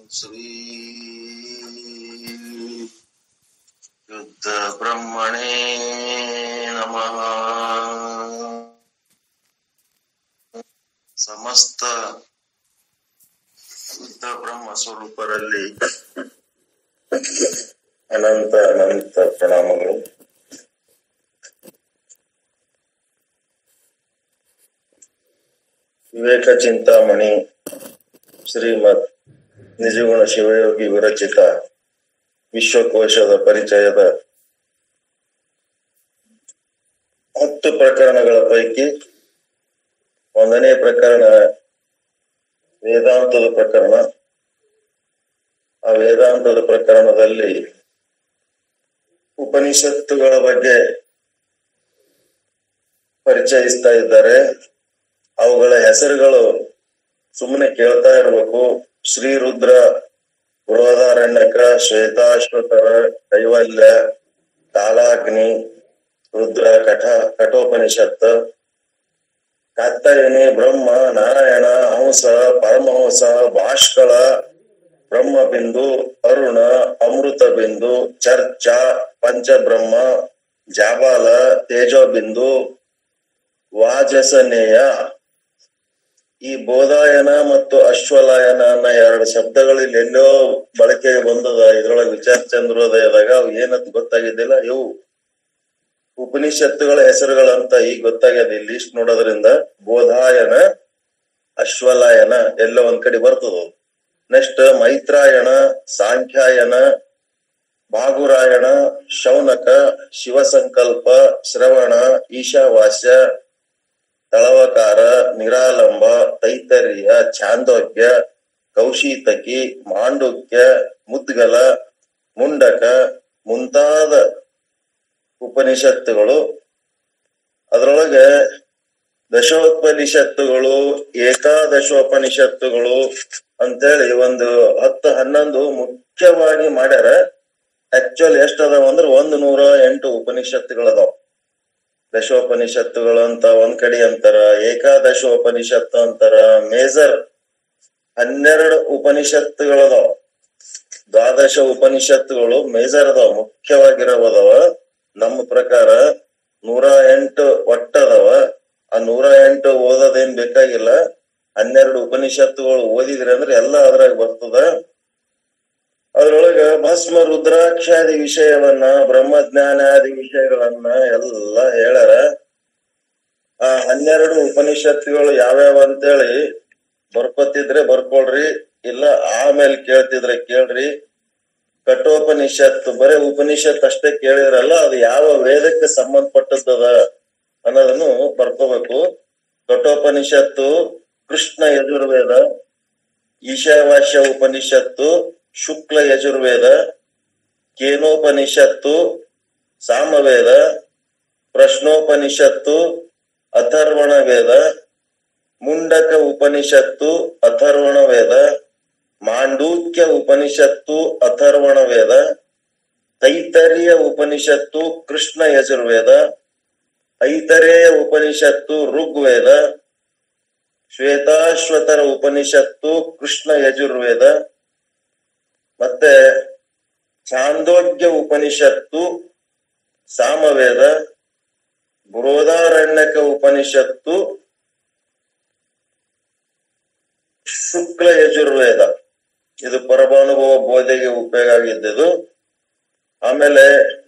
श्री युद्ध ब्रह्मणे नमः ಸಮಸ್ತ ಶುದ್ಧ ಬ್ರಹ್ಮ ಸ್ವರೂಪರಲ್ಲಿ ಅನಂತ ಅನಂತ ಪ್ರಣಾಮಗಳು ವಿವೇಕ ಚಿಂತಾಮಣಿ ಶ್ರೀಮದ್ ನಿಜಗುಣ ಶಿವಯೋಗಿ ವಿರಚಿತ ವಿಶ್ವಕೋಶದ ಪರಿಚಯದ ಹತ್ತು ಪ್ರಕರಣಗಳ ಪೈಕಿ ಒಂದನೇ ಪ್ರಕರಣ ವೇದಾಂತದ ಪ್ರಕರಣ ಆ ವೇದಾಂತದ ಪ್ರಕರಣದಲ್ಲಿ ಉಪನಿಷತ್ತುಗಳ ಬಗ್ಗೆ ಪರಿಚಯಿಸ್ತಾ ಇದ್ದಾರೆ ಅವುಗಳ ಹೆಸರುಗಳು ಸುಮ್ಮನೆ ಕೇಳ್ತಾ ಇರ್ಬೇಕು ಶ್ರೀರುದ್ರ ಬೃಹದಾರಣ್ಯಕ ಶ್ವೇತಾಶ್ವತರ ಕೈವಲ್ಯ ಕಾಲಾಗ್ನಿ ರುದ್ರ ಕಠ ಕಠೋಪನಿಷತ್ ಕಾತ್ಯಾಯನಿ ಬ್ರಹ್ಮ ನಾರಾಯಣ ಹಂಸ ಪರಮಹಂಸ ಭಾಷ್ಕಳ ಬ್ರಹ್ಮಬಿಂದು ಅರುಣ ಅಮೃತ ಬಿಂದು ಚರ್ಚಾ ಪಂಚಬ್ರಹ್ಮ ಜಾಬಾಲ ತೇಜೋಬಿಂದು ವಾಜಸನೇಯ ಈ ಬೋಧಾಯನ ಮತ್ತು ಅಶ್ವಲಾಯನ ಅನ್ನೋ ಎರಡು ಶಬ್ದಗಳು ಇಲ್ಲಿ ಎಲ್ಲೋ ಬಳಕೆಗೆ ಬಂದದ ಇದ್ರೊಳಗೆ ವಿಚಾರ ಚಂದ್ರೋದಯದಾಗ ಅವು ಏನಂತ ಗೊತ್ತಾಗಿದ್ದಿಲ್ಲ ಇವು ಉಪನಿಷತ್ತುಗಳ ಹೆಸರುಗಳಂತ ಈಗ ಗೊತ್ತಾಗ್ಯದ ಈ ಲಿಸ್ಟ್ ನೋಡೋದ್ರಿಂದ ಬೋಧಾಯನ ಅಶ್ವಲಾಯನ ಎಲ್ಲ ಒಂದ್ ಕಡೆ ಬರ್ತದ ನೆಕ್ಸ್ಟ್ ಮೈತ್ರಾಯಣ ಸಾಂಖ್ಯಾಯನ ಬಾಗುರಾಯಣ ಶೌನಕ ಶಿವಸಂಕಲ್ಪ ಶ್ರವಣ ಈಶಾವಾಸ್ಯ ತಳವಕಾರ ನಿರಾಲಂಬ ತೈತರ್ಯ ಛಾಂದೋಗ್ಯ ಕೌಶೀತಕಿ ಮಾಂಡುಕ್ಯ ಮುದ್ಗಲ ಮುಂಡಕ ಮುಂತಾದ ಉಪನಿಷತ್ತುಗಳು ಅದರೊಳಗೆ ದಶೋಪನಿಷತ್ತುಗಳು ಏಕಾದಶೋಪನಿಷತ್ತುಗಳು ಅಂತೇಳಿ ಒಂದು ಹತ್ತು ಹನ್ನೊಂದು ಮುಖ್ಯವಾಗಿ ಮಾಡ್ಯಾರ ಆಕ್ಚುಲ್ ಎಷ್ಟ್ ಅದಾವ ಅಂದ್ರ ಒಂದ್ ನೂರ ಎಂಟು ಉಪನಿಷತ್ತುಗಳದಾವ ದಶೋಪನಿಷತ್ತುಗಳು ಅಂತ ಒಂದ್ ಕಡೆ ಅಂತಾರ ಏಕಾದಶೋಪನಿಷತ್ತು ಅಂತಾರ ಮೇಜರ್ ಹನ್ನೆರಡು ಉಪನಿಷತ್ತುಗಳದಾವ ದ್ವಾದಶ ಉಪನಿಷತ್ತುಗಳು ಮೇಜರ್ ಅದಾವ ಮುಖ್ಯವಾಗಿರೋವದವ ನಮ್ಮ ಪ್ರಕಾರ ನೂರ ಎಂಟು ಒಟ್ಟದವ ಆ ನೂರ ಎಂಟು ಓದೋದೇನ್ ಬೇಕಾಗಿಲ್ಲ ಹನ್ನೆರಡು ಉಪನಿಷತ್ತುಗಳು ಓದಿದ್ರಿ ಅಂದ್ರೆ ಎಲ್ಲ ಅದ್ರಾಗ ಬರ್ತದ ಅದ್ರೊಳಗ ಭಸ್ಮ ರುದ್ರಾಕ್ಷಾದಿ ವಿಷಯವನ್ನ ಬ್ರಹ್ಮಜ್ಞಾನಾದಿ ವಿಷಯಗಳನ್ನ ಎಲ್ಲ ಹೇಳ್ಯಾರ ಆ ಹನ್ನೆರಡು ಉಪನಿಷತ್ತುಗಳು ಯಾವ್ಯಾವ ಅಂತೇಳಿ ಬರ್ಕೊತಿದ್ರೆ ಬರ್ಕೊಳ್ರಿ ಇಲ್ಲ ಆಮೇಲೆ ಕೇಳ್ತಿದ್ರೆ ಕೇಳ್ರಿ ಕಠೋಪನಿಷತ್ ಬರೇ ಉಪನಿಷತ್ ಅಷ್ಟೇ ಕೇಳಿದ್ರಲ್ಲ ಅದು ಯಾವ ವೇದಕ್ಕೆ ಸಂಬಂಧಪಟ್ಟದ್ದದ ಅನ್ನೋದನ್ನು ಬರ್ಕೋಬೇಕು ಕಠೋಪನಿಷತ್ತು ಕೃಷ್ಣ ಯಜುರ್ವೇದ ಈಶಾವಾಸ್ಯ ಉಪನಿಷತ್ತು ಶುಕ್ಲ ಯಜುರ್ವೇದ ಕೇನೋಪನಿಷತ್ತು ಸಾಮವೇದ ಪ್ರಶ್ನೋಪನಿಷತ್ತು ಅಥರ್ವಣ ವೇದ ಮುಂಡಕ ಉಪನಿಷತ್ತು ಅಥರ್ವಣ ವೇದ ಮಾಂಡೂಕ್ಯ ಉಪನಿಷತ್ತು ಅಥರ್ವಣ ವೇದ ತೈತರ್ಯ ಉಪನಿಷತ್ತು ಕೃಷ್ಣ ಯಜುರ್ವೇದ ಐತರೇಯ ಉಪನಿಷತ್ತು ಋಗ್ವೇದ ಶ್ವೇತಾಶ್ವತರ ಉಪನಿಷತ್ತು ಕೃಷ್ಣ ಯಜುರ್ವೇದ ಮತ್ತೆ ಚಾಂದೋಗ್ಯ ಉಪನಿಷತ್ತು ಸಾಮವೇದ ಬೃಹದಾರಣ್ಯಕ ಉಪನಿಷತ್ತು ಶುಕ್ಲ ಯಜುರ್ವೇದ ಇದು ಪರಮಾನುಭವ ಬೋಧೆಗೆ ಉಪಯೋಗ ಆಗಿದ್ದು ಆಮೇಲೆ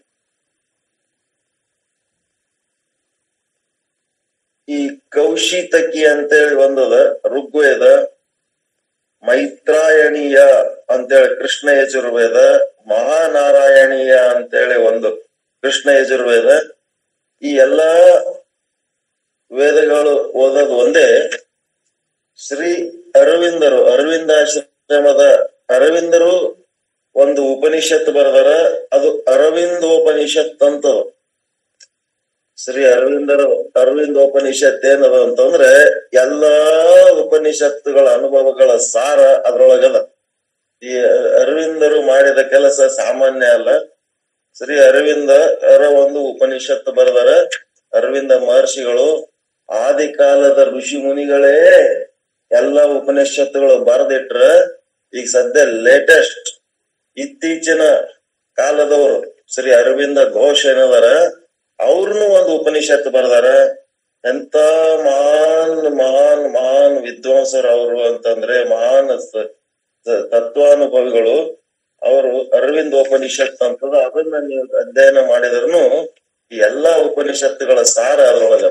ಈ ಕೌಶಿತಕಿ ಅಂತೇಳಿ ಒಂದದ ಋಗ್ವೇದ ಮೈತ್ರಾಯಣೀಯ ಅಂತೇಳಿ ಕೃಷ್ಣ ಯಜುರ್ವೇದ ಮಹಾನಾರಾಯಣೀಯ ಅಂತೇಳಿ ಒಂದು ಕೃಷ್ಣ ಯಜುರ್ವೇದ ಈ ಎಲ್ಲಾ ವೇದಗಳು ಓದೋದು ಒಂದೇ ಶ್ರೀ ಅರವಿಂದರು ಅರವಿಂದಾಶ್ರಮದ ಅರವಿಂದರು ಒಂದು ಉಪನಿಷತ್ ಬರೆದಾರ ಅದು ಅರವಿಂದೋಪನಿಷತ್ ಅಂತದು ಶ್ರೀ ಅರವಿಂದರು ಅರವಿಂದೋಪನಿಷತ್ ಏನದ ಅಂತಂದ್ರೆ ಎಲ್ಲಾ ಉಪನಿಷತ್ತುಗಳ ಅನುಭವಗಳ ಸಾರ ಅದ್ರೊಳಗದ ಈ ಅರವಿಂದರು ಮಾಡಿದ ಕೆಲಸ ಸಾಮಾನ್ಯ ಅಲ್ಲ ಶ್ರೀ ಅರವಿಂದ ಅರ ಒಂದು ಉಪನಿಷತ್ ಬರೆದಾರ ಅರವಿಂದ ಮಹರ್ಷಿಗಳು ಆದಿ ಕಾಲದ ಋಷಿ ಮುನಿಗಳೇ ಎಲ್ಲಾ ಉಪನಿಷತ್ತುಗಳು ಬರೆದಿಟ್ರ ಈಗ ಸದ್ಯ ಲೇಟೆಸ್ಟ್ ಇತ್ತೀಚಿನ ಕಾಲದವರು ಶ್ರೀ ಅರವಿಂದ ಘೋಷ್ ಏನದಾರ ಅವ್ರನ್ನು ಒಂದು ಉಪನಿಷತ್ ಬರ್ದಾರ ಎಂತ ಮಹಾನ್ ಮಹಾನ್ ಮಹಾನ್ ವಿದ್ವಾಂಸರು ಅವರು ಅಂತಂದ್ರೆ ಮಹಾನ್ ಸ- ಸ- ತತ್ವಾನುಭವಿಗಳು ಅವರು ಅರವಿಂದ್ ಉಪನಿಷತ್ ಅಂತದ ಅದನ್ನ ನೀವು ಅಧ್ಯಯನ ಮಾಡಿದ್ರು ಈ ಎಲ್ಲಾ ಉಪನಿಷತ್ತುಗಳ ಸಾರ ಅದ್ರೊಳಗ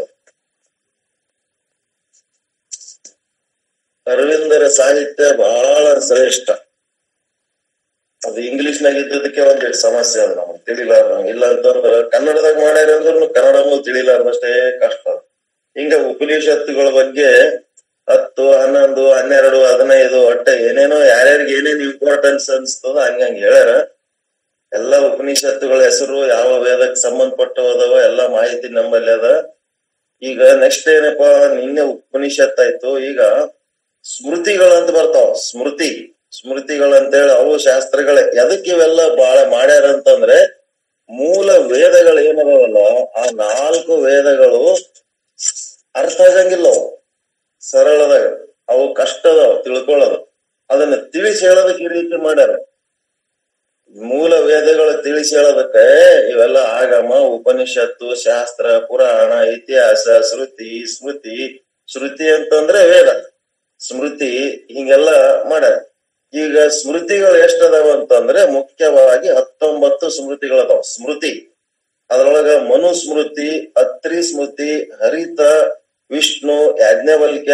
ಅರವಿಂದರ ಸಾಹಿತ್ಯ ಬಹಳ ಶ್ರೇಷ್ಠ ಅದು ಇಂಗ್ಲಿಷ್ ನಾಗ ಇದ್ದದಕ್ಕೆ ಒಂದ್ ಸಮಸ್ಯೆ ಅದ ನಮ್ಗೆ ತಿಳಿಲಾರ ಇಲ್ಲ ಅಂತಂದ್ರ ಕನ್ನಡದಾಗ ಮಾಡ್ಯಾರ ಅಂದ್ರೂ ಕನ್ನಡನೂ ತಿಳಿಲಾರ್ದಷ್ಟೇ ಕಷ್ಟ ಅದ. ಹಿಂಗ ಉಪನಿಷತ್ತುಗಳ ಬಗ್ಗೆ ಹತ್ತು ಹನ್ನೊಂದು ಹನ್ನೆರಡು ಹದಿನೈದು ಒಟ್ಟೆ ಏನೇನೋ ಯಾರ್ಯಾರಿಗೆ ಏನೇನ್ ಇಂಪಾರ್ಟೆನ್ಸ್ ಅನ್ಸ್ತದ ಹಂಗಂಗ್ ಹೇಳ್ಯಾರ ಎಲ್ಲಾ ಉಪನಿಷತ್ತುಗಳ ಹೆಸರು ಯಾವ ವೇದಕ್ಕೆ ಸಂಬಂಧಪಟ್ಟು ಅದಾವ ಎಲ್ಲಾ ಮಾಹಿತಿ ನಮ್ಮಲ್ಲಿ ಅದ ಈಗ ನೆಕ್ಸ್ಟ್ ಏನಪ್ಪಾ ನಿನ್ನೆ ಉಪನಿಷತ್ ಆಯ್ತು ಈಗ ಸ್ಮೃತಿಗಳಂತ ಬರ್ತಾವ ಸ್ಮೃತಿ ಸ್ಮೃತಿಗಳಂತೇಳಿ ಅವು ಶಾಸ್ತ್ರಗಳೇ ಎದಕ್ ಇವೆಲ್ಲ ಬಾಳ ಮಾಡ್ಯಾರ ಅಂತಂದ್ರೆ ಮೂಲ ವೇದಗಳು ಏನದಾವಲ್ಲ ಆ ನಾಲ್ಕು ವೇದಗಳು ಅರ್ಥ ಆಗಂಗಿಲ್ಲ ಅವು ಸರಳದಾಗ ಅವು ಕಷ್ಟದವ ತಿಳ್ಕೊಳ್ಳೋದು ಅದನ್ನ ತಿಳಿಸಿ ಹೇಳೋದಕ್ಕೆ ಈ ರೀತಿ ಮಾಡ್ಯಾರ ಮೂಲ ವೇದಗಳು ತಿಳಿಸಿ ಹೇಳೋದಕ್ಕೆ ಇವೆಲ್ಲ ಆಗಮ ಉಪನಿಷತ್ತು ಶಾಸ್ತ್ರ ಪುರಾಣ ಇತಿಹಾಸ ಶ್ರುತಿ ಸ್ಮೃತಿ ಶ್ರುತಿ ಅಂತಂದ್ರೆ ವೇದ ಸ್ಮೃತಿ ಹಿಂಗೆಲ್ಲ ಮಾಡ್ಯಾರ ಈಗ ಸ್ಮೃತಿಗಳು ಎಷ್ಟದಾವ ಅಂತಂದ್ರೆ ಮುಖ್ಯವಾಗಿ ಹತ್ತೊಂಬತ್ತು ಸ್ಮೃತಿಗಳದಾವ ಸ್ಮೃತಿ ಅದ್ರೊಳಗ ಮನುಸ್ಮೃತಿ ಅತ್ರಿ ಸ್ಮೃತಿ ಹರಿತ ವಿಷ್ಣು ಯಾಜ್ಞವಲ್ಕ್ಯ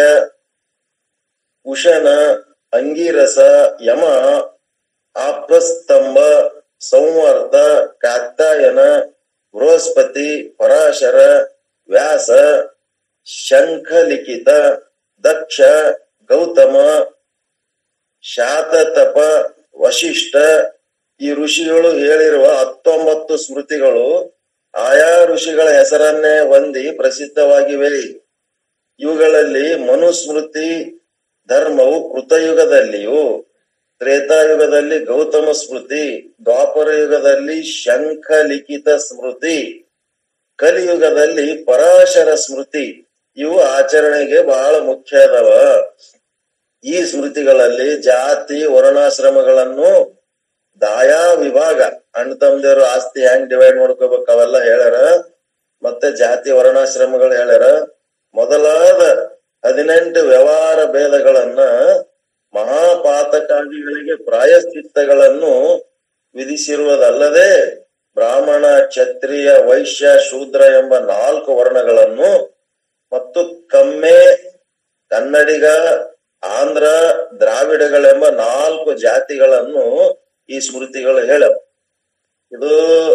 ಉಶನ ಅಂಗೀರಸ ಯಮ ಆಪ್ರಸ್ತಂಭ ಸಂವರ್ತ ಕಾತ್ಯಾಯನ ಬೃಹಸ್ಪತಿ ಪರಾಶರ ವ್ಯಾಸ ಶಂಖಲಿಖಿತ ದಕ್ಷ ಗೌತಮ ಶಾತತಪ ವಶಿಷ್ಠ ಈ ಋಷಿಗಳು ಹೇಳಿರುವ ಹತ್ತೊಂಬತ್ತು ಸ್ಮೃತಿಗಳು ಆಯಾ ಋಷಿಗಳ ಹೆಸರನ್ನೇ ಹೊಂದಿ ಪ್ರಸಿದ್ಧವಾಗಿವೆ ಇವುಗಳಲ್ಲಿ ಮನುಸ್ಮೃತಿ ಧರ್ಮವು ಕೃತಯುಗದಲ್ಲಿಯೂ ತ್ರೇತಾಯುಗದಲ್ಲಿ ಗೌತಮ ಸ್ಮೃತಿ ದ್ವಾಪರ ಯುಗದಲ್ಲಿ ಶಂಖ ಲಿಖಿತ ಸ್ಮೃತಿ ಕಲಿಯುಗದಲ್ಲಿ ಪರಾಶರ ಸ್ಮೃತಿ ಇವು ಆಚರಣೆಗೆ ಬಹಳ ಮುಖ್ಯ ಅದಾವ ಈ ಸ್ಮೃತಿಗಳಲ್ಲಿ ಜಾತಿ ವರ್ಣಾಶ್ರಮಗಳನ್ನು ದಾಯಾ ವಿಭಾಗ ಅಣ್ಣ ತಮ್ಮದೇವ್ರು ಆಸ್ತಿ ಹೆಂಗ್ ಡಿವೈಡ್ ಮಾಡ್ಕೋಬೇಕು ಅವೆಲ್ಲ ಹೇಳ್ಯಾರ ಮತ್ತೆ ಜಾತಿ ವರ್ಣಾಶ್ರಮಗಳು ಹೇಳ್ಯಾರ ಮೊದಲಾದ ಹದಿನೆಂಟು ವ್ಯವಹಾರ ಭೇದಗಳನ್ನ ಮಹಾಪಾತಕಾದಿಗಳಿಗೆ ಪ್ರಾಯಶ್ಚಿತ್ತಗಳನ್ನು ವಿಧಿಸಿರುವುದಲ್ಲದೆ ಬ್ರಾಹ್ಮಣ ಕ್ಷತ್ರಿಯ ವೈಶ್ಯ ಶೂದ್ರ ಎಂಬ ನಾಲ್ಕು ವರ್ಣಗಳನ್ನು ಮತ್ತು ಕಮ್ಮೆ ಕನ್ನಡಿಗ ಆಂಧ್ರ ದ್ರಾವಿಡಗಳೆಂಬ ನಾಲ್ಕು ಜಾತಿಗಳನ್ನು ಈ ಸ್ಮೃತಿಗಳು ಹೇಳವು ಇದು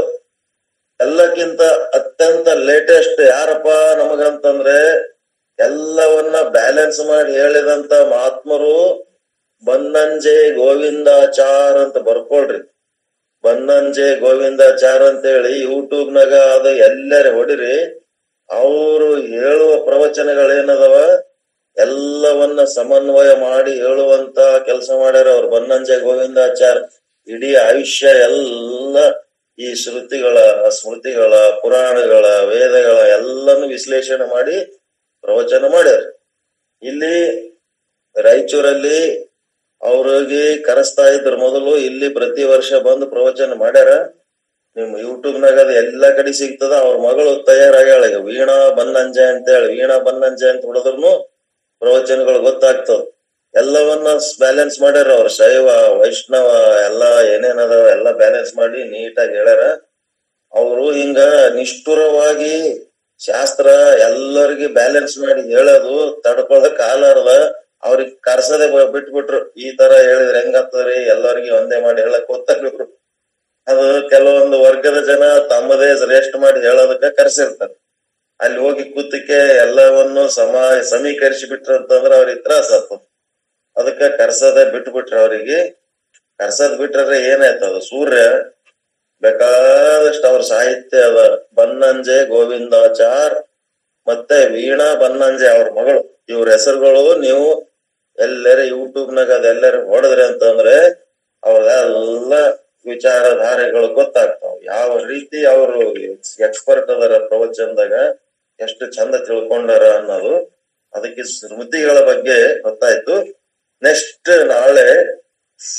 ಎಲ್ಲಕ್ಕಿಂತ ಅತ್ಯಂತ ಲೇಟೆಸ್ಟ್ ಯಾರಪ್ಪ ನಮಗಂತಂದ್ರೆ ಎಲ್ಲವನ್ನ ಬ್ಯಾಲೆನ್ಸ್ ಮಾಡಿ ಹೇಳಿದಂತ ಮಹಾತ್ಮರು ಬನ್ನಂಜೆ ಗೋವಿಂದಾಚಾರ್ ಅಂತ ಬರ್ಕೊಳ್ರಿ ಬನ್ನಂಜೆ ಗೋವಿಂದಾಚಾರ್ ಅಂತ ಹೇಳಿ ಯೂಟ್ಯೂಬ್ ನಾಗ ಅದು ಎಲ್ಲರ ಹೊಡಿರಿ ಅವರು ಹೇಳುವ ಪ್ರವಚನಗಳೇನದವ ಎಲ್ಲವನ್ನ ಸಮನ್ವಯ ಮಾಡಿ ಹೇಳುವಂತ ಕೆಲಸ ಮಾಡ್ಯಾರ ಅವ್ರು ಬನ್ನಂಜೆ ಗೋವಿಂದಾಚಾರ್ ಇಡೀ ಆಯುಷ್ಯ ಎಲ್ಲ ಈ ಶ್ರುತಿಗಳ ಸ್ಮೃತಿಗಳ ಪುರಾಣಗಳ ವೇದಗಳ ಎಲ್ಲನ್ನು ವಿಶ್ಲೇಷಣೆ ಮಾಡಿ ಪ್ರವಚನ ಮಾಡ್ಯಾರ ಇಲ್ಲಿ ರಾಯಚೂರಲ್ಲಿ ಅವ್ರಿಗೆ ಕರೆಸ್ತಾ ಇದ್ರು ಮೊದಲು ಇಲ್ಲಿ ಪ್ರತಿ ವರ್ಷ ಬಂದು ಪ್ರವಚನ ಮಾಡ್ಯಾರ ನಿಮ್ ಯೂಟ್ಯೂಬ್ ನಾಗ ಅದು ಎಲ್ಲಾ ಕಡೆ ಸಿಗ್ತದ ಅವ್ರ ಮಗಳು ತಯಾರಾಗ್ಯಾಳ ಈಗ ವೀಣಾ ಬನ್ನಂಜೆ ಅಂತ ಹೇಳಿ ವೀಣಾ ಬನ್ನಂಜೆ ಅಂತ ಹೊಡೆದ್ರು ಪ್ರವಚನಗಳು ಗೊತ್ತಾಗ್ತದ ಎಲ್ಲವನ್ನ ಬ್ಯಾಲೆನ್ಸ್ ಮಾಡ್ಯಾರ ಅವ್ರ ಶೈವ ವೈಷ್ಣವ ಎಲ್ಲಾ ಏನೇನದಾವ ಎಲ್ಲಾ ಬ್ಯಾಲೆನ್ಸ್ ಮಾಡಿ ನೀಟಾಗಿ ಹೇಳ್ಯಾರ ಅವರು ಹಿಂಗ ನಿಷ್ಠುರವಾಗಿ ಶಾಸ್ತ್ರ ಎಲ್ಲರಿಗೆ ಬ್ಯಾಲೆನ್ಸ್ ಮಾಡಿ ಹೇಳೋದು ತಡ್ಕೊಳಕ್ ಆಲಾರ್ದ ಅವ್ರಿಗೆ ಕರ್ಸದೆ ಬಿಟ್ಬಿಟ್ರು ಈ ತರ ಹೇಳಿದ್ರೆ ಹೆಂಗಾಗ್ತದ್ರಿ ಎಲ್ಲರಿಗೆ ಒಂದೇ ಮಾಡಿ ಹೇಳಕ್ ಹೋಗ್ತಾರೆ ಇವ್ರು ಅದು ಕೆಲವೊಂದು ವರ್ಗದ ಜನ ತಮ್ಮದೇ ಶ್ರೇಷ್ಠ ಮಾಡಿ ಹೇಳೋದಕ್ಕ ಕರ್ಸಿರ್ತಾರೆ ಅಲ್ಲಿ ಹೋಗಿ ಕೂತಕ್ಕೆ ಎಲ್ಲವನ್ನು ಸಮ ಸಮೀಕರಿಸಿ ಬಿಟ್ರು ಅಂತಂದ್ರ ಅವ್ರಿಗೆ ತ್ರಾಸ ಆಗ್ತದ ಅದಕ್ಕ ಕರ್ಸದೆ ಬಿಟ್ಬಿಟ್ರ ಅವ್ರಿಗೆ ಕರ್ಸದ್ ಬಿಟ್ರೆ ಏನಾಯ್ತದ ಸೂರ್ಯ ಬೇಕಾದಷ್ಟು ಅವ್ರ ಸಾಹಿತ್ಯ ಅದ ಬನ್ನಂಜೆ ಗೋವಿಂದಾಚಾರ್ ಮತ್ತೆ ವೀಣಾ ಬನ್ನಂಜೆ ಅವ್ರ ಮಗಳು ಇವ್ರ ಹೆಸರುಗಳು ನೀವು ಎಲ್ಲರ ಯೂಟ್ಯೂಬ್ ನಾಗ ಅದೆಲ್ಲರ ಹೊಡೆದ್ರಿ ಅಂತಂದ್ರೆ ಅವ್ರೆಲ್ಲ ವಿಚಾರಧಾರೆಗಳು ಗೊತ್ತಾಗ್ತಾವ ಯಾವ ರೀತಿ ಅವರು ಎಕ್ಸ್ಪರ್ಟ್ ಅದರ ಪ್ರವಚನದಾಗ ಎಷ್ಟು ಚಂದ ತಿಳ್ಕೊಂಡಾರ ಅನ್ನೋದು ಅದಕ್ಕೆ ಸ್ಮೃತಿಗಳ ಬಗ್ಗೆ ಗೊತ್ತಾಯ್ತು ನೆಕ್ಸ್ಟ್ ನಾಳೆ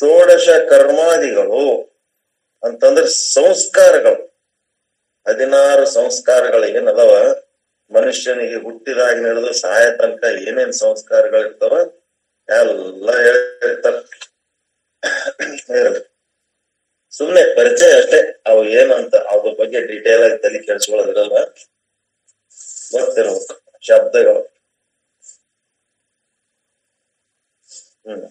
ಷೋಡಶ ಕರ್ಮಾದಿಗಳು ಅಂತಂದ್ರೆ ಸಂಸ್ಕಾರಗಳು ಹದಿನಾರು ಸಂಸ್ಕಾರಗಳು ಏನದವ ಮನುಷ್ಯನಿಗೆ ಹುಟ್ಟಿದಾಗ ಹಿಡಿದು ಸಹಾಯ ತನಕ ಏನೇನ್ ಸಂಸ್ಕಾರಗಳಿರ್ತಾವ ಎಲ್ಲ ಹೇಳಿರ್ತಾರ ಸುಮ್ನೆ ಪರಿಚಯ ಅಷ್ಟೇ ಅವು ಏನಂತ ಅದ್ರ ಬಗ್ಗೆ ಡೀಟೇಲ್ ಆಗಿ ತಲೆ ಕೆಡಿಸ್ಕೊಳ್ಳೋದಿರಲ್ಲ ಗೊತ್ತಿರ್ಬೇಕು ಶಬ್ದಗಳು ಹ್ಮ್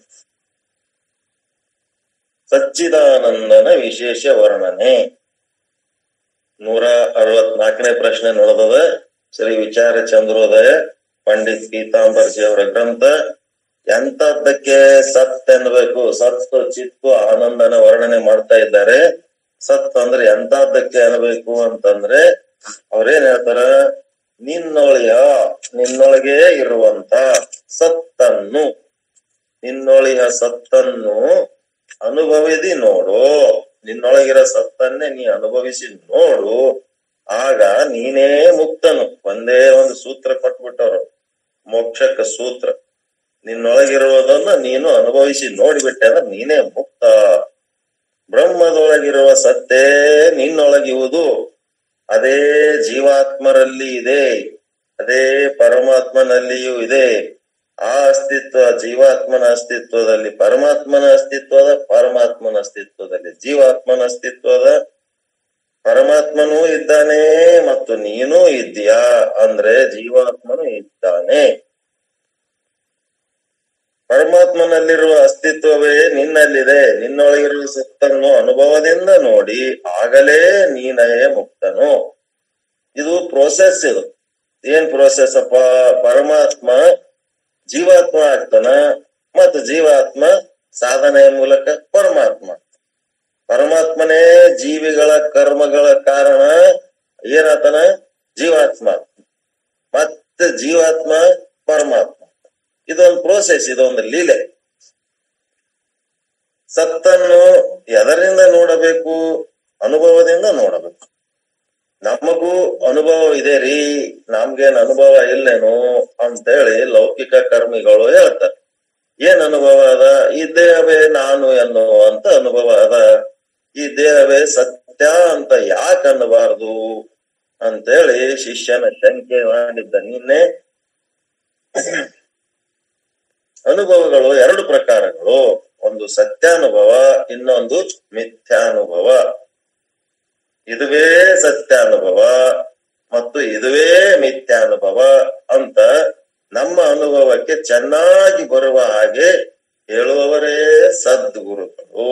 ಸಚ್ಚಿದಾನಂದನ ವಿಶೇಷ ವರ್ಣನೆ ನೂರ ಅರವತ್ನಾಲ್ಕನೇ ಪ್ರಶ್ನೆ ನಡೆದದ ಶ್ರೀ ವಿಚಾರ ಚಂದ್ರೋದಯ ಪಂಡಿತ್ ಪೀತಾಂಬರ್ಜಿ ಅವರ ಗ್ರಂಥ ಎಂತದ್ದಕ್ಕೆ ಸತ್ ಎನ್ಬೇಕು ಸತ್ ಚಿತ್ತು ಆನಂದನ ವರ್ಣನೆ ಮಾಡ್ತಾ ಇದ್ದಾರೆ ಸತ್ ಅಂದ್ರೆ ಎಂತದ್ದಕ್ಕೆ ಅನ್ಬೇಕು ಅಂತಂದ್ರೆ ಅವ್ರೇನ್ ಹೇಳ್ತಾರ ನಿನ್ನೊಳೆಯ ನಿನ್ನೊಳಗೆ ಇರುವಂತ ಸತ್ತನ್ನು ನಿನ್ನೊಳೆಯ ಸತ್ತನ್ನು ಅನುಭವಿದಿ ನೋಡು ನಿನ್ನೊಳಗಿರೋ ಸತ್ತನ್ನೇ ನೀ ಅನುಭವಿಸಿ ನೋಡು ಆಗ ನೀನೇ ಮುಕ್ತನು ಒಂದೇ ಒಂದು ಸೂತ್ರ ಕೊಟ್ಬಿಟ್ಟವ್ರು ಮೋಕ್ಷಕ್ಕ ಸೂತ್ರ ನಿನ್ನೊಳಗಿರುವುದನ್ನ ನೀನು ಅನುಭವಿಸಿ ನೋಡಿಬಿಟ್ಟೆ ಅಂದ್ರೆ ನೀನೇ ಮುಕ್ತ ಬ್ರಹ್ಮದೊಳಗಿರುವ ಸತ್ತೇ ನಿನ್ನೊಳಗಿರುವುದು ಅದೇ ಜೀವಾತ್ಮರಲ್ಲಿ ಇದೆ ಅದೇ ಪರಮಾತ್ಮನಲ್ಲಿಯೂ ಇದೆ ಆ ಅಸ್ತಿತ್ವ ಜೀವಾತ್ಮನ ಅಸ್ತಿತ್ವದಲ್ಲಿ ಪರಮಾತ್ಮನ ಅಸ್ತಿತ್ವದ ಪರಮಾತ್ಮನ ಅಸ್ತಿತ್ವದಲ್ಲಿ ಜೀವಾತ್ಮನ ಅಸ್ತಿತ್ವದ ಪರಮಾತ್ಮನೂ ಇದ್ದಾನೆ ಮತ್ತು ನೀನೂ ಇದ್ದೀಯಾ ಅಂದ್ರೆ ಜೀವಾತ್ಮನು ಇದ್ದಾನೆ ಪರಮಾತ್ಮನಲ್ಲಿರುವ ಅಸ್ತಿತ್ವವೇ ನಿನ್ನಲ್ಲಿದೆ ನಿನ್ನೊಳಗಿರುವ ಸತ್ತನ್ನು ಅನುಭವದಿಂದ ನೋಡಿ ಆಗಲೇ ನೀನೇ ಮುಕ್ತನು ಇದು ಪ್ರೋಸೆಸ್ ಇದು ಏನ್ ಪ್ರೋಸೆಸ್ ಅಪ್ಪ ಪರಮಾತ್ಮ ಜೀವಾತ್ಮ ಆಗ್ತಾನ ಮತ್ತು ಜೀವಾತ್ಮ ಸಾಧನೆಯ ಮೂಲಕ ಪರಮಾತ್ಮ ಪರಮಾತ್ಮನೇ ಜೀವಿಗಳ ಕರ್ಮಗಳ ಕಾರಣ ಏನಾತನ ಜೀವಾತ್ಮ ಮತ್ತೆ ಜೀವಾತ್ಮ ಪರಮಾತ್ಮ ಇದೊಂದು ಪ್ರೋಸೆಸ್ ಇದೊಂದು ಲೀಲೆ ಸತ್ತನ್ನು ಎದರಿಂದ ನೋಡಬೇಕು ಅನುಭವದಿಂದ ನೋಡಬೇಕು ನಮಗೂ ಅನುಭವ ಇದೆ ರೀ ನಮ್ಗೇನ್ ಅನುಭವ ಇಲ್ಲೇನು ಅಂತೇಳಿ ಲೌಕಿಕ ಕರ್ಮಿಗಳು ಹೇಳ್ತಾರೆ ಏನ್ ಅನುಭವ ಅದ ಈ ದೇಹವೇ ನಾನು ಎನ್ನುವಂತ ಅನುಭವ ಅದ ಈ ದೇಹವೇ ಸತ್ಯ ಅಂತ ಯಾಕೆ ಅನ್ನಬಾರದು ಅಂತೇಳಿ ಶಿಷ್ಯನ ಶಂಕೆ ಮಾಡಿದ್ದ ನಿನ್ನೆ ಅನುಭವಗಳು ಎರಡು ಪ್ರಕಾರಗಳು ಒಂದು ಸತ್ಯಾನುಭವ ಇನ್ನೊಂದು ಮಿಥ್ಯಾನುಭವ ಇದುವೇ ಸತ್ಯಾನುಭವ ಮತ್ತು ಇದುವೇ ಮಿಥ್ಯಾನುಭವ ಅಂತ ನಮ್ಮ ಅನುಭವಕ್ಕೆ ಚೆನ್ನಾಗಿ ಬರುವ ಹಾಗೆ ಹೇಳುವವರೇ ಸದ್ಗುರುಗಳು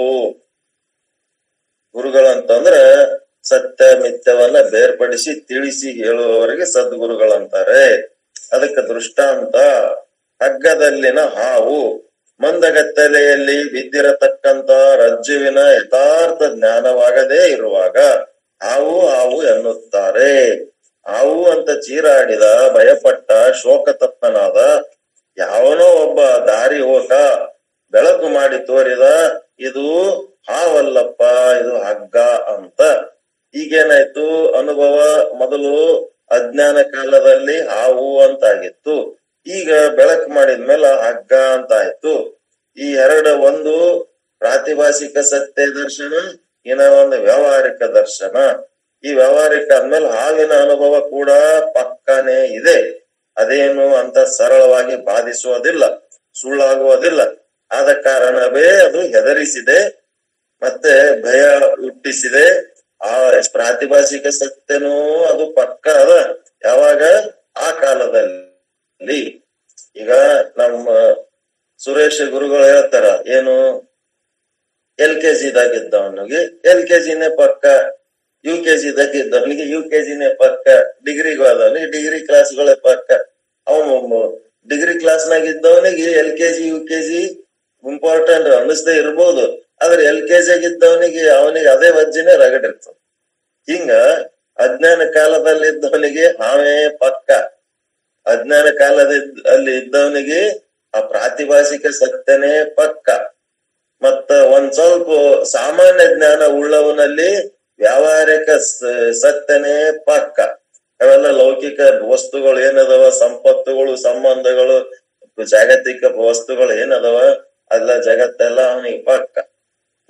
ಗುರುಗಳಂತಂದ್ರ ಸತ್ಯ ಮಿಥ್ಯವನ್ನ ಬೇರ್ಪಡಿಸಿ ತಿಳಿಸಿ ಹೇಳುವವರಿಗೆ ಸದ್ಗುರುಗಳಂತಾರೆ ಅದಕ್ಕೆ ದೃಷ್ಟಾಂತ ಹಗ್ಗದಲ್ಲಿನ ಹಾವು ಮಂದಗತ್ತಲೆಯಲ್ಲಿ ಬಿದ್ದಿರತಕ್ಕಂತ ರಜ್ಜುವಿನ ಯಥಾರ್ಥ ಜ್ಞಾನವಾಗದೇ ಇರುವಾಗ ಹಾವು ಹಾವು ಎನ್ನುತ್ತಾರೆ ಹಾವು ಅಂತ ಚೀರಾಡಿದ ಭಯಪಟ್ಟ ಶೋಕತಪ್ತನಾದ ಯಾವನೋ ಒಬ್ಬ ದಾರಿ ಹೋಗ ಬೆಳಕು ಮಾಡಿ ತೋರಿದ ಇದು ಹಾವಲ್ಲಪ್ಪ ಇದು ಹಗ್ಗ ಅಂತ ಈಗೇನಾಯ್ತು ಅನುಭವ ಮೊದಲು ಅಜ್ಞಾನ ಕಾಲದಲ್ಲಿ ಹಾವು ಅಂತಾಗಿತ್ತು ಈಗ ಬೆಳಕು ಮಾಡಿದ್ಮೇಲೆ ಹಗ್ಗ ಅಂತ ಆಯ್ತು ಈ ಎರಡು ಒಂದು ಪ್ರಾತಿಭಾಸಿಕ ಸತ್ಯ ದರ್ಶನ ಇನ್ನ ಒಂದು ವ್ಯಾವಹಾರಿಕ ದರ್ಶನ ಈ ವ್ಯಾವಹಾರಿಕ ಅಂದ್ಮೇಲೆ ಹಾವಿನ ಅನುಭವ ಕೂಡ ಪಕ್ಕನೇ ಇದೆ ಅದೇನು ಅಂತ ಸರಳವಾಗಿ ಬಾಧಿಸುವುದಿಲ್ಲ ಸುಳ್ಳಾಗುವುದಿಲ್ಲ ಆದ ಕಾರಣವೇ ಅದು ಹೆದರಿಸಿದೆ ಮತ್ತೆ ಭಯ ಹುಟ್ಟಿಸಿದೆ ಆ ಪ್ರಾತಿಭಾಸಿಕ ಸತ್ಯನೂ ಅದು ಪಕ್ಕ ಅದ ಯಾವಾಗ ಆ ಕಾಲದಲ್ಲಿ ಈಗ ನಮ್ಮ ಸುರೇಶ್ ಗುರುಗಳು ಹೇಳ್ತಾರ ಏನು ಎಲ್ ಕೆ ಜಿದಾಗಿದ್ದವನಿಗೆ ಎಲ್ ಕೆ ಜಿನೇ ಪಕ್ಕ ಯು ಕೆ ಜಿದಾಗಿದ್ದವನಿಗೆ ಯು ಕೆ ಜಿನೇ ಪಕ್ಕ ಡಿಗ್ರಿಗೆ ಹೋದವನಿಗೆ ಡಿಗ್ರಿ ಕ್ಲಾಸ್ಗಳೇ ಪಕ್ಕ ಅವನು ಡಿಗ್ರಿ ಕ್ಲಾಸ್ನಾಗ ಇದ್ದವನಿಗೆ L K G U K G important ಅನ್ನಿಸ್ದೇ ಇರ್ಬೋದು ಆದ್ರೆ ಎಲ್ ಕೆ ಜಿ ಇದ್ದವನಿಗೆ ಅವನಿಗೆ ಅದೇ ವಜ್ಜಿನೇ ರಗಡಿರ್ತದೆ ಹಿಂಗ ಅಜ್ಞಾನ ಕಾಲದಲ್ಲಿ ಇದ್ದವನಿಗೆ ಹಾವೇ ಪಕ್ಕ ಅಜ್ಞಾನ ಕಾಲದ ಅಲ್ಲಿ ಇದ್ದವನಿಗೆ ಆ ಪ್ರಾತಿಭಾಸಿಕ ಸತ್ಯನೇ ಪಕ್ಕ ಮತ್ತ ಒಂದ್ ಸ್ವಲ್ಪ ಸಾಮಾನ್ಯ ಜ್ಞಾನ ಉಳ್ಳವನಲ್ಲಿ ವ್ಯಾವಹಾರಿಕ ಸತ್ಯನೇ ಪಕ್ಕ ಅವೆಲ್ಲ ಲೌಕಿಕ ವಸ್ತುಗಳು ಏನದವ ಸಂಪತ್ತುಗಳು ಸಂಬಂಧಗಳು ಜಾಗತಿಕ ವಸ್ತುಗಳು ಏನದವ ಅಲ್ಲ ಜಗತ್ತೆಲ್ಲ ಅವನಿಗೆ ಪಕ್ಕ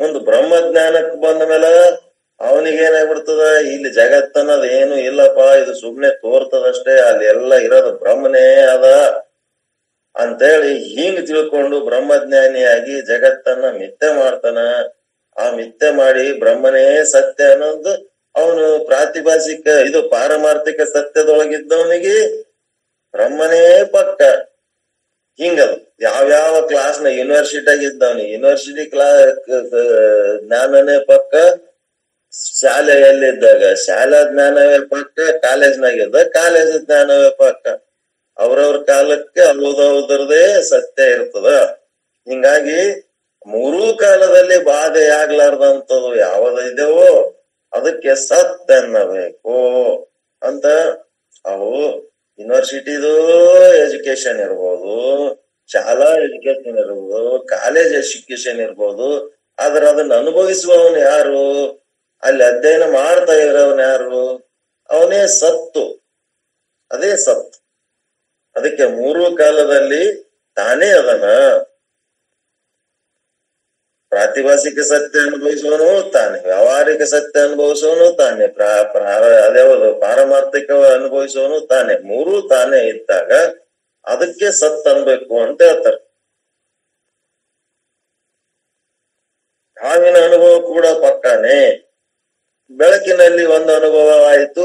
ಮುಂದ್ ಬ್ರಹ್ಮ ಜ್ಞಾನಕ್ ಬಂದ ಮೇಲೆ ಅವನಿಗೇನಾಗ್ಬಿಡ್ತದ ಇಲ್ಲಿ ಜಗತ್ತನ್ನೋದ್ ಏನು ಇಲ್ಲಪ್ಪ ಇದು ಸುಮ್ನೆ ತೋರ್ತದಷ್ಟೇ ಅಲ್ಲಿ ಎಲ್ಲ ಇರೋದು ಬ್ರಹ್ಮನೇ ಅದ ಅಂತೇಳಿ ಹಿಂಗ್ ತಿಳ್ಕೊಂಡು ಬ್ರಹ್ಮಜ್ಞಾನಿಯಾಗಿ ಜಗತ್ತನ್ನ ಮಿಥ್ಯೆ ಮಾಡ್ತಾನ ಆ ಮಿಥ್ಯೆ ಮಾಡಿ ಬ್ರಹ್ಮನೇ ಸತ್ಯ ಅನ್ನೋದು ಅವನು ಪ್ರಾತಿಭಾಸಿಕ ಇದು ಪಾರಮಾರ್ಥಿಕ ಸತ್ಯದೊಳಗಿದ್ದವನಿಗೆ ಬ್ರಹ್ಮನೇ ಪಕ್ಕ ಹಿಂಗದು ಯಾವ್ಯಾವ ಕ್ಲಾಸ್ನ ಯೂನಿವರ್ಸಿಟಿಯಾಗ ಇದ್ದವನಿ ಯೂನಿವರ್ಸಿಟಿ ಕ್ಲಾ ಜ್ಞಾನನೇ ಪಕ್ಕ ಶಾಲೆಯಲ್ಲಿದ್ದಾಗ ಶಾಲಾ ಜ್ಞಾನವೇ ಪಕ್ಕ ಕಾಲೇಜ್ನಾಗಿದ್ದ ಕಾಲೇಜ್ ಜ್ಞಾನವೇ ಪಕ್ಕ ಅವ್ರವ್ರ ಕಾಲಕ್ಕೆ ಅವ್ರದೇ ಸತ್ಯ ಇರ್ತದ ಹಿಂಗಾಗಿ ಮೂರೂ ಕಾಲದಲ್ಲಿ ಬಾಧೆ ಆಗ್ಲಾರ್ದಂಥದ್ದು ಯಾವ್ದಿದೆವೋ ಅದಕ್ಕೆ ಸತ್ ಅನ್ನಬೇಕು ಅಂತ ಅವು ಯೂನಿವರ್ಸಿಟಿದು ಎಜುಕೇಶನ್ ಇರ್ಬೋದು ಶಾಲಾ ಎಜುಕೇಶನ್ ಇರ್ಬೋದು ಕಾಲೇಜ್ ಎಜುಕೇಶನ್ ಇರ್ಬೋದು ಆದ್ರೆ ಅದನ್ನ ಅನುಭವಿಸುವವನು ಯಾರು ಅಲ್ಲಿ ಅಧ್ಯಯನ ಮಾಡ್ತಾ ಇರೋವನ್ ಯಾರು ಅವನೇ ಸತ್ತು ಅದೇ ಸತ್ತು ಅದಕ್ಕೆ ಮೂರು ಕಾಲದಲ್ಲಿ ತಾನೇ ಅದನ ಪ್ರಾತಿಭಾಸಿಕ ಸತ್ಯ ಅನುಭವಿಸುವನು ತಾನೆ ವ್ಯಾವಹಾರಿಕ ಸತ್ಯ ಅನುಭವಿಸುವನು ತಾನೆ ಪ್ರಾ- ಪ್ರಾ- ಅದ್ಯಾವುದು ಪಾರಮಾರ್ಥಿಕ ಅನುಭವಿಸುವನು ತಾನೆ ಮೂರು ತಾನೇ ಇದ್ದಾಗ ಅದಕ್ಕೆ ಸತ್ ಅನ್ಬೇಕು ಅಂತ ಹೇಳ್ತಾರೆ ಹಾವಿನ ಅನುಭವ ಕೂಡ ಪಕ್ಕಾನೆ ಬೆಳಕಿನಲ್ಲಿ ಒಂದು ಅನುಭವ ಆಯಿತು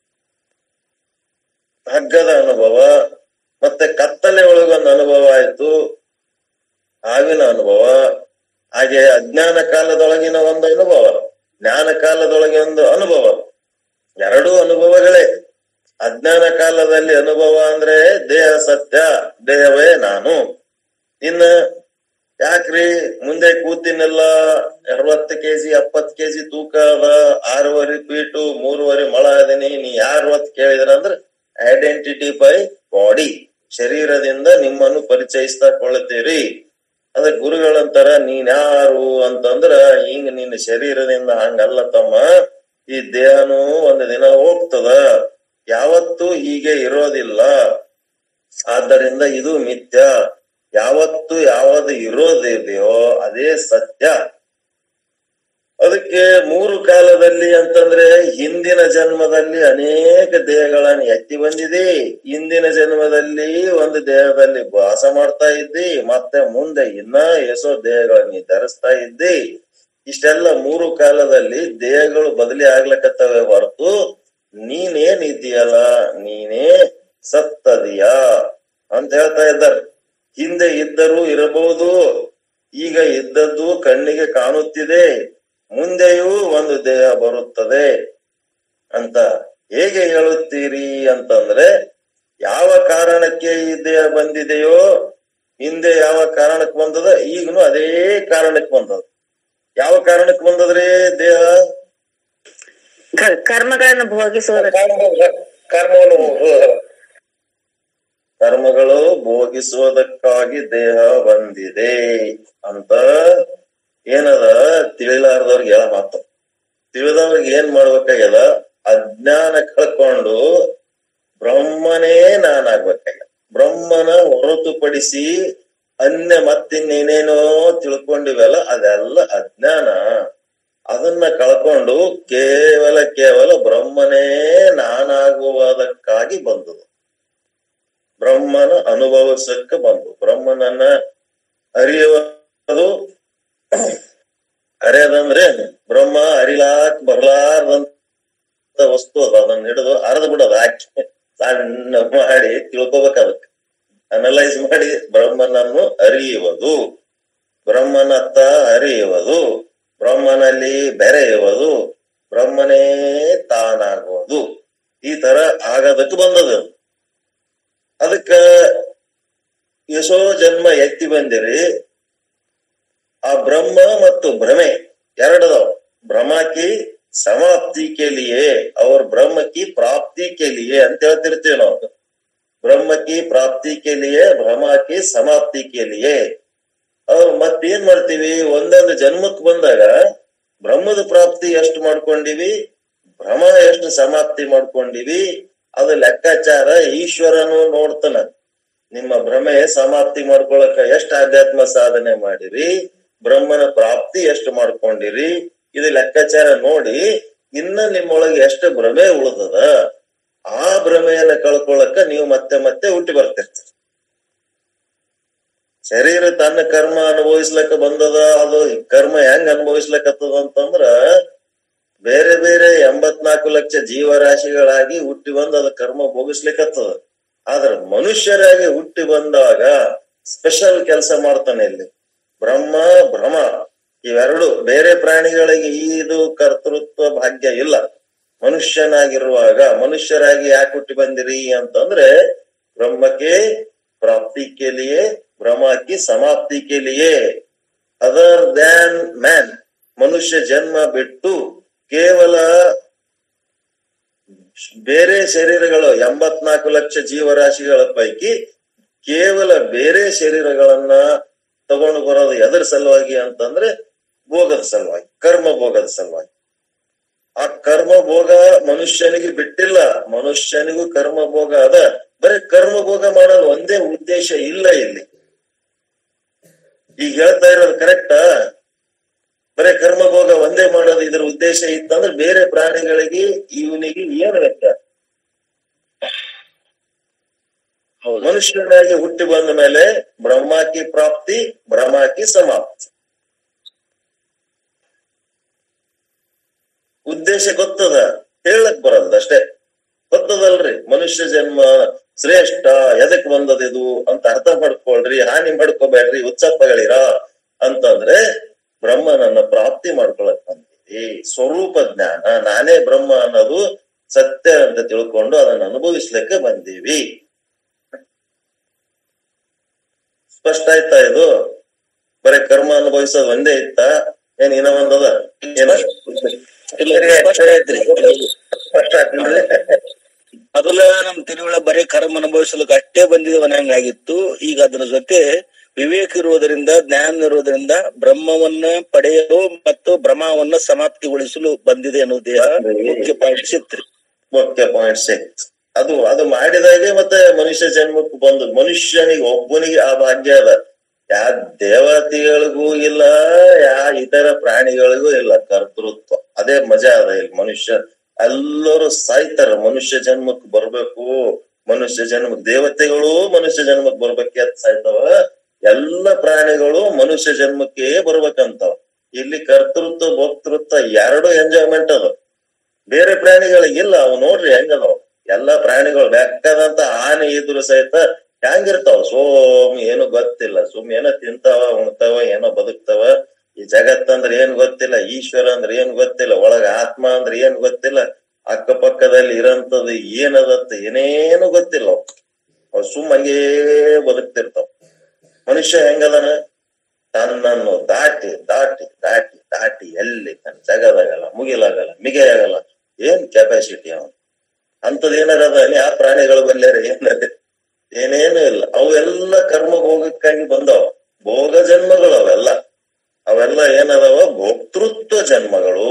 ಹಗ್ಗದ ಅನುಭವ ಮತ್ತೆ ಕತ್ತಲೆ ಒಳಗೊಂದು ಅನುಭವ ಆಯ್ತು ಹಾವಿನ ಅನುಭವ ಹಾಗೆ ಅಜ್ಞಾನ ಕಾಲದೊಳಗಿನ ಒಂದು ಅನುಭವ ಜ್ಞಾನ ಕಾಲದೊಳಗೆ ಒಂದು ಅನುಭವ ಎರಡೂ ಅನುಭವಗಳೇ ಅಜ್ಞಾನ ಕಾಲದಲ್ಲಿ ಅನುಭವ ಅಂದ್ರೆ ದೇಹ ಸತ್ಯ ದೇಹವೇ ನಾನು ಇನ್ನ ಯಾಕ್ರಿ ಮುಂದೆ ಕೂತಿನೆಲ್ಲ ಅರವತ್ತು ಕೆಜಿ ಎಪ್ಪತ್ ಕೆಜಿ ತೂಕ ಅದ ಆರೂವರೆ ಫೀಟು ಮೂರುವರೆ ಮೊಳ ಅದೀನಿ ನೀ ಯಾರು ಅಂತ ಕೇಳಿದ್ರ ಅಂದ್ರೆ ಐಡೆಂಟಿಟಿ ಬೈ ಬಾಡಿ ಶರೀರದಿಂದ ನಿಮ್ಮನ್ನು ಪರಿಚಯಿಸ್ತಾ ಕೊಳ್ಳುತ್ತೀರಿ ಅದ್ರ ಗುರುಗಳಂತಾರ ನೀನ್ ಯಾರು ಅಂತಂದ್ರ ಹಿಂಗ ನಿನ್ನ ಶರೀರದಿಂದ ಹಂಗಲ್ಲ ತಮ್ಮ ಈ ದೇಹನು ಒಂದು ದಿನ ಹೋಗ್ತದ ಯಾವತ್ತೂ ಹೀಗೆ ಇರೋದಿಲ್ಲ ಆದ್ದರಿಂದ ಇದು ಮಿಥ್ಯ ಯಾವತ್ತು ಯಾವುದು ಇರೋದಿದೆಯೋ ಅದೇ ಸತ್ಯ ಅದಕ್ಕೆ ಮೂರು ಕಾಲದಲ್ಲಿ ಅಂತಂದ್ರೆ ಹಿಂದಿನ ಜನ್ಮದಲ್ಲಿ ಅನೇಕ ದೇಹಗಳನ್ನು ಎತ್ತಿ ಬಂದಿದೆ ಹಿಂದಿನ ಜನ್ಮದಲ್ಲಿ ಒಂದು ದೇಹದಲ್ಲಿ ವಾಸ ಮಾಡ್ತಾ ಇದ್ದಿ ಮತ್ತೆ ಮುಂದೆ ಇನ್ನ ಎಸೋ ದೇಹಗಳನ್ನ ಧರಿಸ್ತಾ ಇದ್ದಿ ಇಷ್ಟೆಲ್ಲ ಮೂರು ಕಾಲದಲ್ಲಿ ದೇಹಗಳು ಬದಲಿ ಆಗ್ಲಕತ್ತವೆ ಹೊರತು ನೀನೇನ್ ಇದೆಯಲ್ಲ ನೀನೇ ಸತ್ತದಿಯಾ ಅಂತ ಹೇಳ್ತಾ ಇದ್ದಾರೆ ಹಿಂದೆ ಇದ್ದರೂ ಇರಬಹುದು ಈಗ ಇದ್ದದ್ದು ಕಣ್ಣಿಗೆ ಕಾಣುತ್ತಿದೆ ಮುಂದೆಯೂ ಒಂದು ದೇಹ ಬರುತ್ತದೆ ಅಂತ ಹೇಗೆ ಹೇಳುತ್ತೀರಿ ಅಂತಂದ್ರೆ ಯಾವ ಕಾರಣಕ್ಕೆ ಈ ದೇಹ ಬಂದಿದೆಯೋ ಹಿಂದೆ ಯಾವ ಕಾರಣಕ್ಕೆ ಬಂದದ ಈಗನು ಅದೇ ಕಾರಣಕ್ಕೆ ಬಂದದ ಯಾವ ಕಾರಣಕ್ಕೆ ಬಂದದ್ರಿ ದೇಹ ಕ- ಕರ್ಮಗಳನ್ನು ಭೋಗಿಸುವುದಕ್ಕೆ ಕರ್ಮವನ್ನು ಕರ್ಮಗಳು ಭೋಗಿಸುವುದಕ್ಕಾಗಿ ದೇಹ ಬಂದಿದೆ ಅಂತ ಏನದ ತಿಳಿಲಾರ್ದವ್ರಿಗೆ ಹೇಳ ಮಾತು ತಿಳಿದವ್ರಿಗೆ ಏನ್ ಮಾಡ್ಬೇಕಾಗ್ಯದ ಅಜ್ಞಾನ ಕಳ್ಕೊಂಡು ಬ್ರಹ್ಮನೇ ನಾನಾಗ್ಬೇಕಾಗ್ಯದ ಬ್ರಹ್ಮನ ಹೊರತುಪಡಿಸಿ ಅನ್ಯ ಮತ್ತಿನ್ನೇನೇನೋ ತಿಳ್ಕೊಂಡಿವಲ್ಲ ಅದೆಲ್ಲ ಅಜ್ಞಾನ ಅದನ್ನ ಕಳ್ಕೊಂಡು ಕೇವಲ ಕೇವಲ ಬ್ರಹ್ಮನೇ ನಾನಾಗುವುದಕ್ಕಾಗಿ ಬಂದದು ಬ್ರಹ್ಮನ ಅನುಭವಿಸಕ್ಕೆ ಬಂದು ಬ್ರಹ್ಮನನ್ನ ಅರಿಯುವುದು ಅರಿಯದಂದ್ರೆ ಬ್ರಹ್ಮ ಅರಿಲಾಕ್ ಬರ್ಲಾರ್ದಂತ ವಸ್ತು ಅದ ಅದನ್ನ ಹಿಡಿದು ಅರ್ದ್ ಬಿಡೋದು ಹಾಕಿ ಸಣ್ಣ ಮಾಡಿ ತಿಳ್ಕೊಬೇಕು ಅದಕ್ಕೆ ಅನಲೈಸ್ ಮಾಡಿ ಬ್ರಹ್ಮನನ್ನು ಅರಿಯುವುದು ಬ್ರಹ್ಮನತ್ತ ಅರಿಯುವುದು ಬ್ರಹ್ಮನಲ್ಲಿ ಬೆರೆಯುವುದು ಬ್ರಹ್ಮನೇ ತಾನಾಗುವುದು ಈ ತರ ಆಗೋದಕ್ಕೆ ಬಂದದು ಅದಕ್ಕ ಎಷ್ಟೋ ಜನ್ಮ ಎತ್ತಿ ಬಂದಿರಿ ಆ ಬ್ರಹ್ಮ ಮತ್ತು ಭ್ರಮೆ ಎರಡದವ ಭ್ರಮ ಕಿ ಸಮಾಪ್ತಿ ಕೆ ಲಿಯೇ ಅವ್ರ ಬ್ರಹ್ಮ ಕಿ ಪ್ರಾಪ್ತಿ ಕೆ ಲಿಯೇ ಅಂತ ಹೇಳ್ತಿರ್ತೀವಿ ನಾವು ಬ್ರಹ್ಮ ಕಿ ಪ್ರಾಪ್ತಿ ಕೆ ಲಿಯೇ ಭ್ರಮ ಕಿ ಸಮಾಪ್ತಿ ಕೆ ಲಿಯೇ ಅವ್ರು ಮತ್ತೇನ್ ಮಾಡ್ತೀವಿ ಒಂದೊಂದು ಜನ್ಮಕ್ ಬಂದಾಗ ಬ್ರಹ್ಮದ ಪ್ರಾಪ್ತಿ ಎಷ್ಟು ಮಾಡ್ಕೊಂಡಿವಿ ಭ್ರಮ ಎಷ್ಟು ಸಮಾಪ್ತಿ ಮಾಡ್ಕೊಂಡಿವಿ ಅದು ಲೆಕ್ಕಾಚಾರ ಈಶ್ವರನು ನೋಡ್ತಾನ ನಿಮ್ಮ ಭ್ರಮೆ ಸಮಾಪ್ತಿ ಮಾಡ್ಕೊಳಕ ಎಷ್ಟು ಆಧ್ಯಾತ್ಮ ಸಾಧನೆ ಮಾಡಿರಿ ಬ್ರಹ್ಮನ ಪ್ರಾಪ್ತಿ ಎಷ್ಟು ಮಾಡ್ಕೊಂಡಿರಿ ಇದು ಲೆಕ್ಕಾಚಾರ ನೋಡಿ ಇನ್ನ ನಿಮ್ಮೊಳಗೆ ಎಷ್ಟು ಭ್ರಮೆ ಉಳಿದದ ಆ ಭ್ರಮೆಯನ್ನ ಕಳ್ಕೊಳಕ ನೀವು ಮತ್ತೆ ಮತ್ತೆ ಹುಟ್ಟಿ ಬರ್ತಿರ್ತೀರಿ ಶರೀರ ತನ್ನ ಕರ್ಮ ಅನುಭವಿಸ್ಲಕ್ಕ ಬಂದದ ಅದು ಕರ್ಮ ಹೆಂಗ್ ಅನುಭವಿಸ್ಲಕತ್ತದ ಅಂತಂದ್ರ ಬೇರೆ ಬೇರೆ ಎಂಬತ್ನಾಲ್ಕು ಲಕ್ಷ ಜೀವರಾಶಿಗಳಾಗಿ ಹುಟ್ಟಿ ಬಂದು ಅದ ಕರ್ಮ ಭೋಗಿಸ್ಲಿಕ್ಕತ್ತದ ಆದ್ರ ಮನುಷ್ಯರಾಗಿ ಹುಟ್ಟಿ ಬಂದಾಗ ಸ್ಪೆಷಲ್ ಕೆಲಸ ಮಾಡ್ತಾನೆ ಇಲ್ಲಿ ಬ್ರಹ್ಮ ಭ್ರಮ ಇವೆರಡು ಬೇರೆ ಪ್ರಾಣಿಗಳಿಗೆ ಇದು ಕರ್ತೃತ್ವ ಭಾಗ್ಯ ಇಲ್ಲ ಮನುಷ್ಯನಾಗಿರುವಾಗ ಮನುಷ್ಯರಾಗಿ ಯಾಕೆ ಹುಟ್ಟಿ ಬಂದಿರಿ ಅಂತಂದ್ರೆ ಬ್ರಹ್ಮಕ್ಕೆ ಪ್ರಾಪ್ತಿ के लिए ब्रह्मा की समाप्ति के लिए ಅದರ್ ದ್ಯಾನ್ ಮ್ಯಾನ್ ಮನುಷ್ಯ ಜನ್ಮ ಬಿಟ್ಟು ಕೇವಲ ಬೇರೆ ಶರೀರಗಳು ಎಂಬತ್ನಾಲ್ಕು ಲಕ್ಷ ಜೀವರಾಶಿಗಳ ಪೈಕಿ ಕೇವಲ ಬೇರೆ ಶರೀರಗಳನ್ನ ತಗೊಂಡು ಬರೋದು ಎದರ ಸಲುವಾಗಿ ಅಂತಂದ್ರೆ ಭೋಗದ ಸಲುವಾಗಿ ಕರ್ಮ ಭೋಗದ ಸಲುವಾಗಿ ಆ ಕರ್ಮ ಭೋಗ ಮನುಷ್ಯನಿಗೆ ಬಿಟ್ಟಿಲ್ಲ ಮನುಷ್ಯನಿಗೂ ಕರ್ಮ ಭೋಗ ಅದ ಬರೀ ಕರ್ಮ ಭೋಗ ಮಾಡೋದು ಒಂದೇ ಉದ್ದೇಶ ಇಲ್ಲ ಇಲ್ಲಿ ಈಗ ಹೇಳ್ತಾ ಇರೋದು ಕರೆಕ್ಟಾ ಬರೀ ಕರ್ಮ ಭೋಗ ಒಂದೇ ಮಾಡೋದು ಇದ್ರ ಉದ್ದೇಶ ಇತ್ತಂದ್ರೆ ಬೇರೆ ಪ್ರಾಣಿಗಳಿಗೆ ಇವನಿಗೆ ಏನು ವ್ಯತ್ಯಾಸ ಹೌದು ಮನುಷ್ಯನಾಗಿ ಹುಟ್ಟಿ ಬಂದ ಮೇಲೆ ಬ್ರಹ್ಮಾಕಿ ಪ್ರಾಪ್ತಿ ಬ್ರಹ್ಮಾಕಿ ಸಮಾಪ್ತಿ ಉದ್ದೇಶ ಗೊತ್ತದ ಹೇಳಕ್ ಬರಲ್ದ ಅಷ್ಟೇ ಗೊತ್ತದಲ್ರಿ ಮನುಷ್ಯ ಜನ್ಮ ಶ್ರೇಷ್ಠ ಎದಕ್ ಬಂದದ ಇದು ಅಂತ ಅರ್ಥ ಮಾಡ್ಕೊಳ್ರಿ ಹಾನಿ ಮಾಡ್ಕೋಬೇಡ್ರಿ ಉತ್ಸಪ್ಪಗಳಿರ ಅಂತಂದ್ರೆ ಬ್ರಹ್ಮನನ್ನ ಪ್ರಾಪ್ತಿ ಮಾಡ್ಕೊಳಕ್ ಬಂದಿವಿ ಸ್ವರೂಪ ಜ್ಞಾನ ನಾನೇ ಬ್ರಹ್ಮ ಅನ್ನೋದು ಸತ್ಯ ಅಂತ ತಿಳ್ಕೊಂಡು ಅದನ್ನ ಅನುಭವಿಸ್ಲಿಕ್ಕೆ ಬಂದೀವಿ ಸ್ಪಷ್ಟ ಆಯ್ತಾ ಇದು ಬರೀ ಕರ್ಮ ಅನುಭವಿಸೋದು ಒಂದೇ ಇತ್ತ ಏನ್ ಇನ್ನ ಒಂದದ ಏನ ಇಲ್ಲ, ಸ್ಪಷ್ಟ ಐತ್ರಿ. ಸ್ಪಷ್ಟ ಆಗ್ತಿಲ್ರಿ ಮೊದಲ ನಮ್ ತಿರುವಳ ಬರೀ ಕರ್ಮ ಅನುಭವಿಸಲಿಕ್ಕೆ ಅಷ್ಟೇ ಬಂದಿದವನ ಹಂಗಾಗಿತ್ತು ಈಗ ಅದರ ಜೊತೆ ವಿವೇಕ ಇರುವುದರಿಂದ ಜ್ಞಾನ ಇರುವುದರಿಂದ ಬ್ರಹ್ಮವನ್ನ ಪಡೆಯಲು ಮತ್ತು ಭ್ರಮವನ್ನ ಸಮಾಪ್ತಿಗೊಳಿಸಲು ಬಂದಿದೆ ಅನ್ನೋದೇ ಮುಖ್ಯ ಪಾಯಿಂಟ್ ಸಿಕ್ತ್ರಿ ಮುಖ್ಯ ಪಾಯಿಂಟ್ ಸಿಕ್ಸ್ ಅದು ಅದು ಮಾಡಿದಾಗೆ ಮತ್ತೆ ಮನುಷ್ಯ ಜನ್ಮಕ್ಕೆ ಬಂದು ಮನುಷ್ಯನಿಗೆ ಒಬ್ಬನಿಗೆ ಆ ಭಾಗ್ಯ ಅದ ಯಾ ದೇವತೆಗಳಿಗೂ ಇಲ್ಲ ಯಾ ಇತರ ಪ್ರಾಣಿಗಳಿಗೂ ಇಲ್ಲ ಕರ್ತೃತ್ವ ಅದೇ ಮಜಾ ಅದ ಇಲ್ಲಿ ಮನುಷ್ಯ ಎಲ್ಲರೂ ಸಾಯ್ತಾರ ಮನುಷ್ಯ ಜನ್ಮಕ್ಕೆ ಬರ್ಬೇಕು ಮನುಷ್ಯ ಜನ್ಮಕ್ ದೇವತೆಗಳು ಮನುಷ್ಯ ಜನ್ಮಕ್ ಬರ್ಬೇಕೆ ಅಂತ ಸಾಯ್ತಾವ ಎಲ್ಲ ಪ್ರಾಣಿಗಳು ಮನುಷ್ಯ ಜನ್ಮಕ್ಕೆ ಬರ್ಬೇಕಂತಾವ ಇಲ್ಲಿ ಕರ್ತೃತ್ವ ಭೋಕ್ತೃತ್ವ ಎರಡು ಎಂಜಾಯ್ಮೆಂಟ್ ಅದ ಬೇರೆ ಪ್ರಾಣಿಗಳಿಗಿಲ್ಲ ಅವು ನೋಡ್ರಿ ಹೆಂಗದಾವ ಎಲ್ಲಾ ಪ್ರಾಣಿಗಳು ಬೆಕ್ಕದಂತ ಆನೆ ಇದ್ರು ಸಹಿತ ಹೆಂಗಿರ್ತಾವ ಸೋಮ್ ಏನು ಗೊತ್ತಿಲ್ಲ ಸುಮ್ ಏನೋ ತಿಂತಾವ ಉಣ್ತಾವ ಏನೋ ಬದುಕ್ತಾವ ಈ ಜಗತ್ತಂದ್ರ ಏನ್ ಗೊತ್ತಿಲ್ಲ ಈಶ್ವರ ಅಂದ್ರ ಏನ್ ಗೊತ್ತಿಲ್ಲ ಒಳಗ ಆತ್ಮ ಅಂದ್ರ ಏನ್ ಗೊತ್ತಿಲ್ಲ ಅಕ್ಕಪಕ್ಕದಲ್ಲಿ ಇರಂತದ್ದು ಏನದತ್ತ ಏನೇನು ಗೊತ್ತಿಲ್ಲ ಅವು. ಅವು ಸುಮ್ ಹಂಗೇ ಬದುಕ್ತಿರ್ತಾವ ಮನುಷ್ಯ ಹೆಂಗದನ ತನ್ನನ್ನು ದಾಟಿ ದಾಟಿ ದಾಟಿ ದಾಟಿ ಎಲ್ಲಿ ತನ್ನ ಜಗದಾಗಲ್ಲ ಮುಗಿಲಾಗಲ್ಲ ಮಿಗೆಯಾಗಲ್ಲ ಏನ್ ಕೆಪಾಸಿಟಿ ಅವನು ಅಂತದ್ ಏನಾರದ ಆ ಪ್ರಾಣಿಗಳು ಬಲ್ಲಾರ ಏನದ ಏನೇನು ಇಲ್ಲ ಅವೆಲ್ಲ ಕರ್ಮ ಭೋಗಕ್ಕಾಗಿ ಬಂದವ ಭೋಗ ಜನ್ಮಗಳು ಅವೆಲ್ಲ ಅವೆಲ್ಲ ಏನದಾವ ಭೋಕ್ತೃತ್ವ ಜನ್ಮಗಳು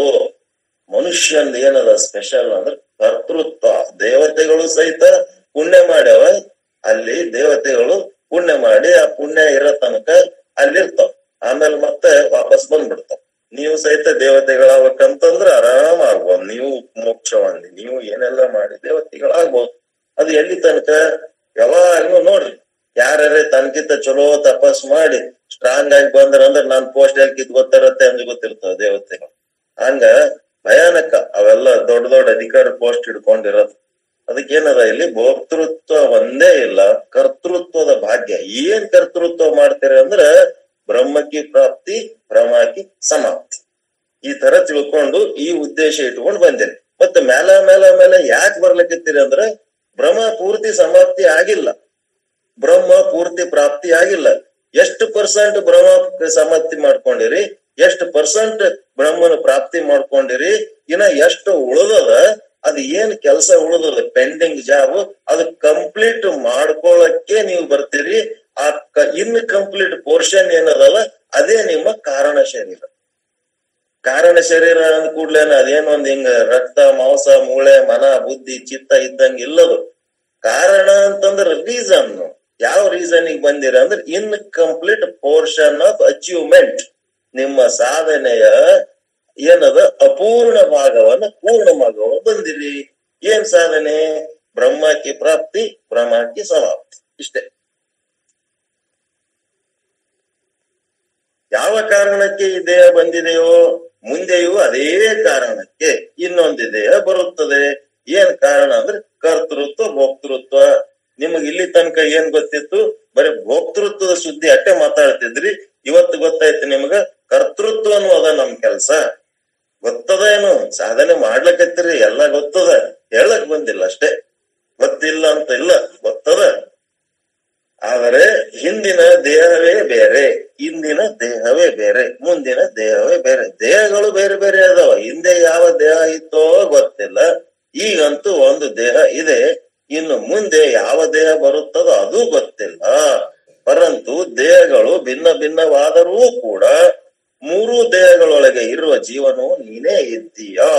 ಮನುಷ್ಯಂದ ಏನದ ಸ್ಪೆಷಲ್ ಅಂದ್ರೆ ಕರ್ತೃತ್ವ ದೇವತೆಗಳು ಸಹಿತ ಪುಣ್ಯ ಮಾಡ್ಯಾವ ಅಲ್ಲಿ ದೇವತೆಗಳು ಪುಣ್ಯ ಮಾಡಿ ಆ ಪುಣ್ಯ ಇರೋ ತನಕ ಅಲ್ಲಿರ್ತಾವ ಆಮೇಲೆ ಮತ್ತೆ ವಾಪಸ್ ಬಂದ್ಬಿಡ್ತಾವ ನೀವು ಸಹಿತ ದೇವತೆಗಳಾಗ್ಬೇಕಂತಂದ್ರ ಆರಾಮ್ ಆಗ್ಬೋದು ನೀವು ಮೋಕ್ಷ ಹೊಂದಿ ನೀವು ಏನೆಲ್ಲ ಮಾಡಿ ದೇವತೆಗಳಾಗ್ಬೋದು ಅದು ಎಲ್ಲಿ ತನಕ ಯಾವಾಗ್ಲೂ ನೋಡ್ರಿ ಯಾರ್ಯಾರೇ ತನಕಿಂತ ಚಲೋ ತಪಸ್ ಮಾಡಿ ಸ್ಟ್ರಾಂಗ್ ಆಗಿ ಬಂದ್ರ ಅಂದ್ರ ನಾನ್ ಪೋಸ್ಟ್ ಎಲ್ಲಿ ಕಿತ್ಕೊತಾರತ್ತೆ ಅಂದ್ ಗೊತ್ತಿರ್ತಾವ ದೇವತೆಗಳು ಹಂಗ ಭಯಾನಕ ಅವೆಲ್ಲ ದೊಡ್ಡ ದೊಡ್ಡ ಅಧಿಕಾರ ಪೋಸ್ಟ್ ಹಿಡ್ಕೊಂಡಿರೋದು ಅದಕ್ಕೇನದ ಇಲ್ಲಿ ಭೋಕ್ತೃತ್ವ ಒಂದೇ ಇಲ್ಲ ಕರ್ತೃತ್ವದ ಭಾಗ್ಯ ಏನ್ ಕರ್ತೃತ್ವ ಮಾಡ್ತೀರಿ ಅಂದ್ರ ಬ್ರಹ್ಮಕಿ ಪ್ರಾಪ್ತಿ ಬ್ರಹ್ಮಕಿ ಸಮಾಪ್ತಿ ಈ ತರ ತಿಳ್ಕೊಂಡು ಈ ಉದ್ದೇಶ ಇಟ್ಕೊಂಡು ಬಂದೇನೆ ಮತ್ತೆ ಮೇಲ ಮೇಲ ಮೇಲೆ ಯಾಕೆ ಬರ್ಲಿಕ್ಕತ್ತೀರಿ ಅಂದ್ರ ಬ್ರಹ್ಮ ಪೂರ್ತಿ ಸಮಾಪ್ತಿ ಆಗಿಲ್ಲ ಬ್ರಹ್ಮ ಪೂರ್ತಿ ಪ್ರಾಪ್ತಿ ಆಗಿಲ್ಲ ಎಷ್ಟು ಪರ್ಸೆಂಟ್ ಬ್ರಹ್ಮ ಸಮಾಪ್ತಿ ಮಾಡ್ಕೊಂಡಿರಿ ಎಷ್ಟು ಪರ್ಸೆಂಟ್ ಬ್ರಹ್ಮನ ಪ್ರಾಪ್ತಿ ಮಾಡ್ಕೊಂಡಿರಿ ಇನ್ನ ಎಷ್ಟು ಉಳಿದದ ಅದ್ ಏನ್ ಕೆಲಸ ಉಳಿದದ ಪೆಂಡಿಂಗ್ ಜಾಬ್ ಅದು ಕಂಪ್ಲೀಟ್ ಮಾಡ್ಕೊಳಕ್ಕೆ ನೀವು ಬರ್ತೀರಿ ಆ ಇನ್ ಕಂಪ್ಲೀಟ್ ಪೋರ್ಷನ್ ಏನದಲ್ಲ ಅದೇ ನಿಮ್ಮ ಕಾರಣ ಶರೀರ ಕಾರಣ ಶರೀರ ಅಂದ ಕೂಡ್ಲೇನ ಅದೇನೊಂದ್ ಹಿಂಗ ರಕ್ತ ಮಾಂಸ ಮೂಳೆ ಮನ ಬುದ್ಧಿ ಚಿತ್ತ ಇದ್ದಂಗ ಇಲ್ಲದು ಕಾರಣ ಅಂತಂದ್ರ ರೀಸನ್ ಯಾವ ರೀಸನ್ ಬಂದಿರ ಅಂದ್ರೆ in complete portion of achievement ನಿಮ್ಮ ಸಾಧನೆಯ ಏನದ ಅಪೂರ್ಣ ಭಾಗವನ್ನ ಪೂರ್ಣ ಭಾಗವ ಬಂದಿರಿ ಏನ್ ಸಾಧನೆ ಬ್ರಹ್ಮಕ್ಕೆ ಪ್ರಾಪ್ತಿ ಬ್ರಹ್ಮಕ್ಕೆ ಸಮಾಪ್ತಿ ಇಷ್ಟೇ ಯಾವ ಕಾರಣಕ್ಕೆ ಈ ದೇಹ ಬಂದಿದೆಯೋ ಮುಂದೆಯೂ ಅದೇ ಕಾರಣಕ್ಕೆ ಇನ್ನೊಂದು ದೇಹ ಬರುತ್ತದೆ ಏನ್ ಕಾರಣ ಅಂದ್ರೆ ಕರ್ತೃತ್ವ ಭೋಕ್ತೃತ್ವ ನಿಮಗ್ ಇಲ್ಲಿ ತನಕ ಏನ್ ಗೊತ್ತಿತ್ತು ಬರೀ ಭೋಕ್ತೃತ್ವದ ಸುದ್ದಿ ಅಟ್ಟೆ ಮಾತಾಡ್ತಿದ್ರಿ ಇವತ್ತು ಗೊತ್ತಾಯ್ತು ನಿಮಗ ಕರ್ತೃತ್ವ ಅನ್ನೋದ ನಮ್ ಕೆಲ್ಸ ಗೊತ್ತದ ಏನು ಸಾಧನೆ ಮಾಡ್ಲಕತ್ತೀರಿ ಎಲ್ಲ ಗೊತ್ತದ ಹೇಳಕ್ ಬಂದಿಲ್ಲ ಅಷ್ಟೇ ಗೊತ್ತಿಲ್ಲ ಅಂತ ಇಲ್ಲ ಗೊತ್ತದ ಆದರೆ ಹಿಂದಿನ ದೇಹವೇ ಬೇರೆ ಇಂದಿನ ದೇಹವೇ ಬೇರೆ ಮುಂದಿನ ದೇಹವೇ ಬೇರೆ ದೇಹಗಳು ಬೇರೆ ಬೇರೆ ಅದಾವ ಹಿಂದೆ ಯಾವ ದೇಹ ಇತ್ತೋ ಗೊತ್ತಿಲ್ಲ ಈಗಂತೂ ಒಂದು ದೇಹ ಇದೆ ಇನ್ನು ಮುಂದೆ ಯಾವ ದೇಹ ಬರುತ್ತದೋ ಅದು ಗೊತ್ತಿಲ್ಲ ಪರಂತು ದೇಹಗಳು ಭಿನ್ನ ಭಿನ್ನವಾದರೂ ಕೂಡ ಮೂರು ದೇಹಗಳೊಳಗೆ ಇರುವ ಜೀವನವು ನೀನೇ ಇದ್ದೀಯಾ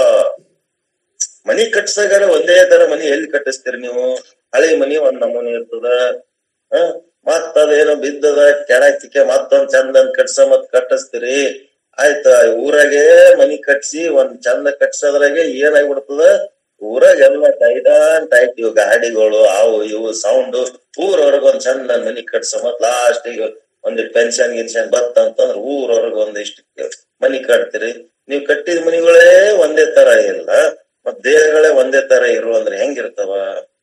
ಮನಿ ಕಟ್ಸಗಾರ ಒಂದೇ ತರ ಮನಿ ಎಲ್ಲಿ ಕಟ್ಟಿಸ್ತೀರಿ ನೀವು ಹಳೆ ಮನಿ ಒಂದ್ ನಮೂನಿ ಇರ್ತದ ಹ ಮತ್ತ ಅದೇನೋ ಬಿದ್ದದ ಕೆಳಕ್ಕೆ ಮತ್ತೊಂದ್ ಚಂದನ್ ಕಟ್ಸ ಮತ್ ಕಟ್ಟಿಸ್ತೀರಿ ಆಯ್ತ ಊರಾಗೆ ಮನಿ ಕಟ್ಸಿ ಒಂದ್ ಚಂದ ಕಟ್ಸೋದ್ರಾಗೆ ಏನಾಗ್ಬಿಡ್ತದ ಊರಾಗ ಎಲ್ಲ ಟೈಟಾನ್ ಟೈಟ್ ಇವು ಗಾಡಿಗಳು ಅವು ಇವು ಸೌಂಡ್ ಊರವರೆಗ ಒಂದ್ ಚಂದ ಮನಿ ಕಟ್ಸ ಮತ್ ಲಾಸ್ಟ್ ಈಗ ಒಂದಿಷ್ಟು ಪೆನ್ಷನ್ ಗಿನ್ಷನ್ ಬತ್ತ ಅಂತಂದ್ರ ಊರವರೆಗ ಒಂದಿಷ್ಟು ಮನಿ ಕಟ್ತೀರಿ ನೀವ್ ಕಟ್ಟಿದ ಮನಿಗಳೇ ಒಂದೇ ತರ ಇಲ್ಲ ಮತ್ ದೇಹಗಳೇ ಒಂದೇ ತರ ಇರು ಅಂದ್ರೆ ಹೆಂಗಿರ್ತಾವ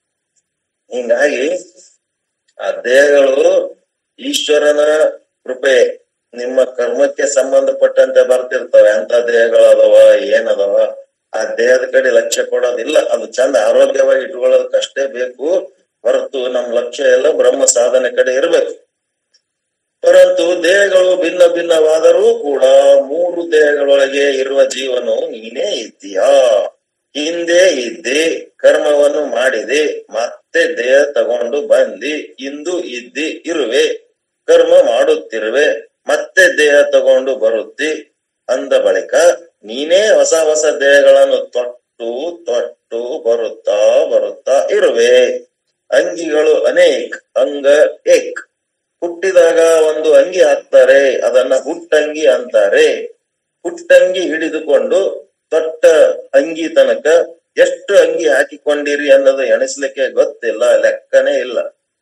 ಹಿಂಗಾಗಿ ಆ ದೇಹಗಳು ಈಶ್ವರನ ಕೃಪೆ ನಿಮ್ಮ ಕರ್ಮಕ್ಕೆ ಸಂಬಂಧಪಟ್ಟಂತೆ ಬರ್ತಿರ್ತವೆ ಅಂತ ದೇಹಗಳು ಅದಾವ ಏನದವ ಆ ದೇಹದ ಕಡೆ ಲಕ್ಷ್ಯ ಕೊಡೋದಿಲ್ಲ ಅದು ಚಂದ ಆರೋಗ್ಯವಾಗಿ ಇಟ್ಕೊಳ್ಳೋದಕ್ಕಷ್ಟೇ ಬೇಕು ಹೊರತು ನಮ್ ಲಕ್ಷ್ಯ ಎಲ್ಲ ಬ್ರಹ್ಮ ಸಾಧನೆ ಕಡೆ ಇರ್ಬೇಕು ಪರಂತು ದೇಹಗಳು ಭಿನ್ನ ಭಿನ್ನವಾದರೂ ಕೂಡ ಮೂರು ದೇಹಗಳೊಳಗೆ ಇರುವ ಜೀವನು ನೀನೇ ಇದ್ದೀಯಾ ಹಿಂದೆ ಇದ್ದೆ ಕರ್ಮವನ್ನು ಮಾಡಿದೆ ಮತ್ತೆ ದೇಹ ತಗೊಂಡು ಬಂದಿ ಇಂದು ಇದ್ದಿ ಇರುವೆ ಕರ್ಮ ಮಾಡುತ್ತಿರುವೆ ಮತ್ತೆ ದೇಹ ತಗೊಂಡು ಬರುತ್ತಿ ಅಂದ ಬಳಿಕ ನೀನೇ ಹೊಸ ಹೊಸ ದೇಹಗಳನ್ನು ತೊಟ್ಟು ತೊಟ್ಟು ಬರುತ್ತಾ ಬರುತ್ತಾ ಇರುವೆ ಅಂಗಿಗಳು ಅನೇಕ್ ಅಂಗ ಏಕ್ ಹುಟ್ಟಿದಾಗ ಒಂದು ಅಂಗಿ ಹಾಕ್ತಾರೆ ಅದನ್ನ ಹುಟ್ಟಂಗಿ ಅಂತಾರೆ ಹುಟ್ಟಂಗಿ ಹಿಡಿದುಕೊಂಡು ತೊಟ್ಟ ಅಂಗಿ ತನಕ ಎಷ್ಟು ಅಂಗಿ ಹಾಕಿಕೊಂಡಿರಿ ಅನ್ನೋದು ಎಣಿಸ್ಲಿಕ್ಕೆ ಗೊತ್ತಿಲ್ಲ ಲೆಕ್ಕನೇ ಇಲ್ಲ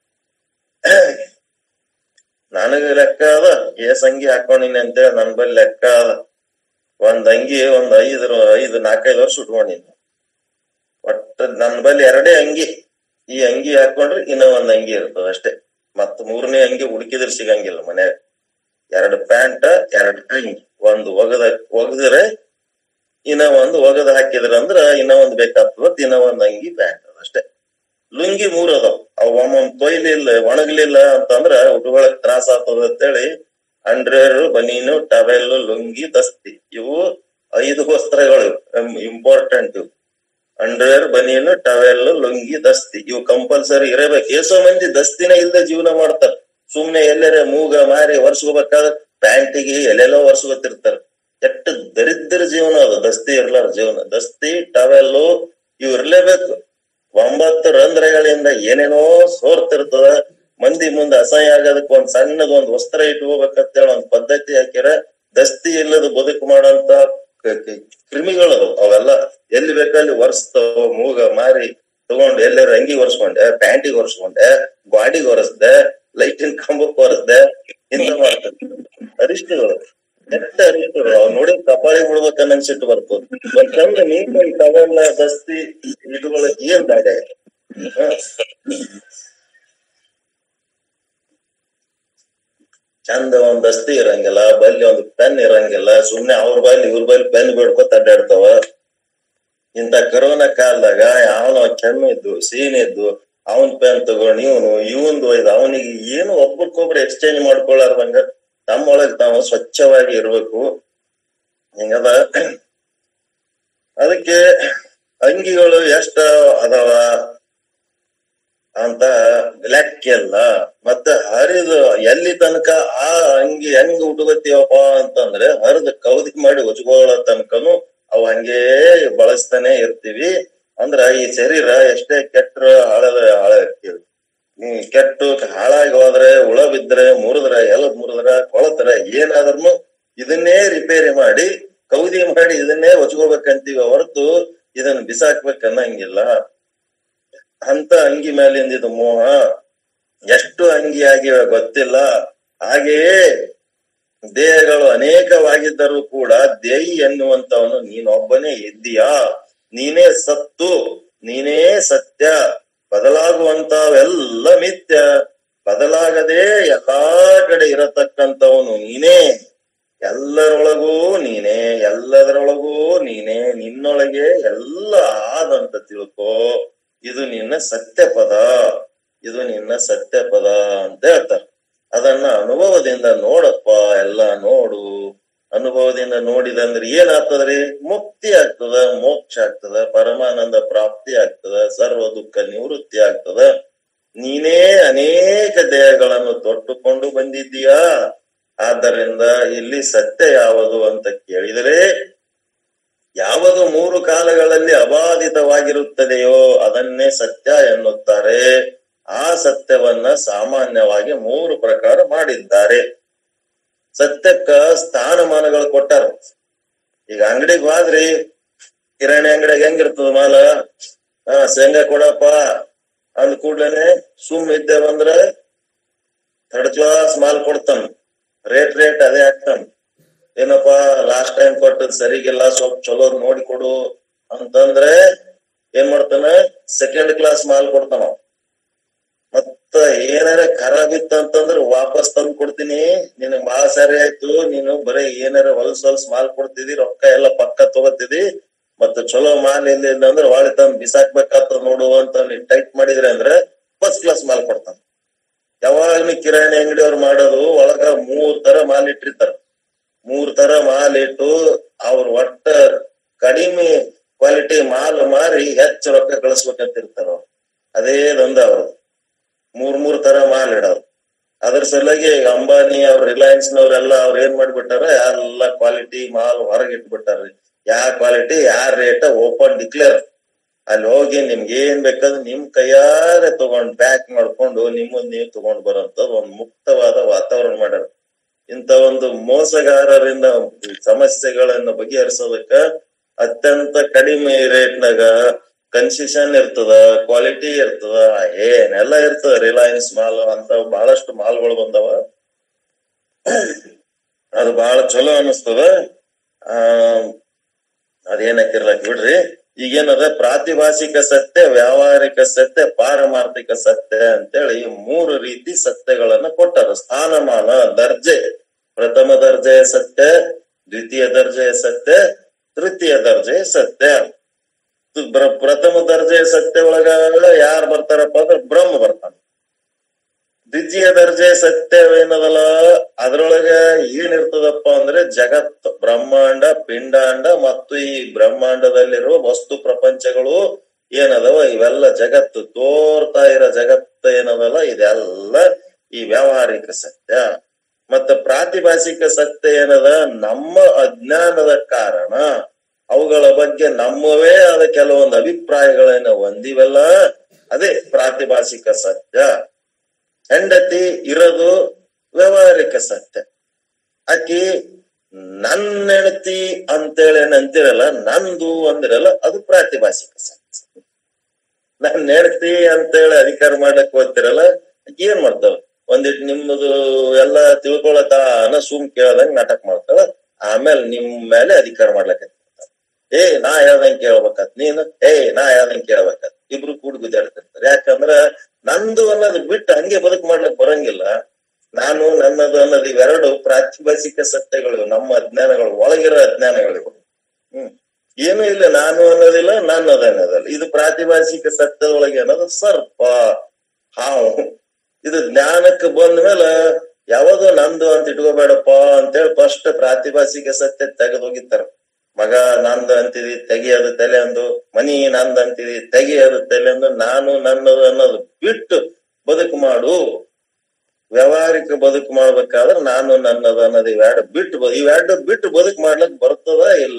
ನನಗ ಲೆಕ್ಕ ಅದ ಏಸ್ ಅಂಗಿ ಹಾಕೊಂಡಿನಿ ಅಂತೇಳಿ ನನ್ ಬಳಿ ಲೆಕ್ಕ ಅದ ಒಂದ್ ಅಂಗಿ ಒಂದ್ ಐದು ಐದು ನಾಲ್ಕೈದು ವರ್ಷ ಉಟ್ಕೊಂಡಿನಿ ಒಟ್ಟ ನನ್ ಬಳಿ ಎರಡೇ ಅಂಗಿ ಈ ಅಂಗಿ ಹಾಕೊಂಡ್ರೆ ಇನ್ನೂ ಒಂದ್ ಅಂಗಿ ಇರ್ತದ ಅಷ್ಟೇ ಮತ್ ಮೂರನೇ ಅಂಗಿ ಹುಡುಕಿದ್ರೆ ಸಿಗಂಗಿಲ್ಲ ಮನ್ಯಾಗ ಎರಡು ಪ್ಯಾಂಟ್ ಎರಡು ಅಂಗಿ ಒಂದು ಒಗದ ಒಗದ್ರೆ ಇನ್ನ ಒಂದು ಒಗದ ಹಾಕಿದ್ರ ಅಂದ್ರ ಇನ್ನ ಒಂದ್ ಬೇಕಾಗ್ತದ ಇನ್ನ ಒಂದ್ ಅಂಗಿ ಪ್ಯಾಂಟ್ ಅದ ಅಷ್ಟೇ ಲುಂಗಿ ಮೂರ್ ಅದಾವ ಅವ್ ಒಮ್ಮೊಮ್ಮೆ ತೊಯ್ಲಿಲ್ಲ ಒಣಗ್ಲಿಲ್ಲ ಅಂತಂದ್ರ ಉಟ್ಕೊಳಕ್ ತ್ರಾಸ ಆಗ್ತದ ಅಂತೇಳಿ ಅಂಡ್ರೇರ್ ಬನೀನು ಟವೆಲ್ ಲುಂಗಿ ದಸ್ತಿ ಇವು ಐದು ವಸ್ತ್ರಗಳು ಇಂಪಾರ್ಟೆಂಟ್ ಇವು ಅಂಡರ್ವೇರ್ ಬನೀನು ಟವೆಲ್ ಲುಂಗಿ ದಸ್ತಿ ಇವು ಕಂಪಲ್ಸರಿ ಇರಬೇಕು ಎಷ್ಟೋ ಮಂದಿ ದಸ್ತಿನ ಇಲ್ಲದೆ ಜೀವನ ಮಾಡ್ತಾರ ಸುಮ್ನೆ ಎಲ್ಲರ ಮೂಗ ಮಾರಿ ವರ್ಷಗೋಬೇಕಾದ್ರೆ ಪ್ಯಾಂಟಿಗೆ ಎಲ್ಲೆಲ್ಲೋ ವರ್ಷಗೊತ್ತಿರ್ತಾರ ಕೆಟ್ಟ ದರಿದ್ರ ಜೀವನ ಅದು ದಸ್ತಿ ಇರ್ಲಾರ ಜೀವನ ದಸ್ತಿ ಟವೆಲ್ಲು ಇವ್ ಇರ್ಲೇಬೇಕು ಒಂಬತ್ತು ರಂಧ್ರಗಳಿಂದ ಏನೇನೋ ಸೋರ್ತಿರ್ತದ ಮಂದಿ ಮುಂದೆ ಅಸಹ್ಯ ಆಗೋದಕ್ಕೆ ಒಂದ್ ಸಣ್ಣದ ಒಂದ್ ವಸ್ತ್ರ ಇಟ್ಕೋಬೇಕಂತೇಳಿ ಒಂದ್ ಪದ್ಧತಿ ಹಾಕ್ಯಾರ ದಸ್ತಿ ಇಲ್ಲದ ಬದುಕು ಮಾಡಂತ ಕ- ಕ- ಕ್ರಿಮಿಗಳು ಅವೆಲ್ಲ ಎಲ್ಲಿ ಬೇಕಲ್ಲಿ ಒರೆಸ್ತಾವ ಮೂಗ ಮಾರಿ ತಗೊಂಡು ಎಲ್ಲರ ಅಂಗಿ ಒರೆಸ್ಕೊಂಡೆ ಪ್ಯಾಂಟಿಗೆ ಒರೆಸ್ಕೊಂಡೆ ಗಾಡಿಗೆ ಒರೆಸ್ದೆ ಲೈಟಿನ ಕಂಬಕ್ಕೆ ಒರೆಸ್ದೆ ಇಂತ ಮಾಡ್ತಾರೆ ಅರಿಷ್ಟಗಳು ಕೆಟ್ಟ ಅರಿಷ್ಟಗಳು ಅವ್ ನೋಡಿ ಕಪಾಳಿ ಬಿಡ್ಬೇಕನ್ನ ಅನ್ಸಿಟ್ಟು ಬರ್ತದ ಒಂದ್ ಚಂದ ನೀಟಾಗಿ ಟವೆಲ್ಲ ದಸ್ತಿ ಇಟ್ಕೊಳಕ್ ಏನ್ ದಾಡೆ ಹ? ಚಂದ ಒಂದ್ ದಸ್ತಿ ಇರಂಗಿಲ್ಲ ಬಲ್ಲಿ ಒಂದು ಪೆನ್ ಇರಂಗಿಲ್ಲ ಸುಮ್ನೆ ಅವ್ರ ಬಲ್ಲಿ ಇವ್ರ ಬಲ್ಲಿ ಪೆನ್ ಬಿಡ್ಕೊತ ಅಡ್ಡಾಡ್ತಾವ ಇಂತ ಕರೋನಾ ಕಾಲದಾಗ ಯಾವನೋ ಕೆಮ್ಮಿದ್ದು ಸೀನಿದ್ದು ಅವನ್ ಪೆನ್ ತಗೊಂಡ್ ಇವನು ಇವಂದು ಒಯ್ದು ಅವನಿಗೆ ಏನು ಒಬ್ರಿಗೊಬ್ರು ಎಕ್ಸ್ಚೇಂಜ್ ಮಾಡ್ಕೊಳ್ಳಾರ್ದಂಗ ತಮ್ಮೊಳಗ್ ತಾವು ಸ್ವಚ್ಛವಾಗಿ ಇರ್ಬೇಕು ಹಿಂಗದ ಅದಕ್ಕೆ ಅಂಗಿಗಳು ಎಷ್ಟ ಅದಾವ ಅಂತ ಲೆಕ್ಕಿಲ್ಲ ಮತ್ತೆ ಹರಿದು ಎಲ್ಲಿ ತನಕ ಆ ಅಂಗಿ ಹೆಂಗ್ ಉಟ್ಕೋತೀವಪ್ಪ ಅಂತಂದ್ರೆ ಹರಿದು ಕೌದಿ ಮಾಡಿ ಉಚ್ಕೊಳ್ಳೋ ತನಕನು ಅವ್ ಹಂಗೇ ಬಳಸ್ತಾನೆ ಇರ್ತೀವಿ ಅಂದ್ರ ಈ ಶರೀರ ಎಷ್ಟೇ ಕೆಟ್ಟ ಹಳದ ಹಳ ಹ್ಮ್ ಕೆಟ್ಟು ಹಾಳಾಗಿ ಹೋದ್ರೆ ಹುಳ ಬಿದ್ರೆ ಮುರಿದ್ರೆ ಎಲ್ ಮುರಿದ್ರ ಕೊಳತ್ರ ಏನಾದ್ರೂ ಇದನ್ನೇ ರಿಪೇರಿ ಮಾಡಿ ಕೌದಿ ಮಾಡಿ ಇದನ್ನೇ ಒಚ್ಕೋಬೇಕಂತೀವಿ ಹೊರತು ಇದನ್ನ ಬಿಸಾಕ್ಬೇಕು ಅನ್ನಂಗಿಲ್ಲ ಅಂತ ಅಂಗಿ ಮೇಲಿಂದ ಇದು ಮೋಹ ಎಷ್ಟು ಅಂಗಿ ಆಗಿವೆ ಗೊತ್ತಿಲ್ಲ ಹಾಗೆಯೇ ದೇಹಗಳು ಅನೇಕವಾಗಿದ್ದರೂ ಕೂಡ ದೇಹಿ ಎನ್ನುವಂತವನು ನೀನೊಬ್ಬನೇ ಇದ್ದೀಯಾ ನೀನೇ ಸತ್ತು ನೀನೇ ಸತ್ಯ ಬದಲಾಗುವಂತವೆಲ್ಲ ಮಿಥ್ಯ ಬದಲಾಗದೆ ಎಲ್ಲಾ ಕಡೆ ಇರತಕ್ಕಂತವನು ನೀನೇ ಎಲ್ಲರೊಳಗೂ ನೀನೇ ಎಲ್ಲದರೊಳಗೂ ನೀನೇ ನಿನ್ನೊಳಗೆ ಎಲ್ಲ ಆದಂತ ತಿಳ್ಕೋ ಇದು ನಿನ್ನ ಸತ್ಯ ಪದ ಇದು ನಿನ್ನ ಸತ್ಯ ಪದ ಅಂತ ಹೇಳ್ತಾರೆ ಅದನ್ನ ಅನುಭವದಿಂದ ನೋಡಪ್ಪ ಎಲ್ಲ ನೋಡು ಅನುಭವದಿಂದ ನೋಡಿದಂದ್ರೆ ಏನಾಗ್ತದ್ರಿ ಮುಕ್ತಿ ಆಗ್ತದ ಮೋಕ್ಷ ಆಗ್ತದ ಪರಮಾನಂದ ಪ್ರಾಪ್ತಿ ಆಗ್ತದ ಸರ್ವ ದುಃಖ ನಿವೃತ್ತಿ ಆಗ್ತದ ನೀನೇ ಅನೇಕ ದೇಹಗಳನ್ನು ತೊಟ್ಟುಕೊಂಡು ಬಂದಿದ್ದೀಯಾ ಆದ್ದರಿಂದ ಇಲ್ಲಿ ಸತ್ಯ ಯಾವುದು ಅಂತ ಕೇಳಿದರೆ ಯಾವುದು ಮೂರು ಕಾಲಗಳಲ್ಲಿ ಅಬಾಧಿತವಾಗಿರುತ್ತದೆಯೋ ಅದನ್ನೇ ಸತ್ಯ ಎನ್ನುತ್ತಾರೆ ಆ ಸತ್ಯವನ್ನ ಸಾಮಾನ್ಯವಾಗಿ ಮೂರು ಪ್ರಕಾರ ಮಾಡಿದ್ದಾರೆ ಸತ್ಯಕ್ಕ ಸ್ಥಾನಮಾನಗಳು ಕೊಟ್ಟಾರ ಈಗ ಅಂಗಡಿಗೆ ಹೋದ್ರಿ ಕಿರಾಣಿ ಅಂಗಡಿಯಾಗ ಹೆಂಗಿರ್ತದ ಮಾಲ ಹಾ ಶೇಂಗಾ ಕೊಡಪ್ಪ ಅಂದ್ ಕೂಡ್ಲೇನೆ ಸುಮ್ ಇದ್ದೇವಂದ್ರ ಥರ್ಡ್ ಕ್ಲಾಸ್ ಮಾಲ್ ಕೊಡ್ತಾನ ರೇಟ್ ರೇಟ್ ಅದೇ ಹಾಕ್ತಾನ ಏನಪ್ಪಾ ಲಾಸ್ಟ್ ಟೈಮ್ ಕೊಟ್ಟದ್ ಸರಿಗಿಲ್ಲ ಸ್ವಲ್ಪ ಚಲೋ ನೋಡಿ ಕೊಡು ಅಂತಂದ್ರೆ ಏನ್ ಮಾಡ್ತಾನ ಸೆಕೆಂಡ್ ಕ್ಲಾಸ್ ಮಾಲ್ ಕೊಡ್ತಾನ ಅವ. ಮತ್ತ ಏನಾರ ಖರಾಬ್ ಇತ್ತಂತಂದ್ರ ವಾಪಸ್ ತಂದ್ ಕೊಡ್ತೀನಿ ನಿನಗ್ ಬಾಳ ಸರಿ ಆಯ್ತು ನೀನು ಬರೀ ಏನಾರ ಹೊಲ್ಸ್ ಹೊಲ್ಸ್ ಮಾಲ್ ಕೊಡ್ತಿದಿ ರೊಕ್ಕ ಎಲ್ಲ ಪಕ್ಕ ತಗೋತಿದಿ ಮತ್ತ ಚಲೋ ಮಾಲ್ ಇಲ್ಲ ಇಲ್ಲ ಅಂದ್ರೆ ಒಳ್ಳೆ ತಂದ್ ಬಿಸಾಕ್ಬೇಕಾಗ್ತದ ನೋಡು ಅಂತ ನೀ ಟೈಟ್ ಮಾಡಿದ್ರೆ ಅಂದ್ರೆ ಫಸ್ಟ್ ಕ್ಲಾಸ್ ಮಾಲ್ ಕೊಡ್ತಾನ ಯಾವಾಗ್ಲೂ ಕಿರಾಣಿ ಅಂಗಡಿಯವ್ರು ಮಾಡೋದು ಒಳಗ ಮೂರ್ ತರ ಮಾಲ್ ಇಟ್ಟಿರ್ತಾರ ಮೂರ್ ತರ ಮಾಲ್ ಇಟ್ಟು ಅವ್ರ ಒಟ್ಟ ಕಡಿಮೆ ಕ್ವಾಲಿಟಿ ಮಾಲ್ ಮಾರಿ ಹೆಚ್ಚು ರೊಕ್ಕ ಗಳಿಸ್ಬೇಕಂತ ಇರ್ತಾರ ಅವ್ರು ಅದೇ ದಂಧ ಅವ್ರದ್ದು ಮೂರ್ ಮೂರ್ ತರ ಮಾಲ್ ಇಡೋದು ಅದ್ರ ಸಲುವಾಗಿ ಅಂಬಾನಿ ಅವ್ರ ರಿಲಯನ್ಸ್ ನವ್ರೆಲ್ಲ ಅವ್ರ ಏನ್ ಮಾಡ್ಬಿಟ್ಟಾರ ಎಲ್ಲ ಕ್ವಾಲಿಟಿ ಮಾಲ್ ಹೊರಗೆ ಇಟ್ಬಿಟ್ಟಾರ್ರಿ ಯಾವ ಕ್ವಾಲಿಟಿ ಯಾವ ರೇಟ್ ಓಪನ್ ಡಿಕ್ಲೇರ್ ಅಲ್ಲಿ ಹೋಗಿ ನಿಮ್ಗೆ ಏನ್ ಬೇಕಾದ್ರೆ ನಿಮ್ ಕೈಯಾರೆ ತಗೊಂಡ್ ಪ್ಯಾಕ್ ಮಾಡ್ಕೊಂಡು ನಿಮ್ಮದ್ ನೀವು ತಗೊಂಡ್ ಬರೋಂಥದ್ದು ಒಂದ್ ಮುಕ್ತವಾದ ವಾತಾವರಣ ಮಾಡ್ಯಾರ ಇಂತ ಒಂದು ಮೋಸಗಾರರಿಂದ ಸಮಸ್ಯೆಗಳನ್ನ ಬಗೆಹರಿಸೋದಕ್ಕ ಅತ್ಯಂತ ಕಡಿಮೆ ರೇಟ್ನಾಗ ಕನ್ಸೆಷನ್ ಇರ್ತದ ಕ್ವಾಲಿಟಿ ಇರ್ತದ ಏನೆಲ್ಲ ಇರ್ತದ ರಿಲಯನ್ಸ್ ಮಾಲ್ ಅಂತ ಬಹಳಷ್ಟು ಮಾಲ್ಗಳು ಬಂದವ ಅದು ಬಹಳ ಚಲೋ ಅನಿಸ್ತದ ಆ ಅದೇನಕ್ಕಿರ್ಲಕ್ ಬಿಡ್ರಿ ಈಗೇನದ ಪ್ರಾತಿಭಾಷಿಕ ಸತ್ಯ ವ್ಯಾವಹಾರಿಕ ಸತ್ಯ ಪಾರಮಾರ್ಥಿಕ ಸತ್ಯ ಅಂತೇಳಿ ಮೂರು ರೀತಿ ಸತ್ಯಗಳನ್ನ ಕೊಟ್ಟಾರ ಸ್ಥಾನಮಾನ ದರ್ಜೆ ಪ್ರಥಮ ದರ್ಜೆಯ ಸತ್ಯ ದ್ವಿತೀಯ ದರ್ಜೆಯ ಸತ್ಯ ತೃತೀಯ ದರ್ಜೆಯ ಸತ್ಯ ಪ್ರ- ಪ್ರಥಮ ದರ್ಜೆಯ ಸತ್ಯ ಒಳಗ ಯಾರು ಬರ್ತಾರಪ್ಪ ಅಂದ್ರೆ ಬ್ರಹ್ಮ ಬರ್ತಾನ ದ್ವಿತೀಯ ದರ್ಜೆ ಸತ್ಯವೇನದಲ್ಲ ಅದ್ರೊಳಗ ಏನಿರ್ತದಪ್ಪ ಅಂದ್ರೆ ಜಗತ್ ಬ್ರಹ್ಮಾಂಡ ಪಿಂಡಾಂಡ ಮತ್ತು ಈ ಬ್ರಹ್ಮಾಂಡದಲ್ಲಿರುವ ವಸ್ತು ಪ್ರಪಂಚಗಳು ಏನದವ ಇವೆಲ್ಲ ಜಗತ್ತು ತೋರ್ತಾ ಇರೋ ಜಗತ್ತು ಏನದಲ್ಲ ಇದೆಲ್ಲ ಈ ವ್ಯಾವಹಾರಿಕ ಸತ್ಯ ಮತ್ತ ಪ್ರಾತಿಭಾಷಿಕ ಸತ್ಯ ಏನದ ನಮ್ಮ ಅಜ್ಞಾನದ ಕಾರಣ ಅವುಗಳ ಬಗ್ಗೆ ನಮ್ಮವೇ ಆದ ಕೆಲವೊಂದು ಅಭಿಪ್ರಾಯಗಳನ್ನ ಹೊಂದಿವಲ್ಲ ಅದೇ ಪ್ರಾತಿಭಾಷಿಕ ಸತ್ಯ ಹೆಂಡತಿ ಇರೋದು ವ್ಯವಹಾರಿಕ ಸತ್ಯ ಆಕಿ ನನ್ನ ಹೆಂಡತಿ ಅಂತೇಳಿ ಏನ್ ಅಂತಿರಲ್ಲ ನಂದು ಅಂದಿರಲ್ಲ ಅದು ಪ್ರಾತಿಭಾಷಿಕ ಸತ್ಯ ನನ್ನ ಹೆಂಡತಿ ಅಂತೇಳಿ ಅಧಿಕಾರ ಮಾಡ್ಲಕ್ ಹೋಗ್ತಿರಲ್ಲ ಆಕಿ ಏನ್ ಮಾಡ್ತಾವ ಒಂದಿಟ್ ನಿಮ್ಮದು ಎಲ್ಲಾ ತಿಳ್ಕೊಳತಾನ ಸುಮ್ ಕೇಳ್ದಂಗ್ ನಾಟಕ ಮಾಡ್ತಾಳ ಆಮೇಲೆ ನಿಮ್ ಮೇಲೆ ಅಧಿಕಾರ ಮಾಡ್ಲಕ್ಕ ಏ ನಾ ಹೇಳ್ದಂಗ್ ಕೇಳ್ಬೇಕತ್ ನೀನು ಏ ನಾ ಹೇಳ್ದಂಗ್ ಕೇಳ್ಬೇಕತ್ ಇಬ್ರು ಕೂಡಿ ಗುದ್ದಾಡ್ತಿರ್ತಾರೆ ಯಾಕಂದ್ರ ನಂದು ಅನ್ನೋದು ಬಿಟ್ಟು ಹಂಗೆ ಬದುಕು ಮಾಡ್ಲಿಕ್ ಬರಂಗಿಲ್ಲ ನಾನು ನನ್ನದು ಅನ್ನೋದು ಇವೆರಡು ಪ್ರಾತಿಭಾಷಿಕ ಸತ್ಯಗಳು ನಮ್ಮ ಅಜ್ಞಾನಗಳು ಒಳಗಿರೋ ಅಜ್ಞಾನಗಳಿವು ಹ್ಮ್ ಏನು ಇಲ್ಲ ನಾನು ಅನ್ನೋದಿಲ್ಲ ನನ್ನದು ಅನ್ನೋದಲ್ಲ ಇದು ಪ್ರಾತಿಭಾಷಿಕ ಸತ್ಯದೊಳಗೆ ಅನ್ನೋದು ಸರ್ಪ ಹಾವು ಇದು ಜ್ಞಾನಕ್ಕೆ ಬಂದ ಮೇಲೆ ಯಾವುದು ನಂದು ಅಂತ ಇಟ್ಕೋಬೇಡಪ್ಪ ಅಂತೇಳಿ ಫಸ್ಟ್ ಪ್ರಾತಿಭಾಷಿಕ ಸತ್ಯ ತೆಗೆದೋಗಿತ್ತಾರ ಮಗ ನಂದು ಅಂತಿದಿ ತೆಗಿಯೋದು ತಲೆ ಅಂದು ಮನಿ ನಂದು ಅಂತಿದಿ ತೆಗಿಯೋದು ತಲೆ ಅಂದು ನಾನು ನನ್ನದು ಅನ್ನೋದು ಬಿಟ್ಟು ಬದುಕು ಮಾಡು ವ್ಯವಹಾರಿಕ ಬದುಕು ಮಾಡ್ಬೇಕಾದ್ರೆ ನಾನು ನನ್ನದು ಅನ್ನೋದು ಇವೆರಡು ಬಿಟ್ಟು ಬ- ಇವೆರಡು ಬಿಟ್ಟು ಬದುಕು ಮಾಡ್ಲಿಕ್ ಬರ್ತದ ಇಲ್ಲ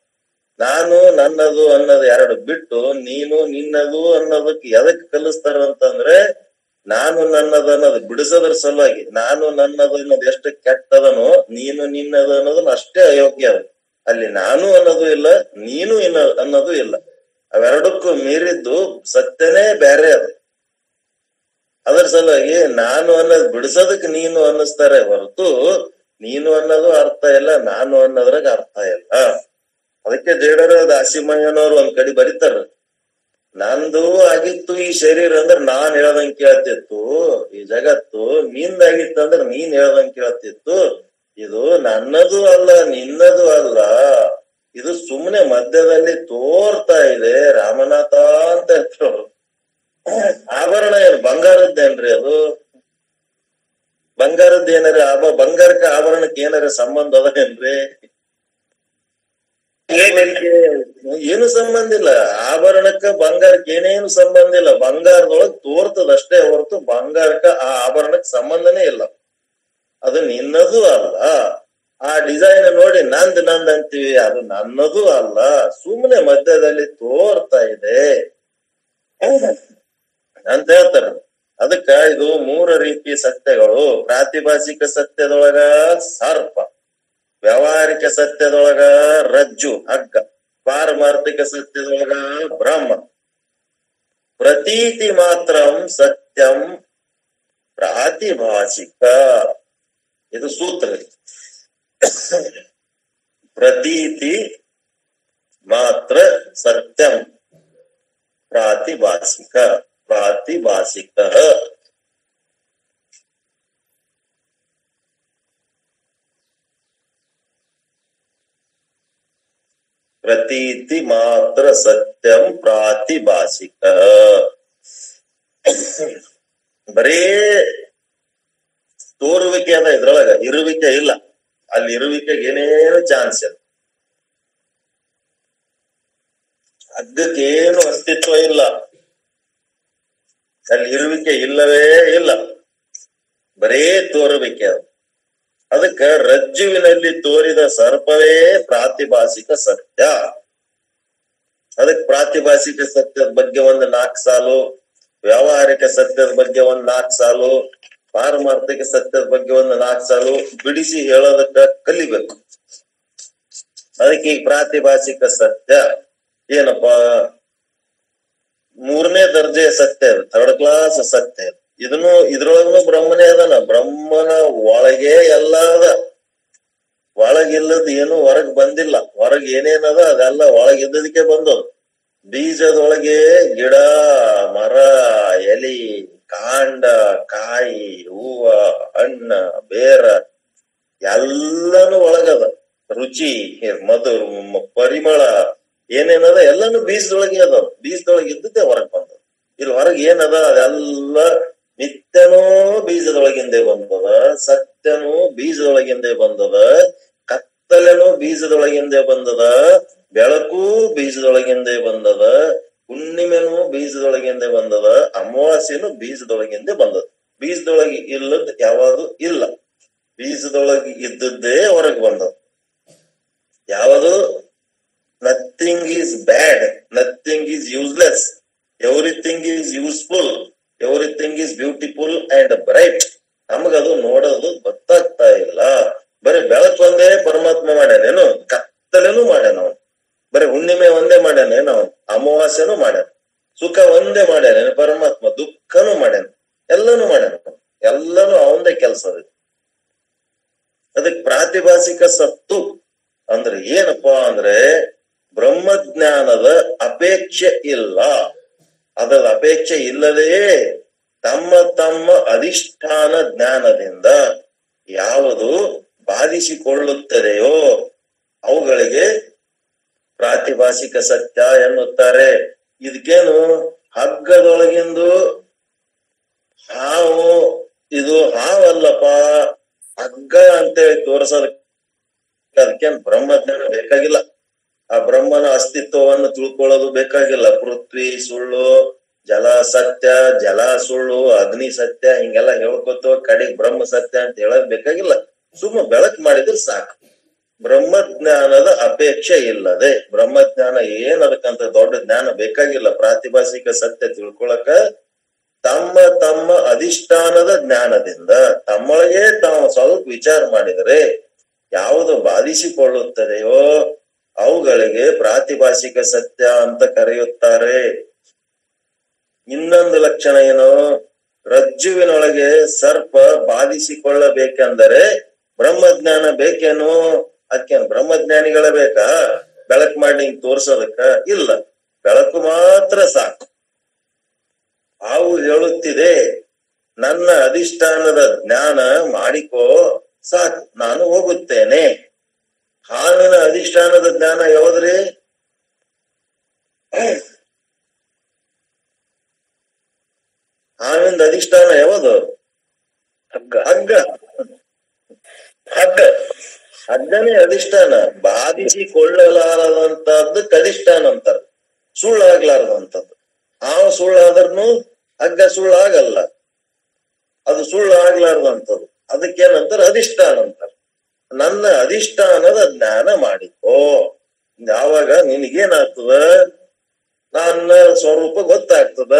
ನಾನು ನನ್ನದು ಅನ್ನೋದು ಎರಡು ಬಿಟ್ಟು ನೀನು ನಿನ್ನದು ಅನ್ನೋದಕ್ಕೆ ಎದಕ್ ಕಲಿಸ್ತಾರ ಅಂತಂದ್ರೆ ನಾನು ನನ್ನದು ಅನ್ನೋದು ಬಿಡಿಸೋದ್ರ ಸಲುವಾಗಿ ನಾನು ನನ್ನದು ಅನ್ನೋದು ಎಷ್ಟು ಕೆಟ್ಟದನೋ ನೀನು ನಿನ್ನದು ಅನ್ನೋದನ್ನ ಅಷ್ಟೇ ಅಯೋಗ್ಯ ಅದು ಅಲ್ಲಿ ನಾನು ಅನ್ನೋದು ಇಲ್ಲ ನೀನು ಇನ್ನ ಅನ್ನೋದು ಇಲ್ಲ ಅವೆರಡಕ್ಕೂ ಮೀರಿದ್ದು ಸತ್ಯನೇ ಬೇರೆ ಅದು ಅದರ ಸಲುವಾಗಿ ನಾನು ಅನ್ನೋದು ಬಿಡಿಸೋದಕ್ಕೆ ನೀನು ಅನ್ನಿಸ್ತಾರೆ ಹೊರತು ನೀನು ಅನ್ನೋದು ಅರ್ಥ ಇಲ್ಲ ನಾನು ಅನ್ನೋದ್ರಾಗ ಅರ್ಥ ಇಲ್ಲ ಅದಕ್ಕೆ ಜೇಡರ ದಾಸಿಮಯ್ಯನವ್ರು ಒಂದ್ ಕಡೆ ಬರೀತಾರ ನಂದು ಆಗಿತ್ತು ಈ ಶರೀರ ಅಂದ್ರ ನಾನ್ ಹೇಳ್ದಂಗ್ ಕೇಳ್ತಿತ್ತು ಈ ಜಗತ್ತು ನಿಂದಾಗಿತ್ತು ಅಂದ್ರ ನೀನ್ ಹೇಳ್ದಂಗ್ ಕೇಳ್ತಿತ್ತು ಇದು ನನ್ನದು ಅಲ್ಲ ನಿನ್ನದು ಅಲ್ಲ ಇದು ಸುಮ್ಮನೆ ಮಧ್ಯದಲ್ಲಿ ತೋರ್ತಾ ಇದೆ ರಾಮನಾಥ ಅಂತ ಹೇಳ್ತಾರೆ ಆಭರಣ ಏನು ಬಂಗಾರದ್ದೇನ್ರಿ ಅದು ಬಂಗಾರದ್ದು ಏನಾರ ಆಭ ಬಂಗಾರಕ್ಕೆ ಆಭರಣಕ್ಕೆ ಏನಾರ ಸಂಬಂಧ ಅದೇನ್ರಿ ಏನು ಸಂಬಂಧ ಇಲ್ಲ ಆಭರಣಕ್ಕ ಬಂಗಾರಕ್ಕೆ ಏನೇನು ಸಂಬಂಧ ಇಲ್ಲ ಬಂಗಾರದೊಳಗ್ ತೋರ್ತದ ಅಷ್ಟೇ ಹೊರತು ಬಂಗಾರಕ್ಕ ಆ ಆಭರಣಕ್ಕೆ ಸಂಬಂಧನೇ ಇಲ್ಲ ಅದು ನಿನ್ನದು ಅಲ್ಲ ಆ ಡಿಸೈನ್ ನೋಡಿ ನಂದ್ ನಂದ್ ಅಂತೀವಿ ಅದು ನನ್ನದು ಅಲ್ಲ ಸುಮ್ಮನೆ ಮಧ್ಯದಲ್ಲಿ ತೋರ್ತಾ ಇದೆ ಅಂತ ಹೇಳ್ತಾರ ಅದಕ್ಕ ಇದು ಮೂರ ರೀತಿ ಸತ್ಯಗಳು ಪ್ರಾತಿಭಾಸಿಕ ಸತ್ಯದೊಳಗ ಸರ್ಪ ವ್ಯಾವಹಾರಿಕ ಸತ್ಯದೊಳಗ ರಜ್ಜು ಹಗ್ಗ ಪಾರಮಾರ್ಥಿಕ ಸತ್ಯದೊಳಗ ಬ್ರಹ್ಮ ಪ್ರತೀತಿ ಮಾತ್ರಂ ಸತ್ಯಂ ಪ್ರಾತಿಭಾಸಿಕ ಇದು ಸೂತ್ರ ಪ್ರತೀತಿ ಮಾತ್ರ ಸತ್ಯಂ ಪ್ರಾತಿಭಾಸಿಕ ಪ್ರಾತಿಭಾಸಿಕ ಪ್ರತೀತಿ ಮಾತ್ರ ಸತ್ಯಂ ಪ್ರಾತಿಭಾಸಿಕ ಬರೇ ತೋರುವಿಕೆ ಅದ ಇದ್ರೊಳಗ ಇರುವಿಕೆ ಇಲ್ಲ ಅಲ್ಲಿ ಇರುವಿಕೆಗೆ ಏನೇನು ಚಾನ್ಸ್ ಇಲ್ಲ ಹಗ್ಗಕ್ಕೇನು ಅಸ್ತಿತ್ವ ಇಲ್ಲ ಅಲ್ಲಿ ಇರುವಿಕೆ ಇಲ್ಲವೇ ಇಲ್ಲ ಬರೇ ತೋರುವಿಕೆ ಅದು ಅದಕ್ಕ ರಜ್ಜುವಿನಲ್ಲಿ ತೋರಿದ ಸರ್ಪವೇ ಪ್ರಾತಿಭಾಸಿಕ ಸತ್ಯ ಅದಕ್ ಪ್ರಾತಿಭಾಸಿಕ ಸತ್ಯದ ಬಗ್ಗೆ ಒಂದು ನಾಲ್ಕು ಸಾಲು ವ್ಯಾವಹಾರಿಕ ಸತ್ಯದ ಬಗ್ಗೆ ಒಂದ್ ನಾಲ್ಕು ಸಾಲು ಪಾರಮಾರ್ಥಿಕ ಸತ್ಯದ ಬಗ್ಗೆ ಒಂದು ನಾಲ್ಕು ಸಾಲು ಬಿಡಿಸಿ ಹೇಳೋದಕ್ಕ ಕಲಿಬೇಕು ಅದಕ್ಕೆ ಈ ಪ್ರಾತಿಭಾಸಿಕ ಸತ್ಯ ಏನಪ್ಪಾ ಮೂರನೇ ದರ್ಜೆಯ ಸತ್ಯ ಅದು ಥರ್ಡ್ ಕ್ಲಾಸ್ ಸತ್ಯ ಅದು ಇದನ್ನು ಇದ್ರೊಳಗೂ ಬ್ರಹ್ಮನೇ ಅದನ ಬ್ರಹ್ಮನ ಒಳಗೆ ಎಲ್ಲ ಅದ ಒಳಗಿಲ್ಲದ ಏನು ಹೊರಗ್ ಬಂದಿಲ್ಲ ಹೊರಗ್ ಏನೇನದ ಅದೆಲ್ಲ ಒಳಗಿದ್ದದಕ್ಕೆ ಬಂದವು ಬೀಜದೊಳಗೆ ಗಿಡ ಮರ ಎಲಿ ಕಾಂಡ ಕಾಯಿ ಹೂವ ಹಣ್ಣ ಬೇರ ಎಲ್ಲಾನು ಒಳಗದ ರುಚಿ ಮಧು ಮ- ಪರಿಮಳ ಏನೇನದ ಎಲ್ಲಾನು ಬೀಜದೊಳಗೆ ಅದ ಬೀಜದೊಳಗೆ ಇದ್ದದ್ದೇ ಹೊರಗ್ ಬಂದದ ಇಲ್ಲಿ ಹೊರಗೆ ಏನದ ಅದೆಲ್ಲ ನಿತ್ಯನೂ ಬೀಜದೊಳಗಿಂದೇ ಬಂದದ ಸತ್ಯನೂ ಬೀಜದೊಳಗಿಂದೇ ಬಂದದ ಕತ್ತಲೆನೂ ಬೀಜದೊಳಗಿಂದೇ ಬಂದದ ಬೆಳಕು ಬೀಜದೊಳಗಿಂದೇ ಬಂದದ ಹುಣ್ಣಿಮೆನೂ ಬೀಜದೊಳಗಿಂದೇ ಬಂದದ ಅಮಾವಾಸ್ಯನು ಬೀಜದೊಳಗಿಂದೇ ಬಂದದ ಬೀಜದೊಳಗೆ ಇಲ್ಲದ್ ಯಾವುದು ಇಲ್ಲ ಬೀಜದೊಳಗೆ ಇದ್ದದ್ದೇ ಹೊರಗೆ ಬಂದದ ಯಾವುದು nothing is bad nothing is useless everything is useful everything is beautiful and bright ನಮಗದು ನೋಡೋದು ಗೊತ್ತಾಗ್ತಾ ಇಲ್ಲ ಬರೀ ಬೆಳಕು ಒಂದೇ ಪರಮಾತ್ಮ ಮಾಡ್ಯಾನೇನು ಕತ್ತಲೆನೂ ಮಾಡ್ಯಾನ ಅವನು ಬರೀ ಹುಣ್ಣಿಮೆ ಒಂದೇ ಮಾಡ್ಯಾನೇನು ಅವನು ಅಮಾವಾಸ್ಯನೂ ಮಾಡ್ಯಾನ ಸುಖ ಒಂದೇ ಮಾಡ್ಯಾನೇನು ಪರಮಾತ್ಮ ದುಃಖನೂ ಮಾಡ್ಯಾನ ಎಲ್ಲನೂ ಮಾಡ್ಯಾನ ಎಲ್ಲನೂ ಅವಂದೇ ಕೆಲಸ ಅದು ಅದಕ್ಕೆ ಪ್ರಾತಿಭಾಸಿಕ ಸತ್ತು ಅಂದ್ರೆ ಏನಪ್ಪಾ ಅಂದ್ರೆ ಬ್ರಹ್ಮಜ್ಞಾನದ ಅಪೇಕ್ಷೆ ಇಲ್ಲ ಅದರ ಅಪೇಕ್ಷೆ ಇಲ್ಲದೇ ತಮ್ಮ ತಮ್ಮ ಅಧಿಷ್ಠಾನ ಜ್ಞಾನದಿಂದ ಯಾವುದು ಬಾಧಿಸಿಕೊಳ್ಳುತ್ತದೆಯೋ ಅವುಗಳಿಗೆ ಪ್ರಾತಿಭಾಸಿಕ ಸತ್ಯ ಎನ್ನುತ್ತಾರೆ ಇದಕ್ಕೇನು ಹಗ್ಗದೊಳಗಿಂದು ಹಾವು ಇದು ಹಾವಲ್ಲಪ್ಪ ಹಗ್ಗ ಅಂತೇಳಿ ತೋರಿಸೋದಕ್ಕೆ ಅದಕ್ಕೇನ್ ಬ್ರಹ್ಮಜ್ಞಾನ ಬೇಕಾಗಿಲ್ಲ ಆ ಬ್ರಹ್ಮನ ಅಸ್ತಿತ್ವವನ್ನು ತಿಳ್ಕೊಳ್ಳೋದು ಬೇಕಾಗಿಲ್ಲ ಪೃಥ್ವಿ ಸುಳ್ಳು ಜಲ ಸತ್ಯ ಜಲ ಸುಳ್ಳು ಅಗ್ನಿ ಸತ್ಯ ಹಿಂಗೆಲ್ಲ ಹೇಳ್ಕೊತ ಕಡೆಗ್ ಬ್ರಹ್ಮ ಸತ್ಯ ಅಂತ ಹೇಳೋದ್ ಬೇಕಾಗಿಲ್ಲ ಸುಮ್ಮ ಬೆಳಕ್ ಮಾಡಿದ್ರೆ ಸಾಕು ಬ್ರಹ್ಮಜ್ಞಾನದ ಅಪೇಕ್ಷೆ ಇಲ್ಲದೆ ಬ್ರಹ್ಮಜ್ಞಾನ ಏನ್ ಅದಕ್ಕಂತ ದೊಡ್ಡ ಜ್ಞಾನ ಬೇಕಾಗಿಲ್ಲ ಪ್ರಾತಿಭಾಸಿಕ ಸತ್ಯ ತಿಳ್ಕೊಳಕ ತಮ್ಮ ತಮ್ಮ ಅಧಿಷ್ಠಾನದ ಜ್ಞಾನದಿಂದ ತಮ್ಮೊಳಗೆ ತಾವು ಸ್ವಲ್ಪ ವಿಚಾರ ಮಾಡಿದರೆ ಯಾವುದು ಬಾಧಿಸಿಕೊಳ್ಳುತ್ತದೆಯೋ ಅವುಗಳಿಗೆ ಪ್ರಾತಿಭಾಷಿಕ ಸತ್ಯ ಅಂತ ಕರೆಯುತ್ತಾರೆ ಇನ್ನೊಂದು ಲಕ್ಷಣ ಏನು ರಜ್ಜುವಿನೊಳಗೆ ಸರ್ಪ ಬಾಧಿಸಿಕೊಳ್ಳಬೇಕೆಂದರೆ ಬ್ರಹ್ಮಜ್ಞಾನ ಬೇಕೇನು ಅದಕ್ಕೇನು ಬ್ರಹ್ಮಜ್ಞಾನಿಗಳ ಬೇಕಾ ಬೆಳಕು ಮಾಡಿ ಹಿಂಗ್ ತೋರ್ಸೋದಕ್ಕ ಇಲ್ಲ ಬೆಳಕು ಮಾತ್ರ ಸಾಕು ಹಾವು ಹೇಳುತ್ತಿದೆ ನನ್ನ ಅಧಿಷ್ಠಾನದ ಜ್ಞಾನ ಮಾಡಿಕೋ ಸಾಕು ನಾನು ಹೋಗುತ್ತೇನೆ ಹಾವಿನ ಅಧಿಷ್ಠಾನದ ಜ್ಞಾನ ಯಾವದ್ರಿ ಹಾವಿನ ಅಧಿಷ್ಠಾನ ಯಾವುದು ಹಗ್ಗ ಹಗ್ಗ ಹಗ್ಗ ಹಗ್ಗನೇ ಅಧಿಷ್ಠಾನ ಬಾಧಿಸಿಕೊಳ್ಳಲಾರದಂತದ್ದಕ್ಕೆ ಅಧಿಷ್ಠಾನ ಅಂತಾರೆ ಸುಳ್ಳಾಗ್ಲಾರದಂತದ್ದು ಹಾವು ಸುಳ್ಳಾದ್ರೂ ಹಗ್ಗ ಸುಳ್ಳಾಗಲ್ಲ ಅದು ಸುಳ್ಳು ಆಗ್ಲಾರ್ದಂಥದ್ದು ಅದಕ್ಕೇನಂತಾರೆ ಅಧಿಷ್ಠಾನ ಅಂತಾರೆ ನನ್ನ ಅಧಿಷ್ಠಾನದ ಜ್ಞಾನ ಮಾಡಿಕೋ ಯಾವಾಗ ನಿನಗೇನಾಗ್ತದ ನನ್ನ ಸ್ವರೂಪ ಗೊತ್ತಾಗ್ತದ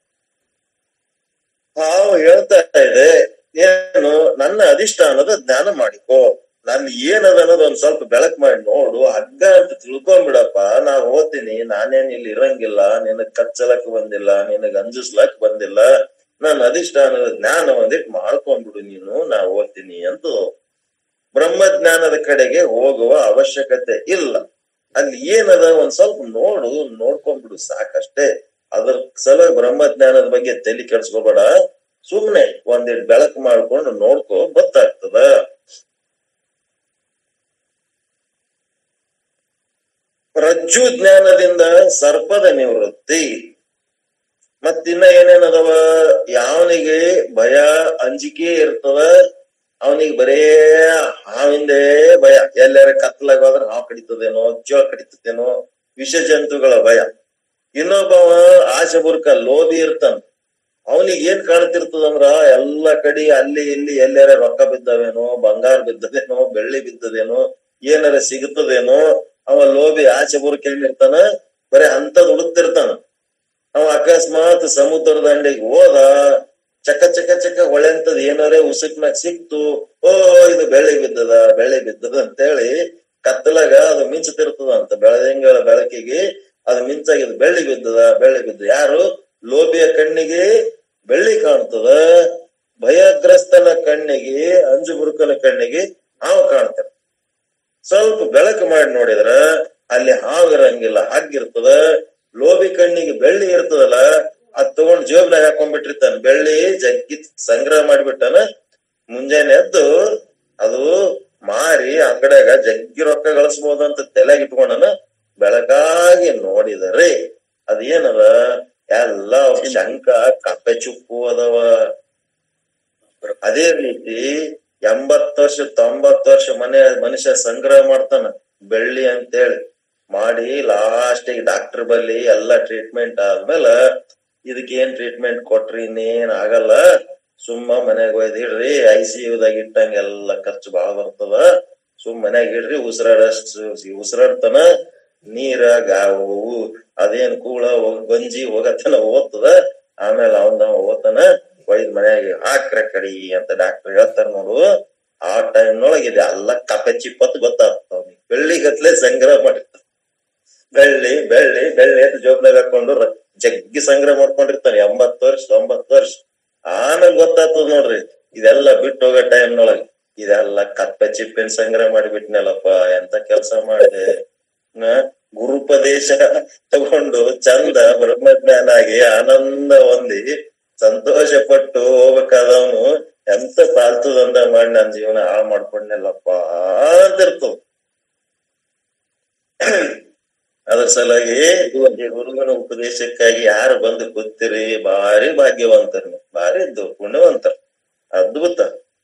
ಹಾವು ಹೇಳ್ತಾ ಇದೆ ಏನು ನನ್ನ ಅಧಿಷ್ಠಾನದ ಜ್ಞಾನ ಮಾಡಿಕೋ ನನ್ ಏನದ ಅನ್ನೋದು ಒಂದ್ ಸ್ವಲ್ಪ ಬೆಳಕ್ ಮಾಡಿ ನೋಡು ಹಗ್ಗ ಅಂತ ತಿಳ್ಕೊಂಬಿಡಪ್ಪ ನಾ ಓದ್ತೀನಿ ನಾನೇನ್ ಇಲ್ಲಿ ಇರಂಗಿಲ್ಲ ನಿನಗ್ ಕಚ್ಚಲಕ್ ಬಂದಿಲ್ಲ ನಿನಗ್ ಅಂಜಿಸ್ಲಕ್ ಬಂದಿಲ್ಲ ನನ್ನ ಅಧಿಷ್ಠಾನದ ಜ್ಞಾನ ಒಂದಿಟ್ ಮಾಡ್ಕೊಂಡ್ಬಿಡು ನೀನು ನಾ ಓದ್ತೀನಿ ಅಂತ ಬ್ರಹ್ಮಜ್ಞಾನದ ಕಡೆಗೆ ಹೋಗುವ ಅವಶ್ಯಕತೆ ಇಲ್ಲ ಅಲ್ಲಿ ಏನದ ಒಂದ್ ಸ್ವಲ್ಪ ನೋಡು ನೋಡ್ಕೊಂಡ್ಬಿಡು ಸಾಕಷ್ಟೇ ಅದ್ರ ಸಲ ಬ್ರಹ್ಮಜ್ಞಾನದ ಬಗ್ಗೆ ತಲೆ ಕೆಡ್ಸ್ಕೋಬೇಡ ಸುಮ್ನೆ ಒಂದಿಟ್ ಬೆಳಕು ಮಾಡ್ಕೊಂಡು ನೋಡ್ಕೋ ಗೊತ್ತಾಗ್ತದ ರಜ್ಜು ಜ್ಞಾನದಿಂದ ಸರ್ಪದ ನಿವೃತ್ತಿ ಮತ್ತಿನ್ನ ಏನೇನದವ ಯಾವನಿಗೆ ಭಯ ಅಂಜಿಕೆ ಇರ್ತದ ಅವನಿಗೆ ಬರೇ ಹಾವಿಂದೇ ಭಯ ಎಲ್ಲಾರ ಕತ್ಲಾಗ ಹೋದ್ರ ಹಾವು ಕಡಿತದೇನೋ ಜೋಳ ಕಡಿತದೇನೋ ವಿಷ ಜಂತುಗಳ ಭಯ ಇನ್ನೊಬ್ಬವ ಆಸೆ ಬುರ್ಕ ಲೋಭಿ ಇರ್ತಾನ ಅವನಿಗೆ ಏನ್ ಕಾಣ್ತಿರ್ತದಂದ್ರ ಎಲ್ಲ ಕಡೆ ಅಲ್ಲಿ ಇಲ್ಲಿ ಎಲ್ಲಾರ ರೊಕ್ಕ ಬಿದ್ದವೇನೋ ಬಂಗಾರ ಬಿದ್ದದೇನೋ ಬೆಳ್ಳಿ ಬಿದ್ದದೇನೋ ಏನಾರ ಸಿಗುತ್ತದೇನೋ ಅವ ಲೋಭಿ ಆಚೆ ಬುರ್ಕ ಏನಿರ್ತಾನ ಬರೀ ಅಂತದ್ ಹುಡುಕ್ತಿರ್ತಾನ ಅವ ಅಕಸ್ಮಾತ್ ಸಮುದ್ರ ದಂಡೆಗೆ ಹೋದ ಚಕ ಚಕ ಚಕ ಹೊಳೆ ಅಂತದ್ ಏನಾರೇ ಉಸುಕ್ನಾಗ ಸಿಕ್ತು ಓ ಇದು ಬೆಳ್ಳಿ ಬಿದ್ದದ ಬೆಳ್ಳಿ ಬಿದ್ದದ ಅಂತೇಳಿ ಕತ್ತಲಾಗ ಅದು ಮಿಂಚತಿರ್ತದ ಅಂತ ಬೆಳದಿಂಗಳ ಬೆಳಕಿಗೆ ಅದು ಮಿಂಚಾಗಿದ್ ಬೆಳ್ಳಿ ಬಿದ್ದದ ಬೆಳ್ಳಿ ಬಿದ್ದ ಯಾರು ಲೋಭಿಯ ಕಣ್ಣಿಗೆ ಬೆಳ್ಳಿ ಕಾಣ್ತದ ಭಯಗ್ರಸ್ತನ ಕಣ್ಣಿಗೆ ಅಂಜು ಬುರುಕನ ಕಣ್ಣಿಗೆ ಹಾವು ಕಾಣ್ತಾರ ಸ್ವಲ್ಪ ಬೆಳಕು ಮಾಡಿ ನೋಡಿದ್ರ ಅಲ್ಲಿ ಹಾವು ಇರಂಗಿಲ್ಲ ಹಗ್ಗಿರ್ತದ ಲೋಭಿ ಕಣ್ಣಿಗೆ ಬೆಳ್ಳಿ ಇರ್ತದಲ್ಲ ಅದ್ ತಗೊಂಡ್ ಜೇಬ್ನಾಗ ಹಾಕೊಂಡ್ಬಿಟ್ಟಿರ್ತಾನ ಬೆಳ್ಳಿ ಜಗ್ಗಿ ಸಂಗ್ರಹ ಮಾಡಿಬಿಟ್ಟಾನ ಮುಂಜಾನೆ ಎದ್ದು ಅದು ಮಾರಿ ಅಂಗಡ್ಯಾಗ ಜಗ್ಗಿ ರೊಕ್ಕ ಗಳಿಸ್ಬೋದಂತ ತಲೆಗೆ ಇಟ್ಕೊಂಡನ ಬೆಳಗಾಗಿ ನೋಡಿದರೆ ಅದೇನದ ಎಲ್ಲ ಶಂಕ ಕಪ್ಪೆ ಚುಪ್ಪು ಅದಾವ ಅದೇ ರೀತಿ ಎಂಬತ್ ವರ್ಷ ತೊಂಬತ್ ವರ್ಷ ಮನೆ ಮನುಷ್ಯ ಸಂಗ್ರಹ ಮಾಡ್ತಾನ ಬೆಳ್ಳಿ ಅಂತೇಳಿ ಮಾಡಿ ಲಾಸ್ಟಿಗೆ ಡಾಕ್ಟರ್ ಬಲ್ಲಿ ಎಲ್ಲಾ ಟ್ರೀಟ್ಮೆಂಟ್ ಆದ್ಮೇಲೆ ಇದಕ್ಕೆ ಏನ್ ಟ್ರೀಟ್ಮೆಂಟ್ ಕೊಟ್ರಿ ಇನ್ನೇನ್ ಆಗಲ್ಲ ಸುಮ್ಮ ಮನ್ಯಾಗ ಒಯ್ದ್ ಇಡ್ರಿ ಐ ಸಿ ಯುದಾಗ ಇಟ್ಟಂಗ ಎಲ್ಲಾ ಖರ್ಚು ಬಾಳ ಬರ್ತದ ಸುಮ್ ಮನ್ಯಾಗ ಇಡ್ರಿ ಉಸಿರಾಡಷ್ಟು ಉಸಿರಾಡ್ತಾನ ನೀರ ಗಾವು ಅದೇನ್ ಕೂಳ ಹೋಗ್- ಗಂಜಿ ಹೋಗತನ ಓದ್ತದ ಆಮೇಲೆ ಅವನ ಓದ್ತಾನ ಒಯ್ದ್ ಮನ್ಯಾಗ ಹಾಕ್ರ ಕಡಿ ಅಂತ ಡಾಕ್ಟರ್ ಹೇಳ್ತಾರ ನೋಡು ಆ ಟೈಮ್ನೊಳಗೆ ಇದೆ ಎಲ್ಲ ಕಪ್ಪೆ ಚಿಪ್ಪತ್ತು ಗೊತ್ತಾಗ್ತಾವ ಬೆಳ್ಳಿ ಗತ್ಲೆ ಸಂಗ್ರಹ ಮಾಡಿರ್ತಾನ ಬೆಳ್ಳಿ ಬೆಳ್ಳಿ ಬೆಳ್ಳಿ ಅಂತ ಜೋಬ್ನಾಗ ಹಾಕೊಂಡು ರ- ಜಗ್ಗಿ ಸಂಗ್ರಹ ಮಾಡ್ಕೊಂಡಿರ್ತಾನೆ ಎಂಬತ್ತು ವರ್ಷ ತೊಂಬತ್ತು ವರ್ಷ ಆಮೇಲೆ ಗೊತ್ತಾಗ್ತದ ನೋಡ್ರಿ ಇದೆಲ್ಲ ಬಿಟ್ಟು ಹೋಗೋ ಟೈಮ್ನೊಳಗೆ ಇದೆಲ್ಲ ಕಪ್ಪೆ ಚಿಪ್ಪಿನ ಸಂಗ್ರಹ ಮಾಡಿಬಿಟ್ನಲ್ಲಪ್ಪ ಎಂತ ಕೆಲಸ ಮಾಡಿದೆ ನ ಗುರುಪದೇಶ ತಗೊಂಡು ಚಂದ ಬ್ರಹ್ಮಜ್ಞಾನ ಆಗಿ ಆನಂದ ಹೊಂದಿ ಸಂತೋಷ ಪಟ್ಟು ಹೋಗ್ಬೇಕಾದವನು ಎಂತ ಪಾಲ್ತು ದಂದ ಮಾಡಿ ನನ್ ಜೀವನ ಹಾಳು ಮಾಡ್ಕೊಂಡ್ನಲ್ಲಪ್ಪ ಅಂತಿರ್ತದ ಅದ್ರ ಸಲುವಾಗಿ ಈ ಗುರುವಿನ ಉಪದೇಶಕ್ಕಾಗಿ ಯಾರು ಬಂದು ಕೂತಿರಿ ಭಾರಿ ಭಾಗ್ಯವಂತರು ನೀವು. ಭಾರಿ ಇದ್ದು ಪುಣ್ಯವಂತರು ಅದ್ಭುತ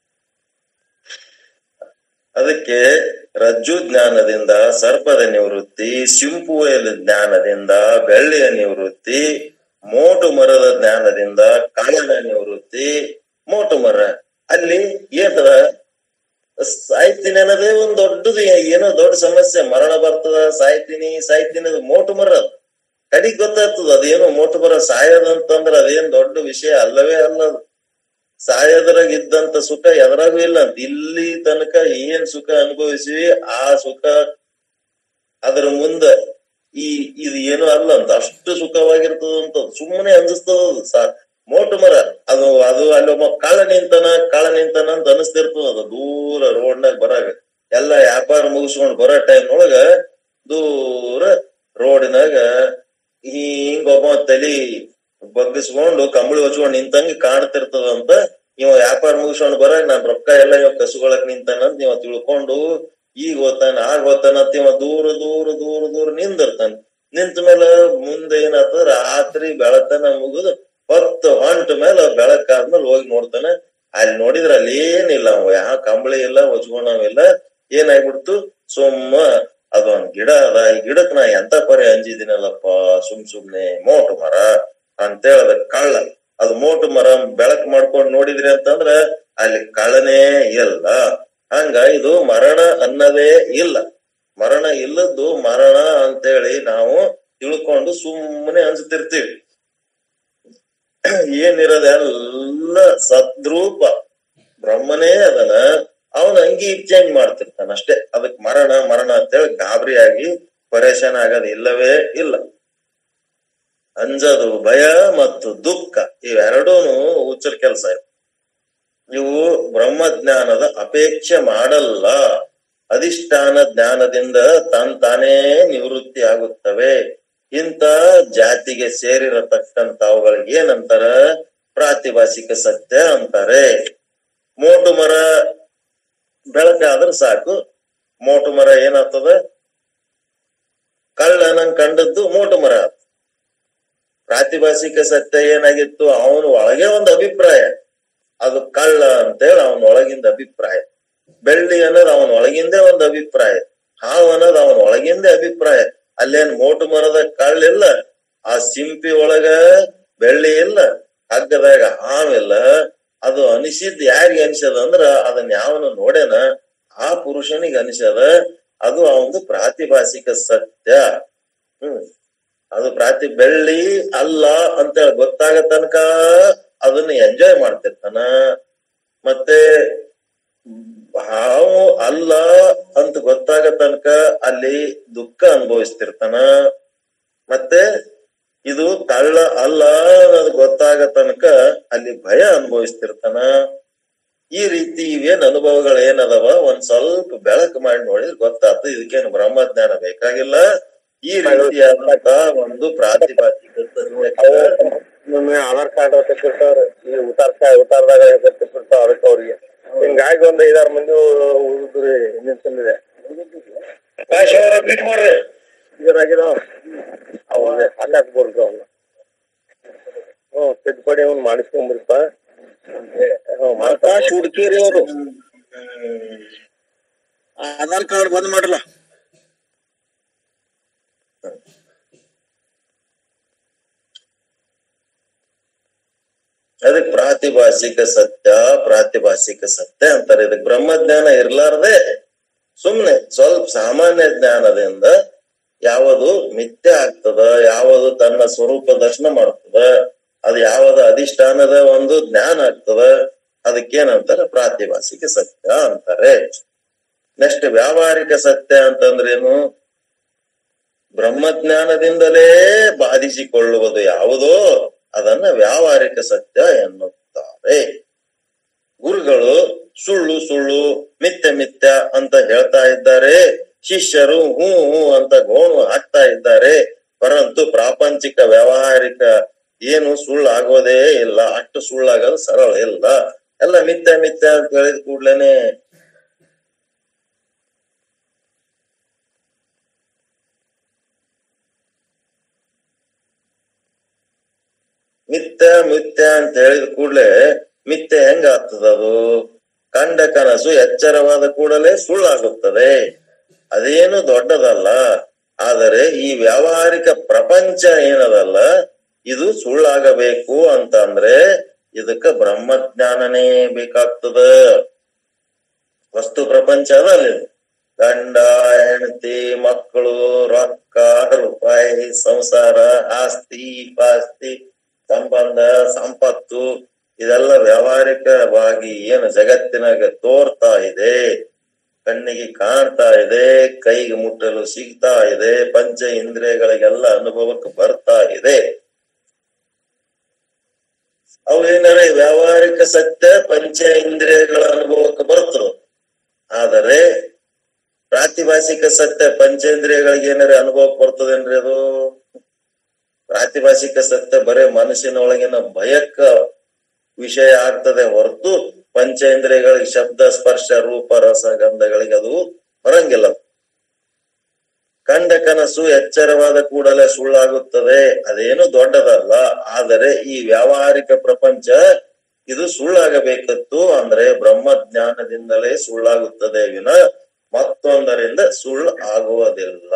ಅದಕ್ಕೆ ರಜ್ಜು ಜ್ಞಾನದಿಂದ ಸರ್ಪದ ನಿವೃತ್ತಿ ಸಿಂಪುವೆಯ ಜ್ಞಾನದಿಂದ ಬೆಳ್ಳಿಯ ನಿವೃತ್ತಿ ಮೋಟು ಮರದ ಜ್ಞಾನದಿಂದ ಕಾಳಿನ ನಿವೃತ್ತಿ ಮೋಟು ಮರ ಅಲ್ಲಿ ಏನದ ಸಾಯ್ತೀನಿ ಅನ್ನೋದೇ ಒಂದ್ ದೊಡ್ಡದು ಏನೋ ದೊಡ್ಡ ಸಮಸ್ಯೆ ಮರಣ ಬರ್ತದ ಸಾಯ್ತೀನಿ ಸಾಯ್ತೀನಿ ಅದು ಮೋಟು ಮರ ಅದು ಕಡಿಗ್ ಗೊತ್ತಾಗ್ತದ ಅದೇನು ಮೋಟ ಬರ ಸಾಯದಂತಂದ್ರ ಅದೇನ್ ದೊಡ್ಡ ವಿಷಯ ಅಲ್ಲವೇ ಅಲ್ಲ ಅದು. ಸಾಯದ್ರಾಗ ಇದ್ದಂತ ಸುಖ ಎದ್ರಾಗೂ ಇಲ್ಲ ಅಂತ ಇಲ್ಲಿ ತನಕ ಏನ್ ಸುಖ ಅನುಭವಿಸಿವಿ ಆ ಸುಖ ಅದ್ರ ಮುಂದ ಈ ಇದು ಏನು ಅಲ್ಲ ಅಂತ ಅಷ್ಟು ಸುಖವಾಗಿರ್ತದ ಅಂತ ಸುಮ್ಮನೆ ಅನ್ಸ್ತದ ಅದು ಸಾ ಮೋಟು ಮರ ಅದು ಅದು ಅಲ್ಲಿ ಒಬ್ಬ ಕಾಳ ನಿಂತನ ಕಾಳ ನಿಂತನ ಅಂತ ಅನಿಸ್ತಿರ್ತದ ಅದು ದೂರ ರೋಡ್ನಾಗ ಬರಾಗ ಎಲ್ಲ ವ್ಯಾಪಾರ ಮುಗಿಸ್ಕೊಂಡ್ ಬರೋ ಟೈಮ್ ಒಳಗ ದೂರ ರೋಡಿನಾಗ ಹಿಂಗ ಒಬ್ಬ ತಲಿ ಬಗ್ಗಿಸ್ಕೊಂಡು ಕಂಬಳಿ ಹೊಚ್ಕೊಂಡ್ ನಿಂತಂಗ ಕಾಣ್ತಿರ್ತದಂತ ಇವ ವ್ಯಾಪಾರ ಮುಗಿಸ್ಕೊಂಡ್ ಬರಾಗ ನಾನ್ ರೊಕ್ಕ ಎಲ್ಲ ಇವ ಕಸುಗೊಳಕ್ ನಿಂತಾನಂತ ಇವ ತಿಳ್ಕೊಂಡು ಈಗ ಹೋತಾನ ಆಗ ಹೋತಾನ ಅಂತ ಇವ ದೂರ ದೂರ ದೂರ ದೂರ ನಿಂದಿರ್ತಾನ ನಿಂತ ಮೇಲೆ ಮುಂದೆ ಏನಾಗ್ತದ ರಾತ್ರಿ ಬೆಳತನ ಮುಗಿದು ಹೊತ್ತು ಹೊಂಟ ಮೇಲೆ ಬೆಳಕಾದ್ಮೇಲೆ ಹೋಗಿ ನೋಡ್ತಾನೆ ಅಲ್ಲಿ ನೋಡಿದ್ರ ಅಲ್ಲಿ ಏನಿಲ್ಲ ಅವ ಯಾವ ಕಂಬಳಿ ಇಲ್ಲ ಹೊಚ್ಕೊಳವಿಲ್ಲ ಏನಾಗ್ಬಿಡ್ತು ಸುಮ್ಮ ಅದೊಂದ್ ಗಿಡ ಅದ ಈ ಗಿಡಕ್ ನಾ ಎಂತ ಪರಿ ಅಂಜಿದಿನಲ್ಲಪ್ಪ ಸುಮ್ ಸುಮ್ನೆ ಮೋಟು ಮರ ಅಂತೇಳಿ ಅದ ಕಳ್ಳ ಅದು ಮೋಟು ಮರ ಬೆಳಕ್ ಮಾಡ್ಕೊಂಡ್ ನೋಡಿದ್ರಿ ಅಂತಂದ್ರ ಅಲ್ಲಿ ಕಳ್ಳನೇ ಇಲ್ಲ ಹಂಗ ಇದು ಮರಣ ಅನ್ನದೇ ಇಲ್ಲ ಮರಣ ಇಲ್ಲದ್ದು ಮರಣ ಅಂತೇಳಿ ನಾವು ತಿಳ್ಕೊಂಡು ಸುಮ್ಮನೆ ಅನ್ಸ್ತಿರ್ತೀವಿ ಏನಿರೋದೆಲ್ಲ ಸದ್ರೂಪ ಬ್ರಹ್ಮನೇ ಅದನ ಅವನ ಅಂಗಿ ಚೇಂಜ್ ಮಾಡ್ತಿರ್ತಾನ ಅಷ್ಟೇ ಅದಕ್ ಮರಣ ಮರಣ ಅಂತೇಳಿ ಗಾಬರಿಯಾಗಿ ಪರೇಶಾನ ಆಗೋದು ಇಲ್ಲವೇ ಇಲ್ಲ ಅಂಜದು ಭಯ ಮತ್ತು ದುಃಖ ಇವೆರಡೂನು ಹುಚ್ಚರ ಕೆಲಸ ಇವು ಬ್ರಹ್ಮಜ್ಞಾನದ ಅಪೇಕ್ಷೆ ಮಾಡಲ್ಲ ಅಧಿಷ್ಠಾನ ಜ್ಞಾನದಿಂದ ತಾನ್ ತಾನೇ ನಿವೃತ್ತಿ ಆಗುತ್ತವೆ ಇಂಥ ಜಾತಿಗೆ ಸೇರಿರತಕ್ಕಂತ ಅವುಗಳಿಗೆ ಏನಂತಾರ ಪ್ರಾತಿಭಾಸಿಕ ಸತ್ಯ ಅಂತಾರೆ ಮೋಟು ಮರ ಬೆಳಕಾದ್ರೆ ಸಾಕು ಮೋಟು ಮರ ಏನಾಗ್ತದ ಕಳ್ಳನಂಗ್ ಕಂಡದ್ದು ಮೋಟು ಮರ ಆತು. ಪ್ರಾತಿಭಾಸಿಕ ಸತ್ಯ ಏನಾಗಿತ್ತು ಅವನ ಒಳಗೆ ಒಂದು ಅಭಿಪ್ರಾಯ ಅದು ಕಳ್ಳ ಅಂತೇಳಿ ಅವನ ಒಳಗಿಂದ ಅಭಿಪ್ರಾಯ ಬೆಳ್ಳಿ ಅನ್ನೋದು ಅವನ ಒಳಗಿಂದೇ ಒಂದು ಅಭಿಪ್ರಾಯ ಹಾವು ಅನ್ನೋದು ಅವನ ಒಳಗಿಂದೇ ಅಭಿಪ್ರಾಯ ಅಲ್ಲೇನ್ ಮೋಟು ಮರದ ಕಳ್ಳಿಲ್ಲ ಆ ಸಿಂಪಿ ಒಳಗ ಬೆಳ್ಳಿ ಇಲ್ಲ ಹಗ್ಗದಾಗ ಹಾವಿಲ್ಲ ಅದು ಅನಿಸಿದ್ ಯಾರಿಗೆ ಅನಿಸದ ಅಂದ್ರ ಅದನ್ನ ಯಾವನು ನೋಡ್ಯಾನ ಆ ಪುರುಷನಿಗೆ ಅನಿಸದ ಅದು ಅವನು ಪ್ರಾತಿಭಾಸಿಕ ಸತ್ಯ ಹ್ಮ್ ಅದು ಪ್ರಾತಿ ಬೆಳ್ಳಿ ಅಲ್ಲ ಅಂತೇಳಿ ಗೊತ್ತಾಗ ತನಕ ಅದನ್ನ ಎಂಜಾಯ್ ಮಾಡ್ತಿರ್ತಾನ ಮತ್ತೆ ಹಾವು ಅಲ್ಲ ಅಂತ ಗೊತ್ತಾಗ ತನಕ ಅಲ್ಲಿ ದುಃಖ ಅನುಭವಿಸ್ತಿರ್ತಾನ ಮತ್ತೆ ಇದು ಕಳ್ಳ ಅಲ್ಲ ಅನ್ನೋದು ಗೊತ್ತಾಗ ತನಕ ಅಲ್ಲಿ ಭಯ ಅನುಭವಿಸ್ತಿರ್ತಾನ ಈ ರೀತಿ ಇವೇನ್ ಅನುಭವಗಳು ಏನದವ ಒಂದ್ ಸ್ವಲ್ಪ ಬೆಳಕು ಮಾಡಿ ನೋಡಿದ್ರೆ ಗೊತ್ತಾಗ್ತದೆ ಇದಕ್ಕೇನು ಬ್ರಹ್ಮಜ್ಞಾನ ಬೇಕಾಗಿಲ್ಲ ಈ ರೀತಿಯಾದಂತ ಒಂದು ಪ್ರಾತಿಭಾಸಿಕ ಸತ್ಯಕ್ಕ ಒಮ್ಮೆ ಆಧಾರ್ ಕಾರ್ಡ್ ತೆಗಿರ್ತಾವ್ರಿ ಈ ಉತ್ತಾರ ಉತ್ತಾರದಾಗ ತೆಗಿರ್ತಾವ ಅದಕ್ಕೆ ಅವ್ರಿಗೆ ಹಿಂಗಾಗಿ ಒಂದ್ ಐದಾರು ಮಂದಿ ಉಳಿದ್ರಿ ನಿಂತಿದೆ ಬಿಟ್ ಮಾಡ್ರಿ ಇದ್ರಾಗಿದಾವ ಅವ್ರಿಗೆ ಹಾಕಾಕ್ ಬರ್ದು ಅವ್ನ ಹ್ಮ್ ತಿದ್ದುಪಡಿ ಅವ್ನು ಮಾಡಿಸ್ಕೊಂಬರಿಪ್ಪ ಹ್ಮ್ ಮಾಡ್ತಾ ಪ್ರಕಾಶ್ ಹುಡ್ಕೇರಿ ಅವರು ಆಧಾರ್ ಕಾರ್ಡ್ ಬಂದ್ ಮಾಡ್ರಲ್ಲ ಅದಕ್ ಪ್ರಾತಿಭಾಸಿಕ ಸತ್ಯ ಪ್ರಾತಿಭಾಸಿಕ ಸತ್ಯ ಅಂತಾರೆ ಇದಕ್ ಬ್ರಹ್ಮಜ್ಞಾನ ಇರ್ಲಾರ್ದೆ ಸುಮ್ನೆ ಸ್ವಲ್ಪ ಸಾಮಾನ್ಯ ಜ್ಞಾನದಿಂದ ಯಾವುದು ಮಿಥ್ಯ ಆಗ್ತದ ಯಾವುದು ತನ್ನ ಸ್ವರೂಪ ದರ್ಶನ ಮಾಡ್ತದ ಅದು ಯಾವದ ಅಧಿಷ್ಠಾನದ ಒಂದು ಜ್ಞಾನ ಆಗ್ತದ ಅದಕ್ಕೇನಂತಾರೆ ಪ್ರಾತಿಭಾಸಿಕ ಸತ್ಯ ಅಂತಾರೆ ನೆಕ್ಸ್ಟ್ ವ್ಯಾವಹಾರಿಕ ಸತ್ಯ ಅಂತಂದ್ರೇನು ಬ್ರಹ್ಮಜ್ಞಾನದಿಂದಲೇ ಬಾಧಿಸಿಕೊಳ್ಳುವುದು ಯಾವುದೋ ಅದನ್ನ ವ್ಯಾವಹಾರಿಕ ಸತ್ಯ ಎನ್ನುತ್ತಾರೆ ಗುರುಗಳು ಸುಳ್ಳು ಸುಳ್ಳು ಮಿಥ್ಯ ಮಿಥ್ಯ ಅಂತ ಹೇಳ್ತಾ ಇದ್ದಾರೆ ಶಿಷ್ಯರು ಹೂ ಹೂ ಅಂತ ಗೋಣು ಹಾಕ್ತಾ ಇದ್ದಾರೆ ಪರಂತು ಪ್ರಾಪಂಚಿಕ ವ್ಯಾವಹಾರಿಕ ಏನು ಸುಳ್ಳು ಆಗೋದೇ ಇಲ್ಲ ಅಷ್ಟು ಸುಳ್ಳಾಗೋದು ಸರಳ ಇಲ್ಲ ಎಲ್ಲ ಮಿಥ್ಯ ಮಿಥ್ಯ ಅಂತ ಹೇಳಿದ ಕೂಡ್ಲೇನೆ ಮಿಥ್ಯ ಮಿಥ್ಯ ಅಂತ ಹೇಳಿದ ಕೂಡಲೇ ಮಿಥ್ಯ ಹೆಂಗ ಆಗ್ತದ ಅದು ಕಂಡ ಕನಸು ಎಚ್ಚರವಾದ ಕೂಡಲೇ ಸುಳ್ಳಾಗುತ್ತದೆ ಅದೇನು ದೊಡ್ಡದಲ್ಲ ಆದರೆ ಈ ವ್ಯಾವಹಾರಿಕ ಪ್ರಪಂಚ ಏನದಲ್ಲ ಇದು ಸುಳ್ಳಾಗಬೇಕು ಅಂತ ಅಂದ್ರೆ ಇದಕ್ಕ ಬ್ರಹ್ಮಜ್ಞಾನನೇ ಬೇಕಾಗ್ತದ ವಸ್ತು ಪ್ರಪಂಚ ಅದ ಅಲ್ಲಿ ಗಂಡ ಹೆಂಡತಿ ಮಕ್ಕಳು ರೊಕ್ಕ ರೂಪಾಯಿ ಸಂಸಾರ ಆಸ್ತಿ ಪಾಸ್ತಿ ಸಂಬಂಧ ಸಂಪತ್ತು ಇದೆಲ್ಲ ವ್ಯಾವಹಾರಿಕವಾಗಿ ಏನು ಜಗತ್ತಿನಾಗ ತೋರ್ತಾ ಇದೆ ಕಣ್ಣಿಗೆ ಕಾಣ್ತಾ ಇದೆ ಕೈಗೆ ಮುಟ್ಟಲು ಸಿಗ್ತಾ ಇದೆ ಪಂಚ ಇಂದ್ರಿಯಗಳಿಗೆಲ್ಲ ಅನುಭವಕ್ಕೆ ಬರ್ತಾ ಇದೆ ಅವು ಏನಾರ ವ್ಯಾವಹಾರಿಕ ಸತ್ಯ ಪಂಚ ಇಂದ್ರಿಯಗಳ ಅನುಭವಕ್ಕೆ ಬರ್ತದೆ ಆದರೆ ಪ್ರಾತಿಭಾಷಿಕ ಸತ್ಯ ಪಂಚೇಂದ್ರಿಯಗಳಿಗೆ ಏನಾರ ಅನುಭವಕ್ಕೆ ಬರ್ತದೇನ್ರಿ ಅದು ಪ್ರಾತಿಭಾಷಿಕ ಸತ್ಯ ಬರೇ ಮನಸ್ಸಿನ ಒಳಗಿನ ಭಯಕ್ಕ ವಿಷಯ ಆಗ್ತದೆ ಹೊರತು ಪಂಚೇಂದ್ರಿಯಗಳಿಗೆ ಶಬ್ದ ಸ್ಪರ್ಶ ರೂಪ ರಸ ಗಂಧಗಳಿಗೆ ಅದು ಬರಂಗಿಲ್ಲ ಕಂಡ ಕನಸು ಎಚ್ಚರವಾದ ಕೂಡಲೇ ಸುಳ್ಳಾಗುತ್ತದೆ ಅದೇನು ದೊಡ್ಡದಲ್ಲ ಆದರೆ ಈ ವ್ಯಾವಹಾರಿಕ ಪ್ರಪಂಚ ಇದು ಸುಳ್ಳಾಗಬೇಕಿತ್ತು ಅಂದ್ರೆ ಬ್ರಹ್ಮಜ್ಞಾನದಿಂದಲೇ ಸುಳ್ಳಾಗುತ್ತದೆ ವಿನ ಮತ್ತೊಂದರಿಂದ ಸುಳ್ಳು ಆಗುವುದಿಲ್ಲ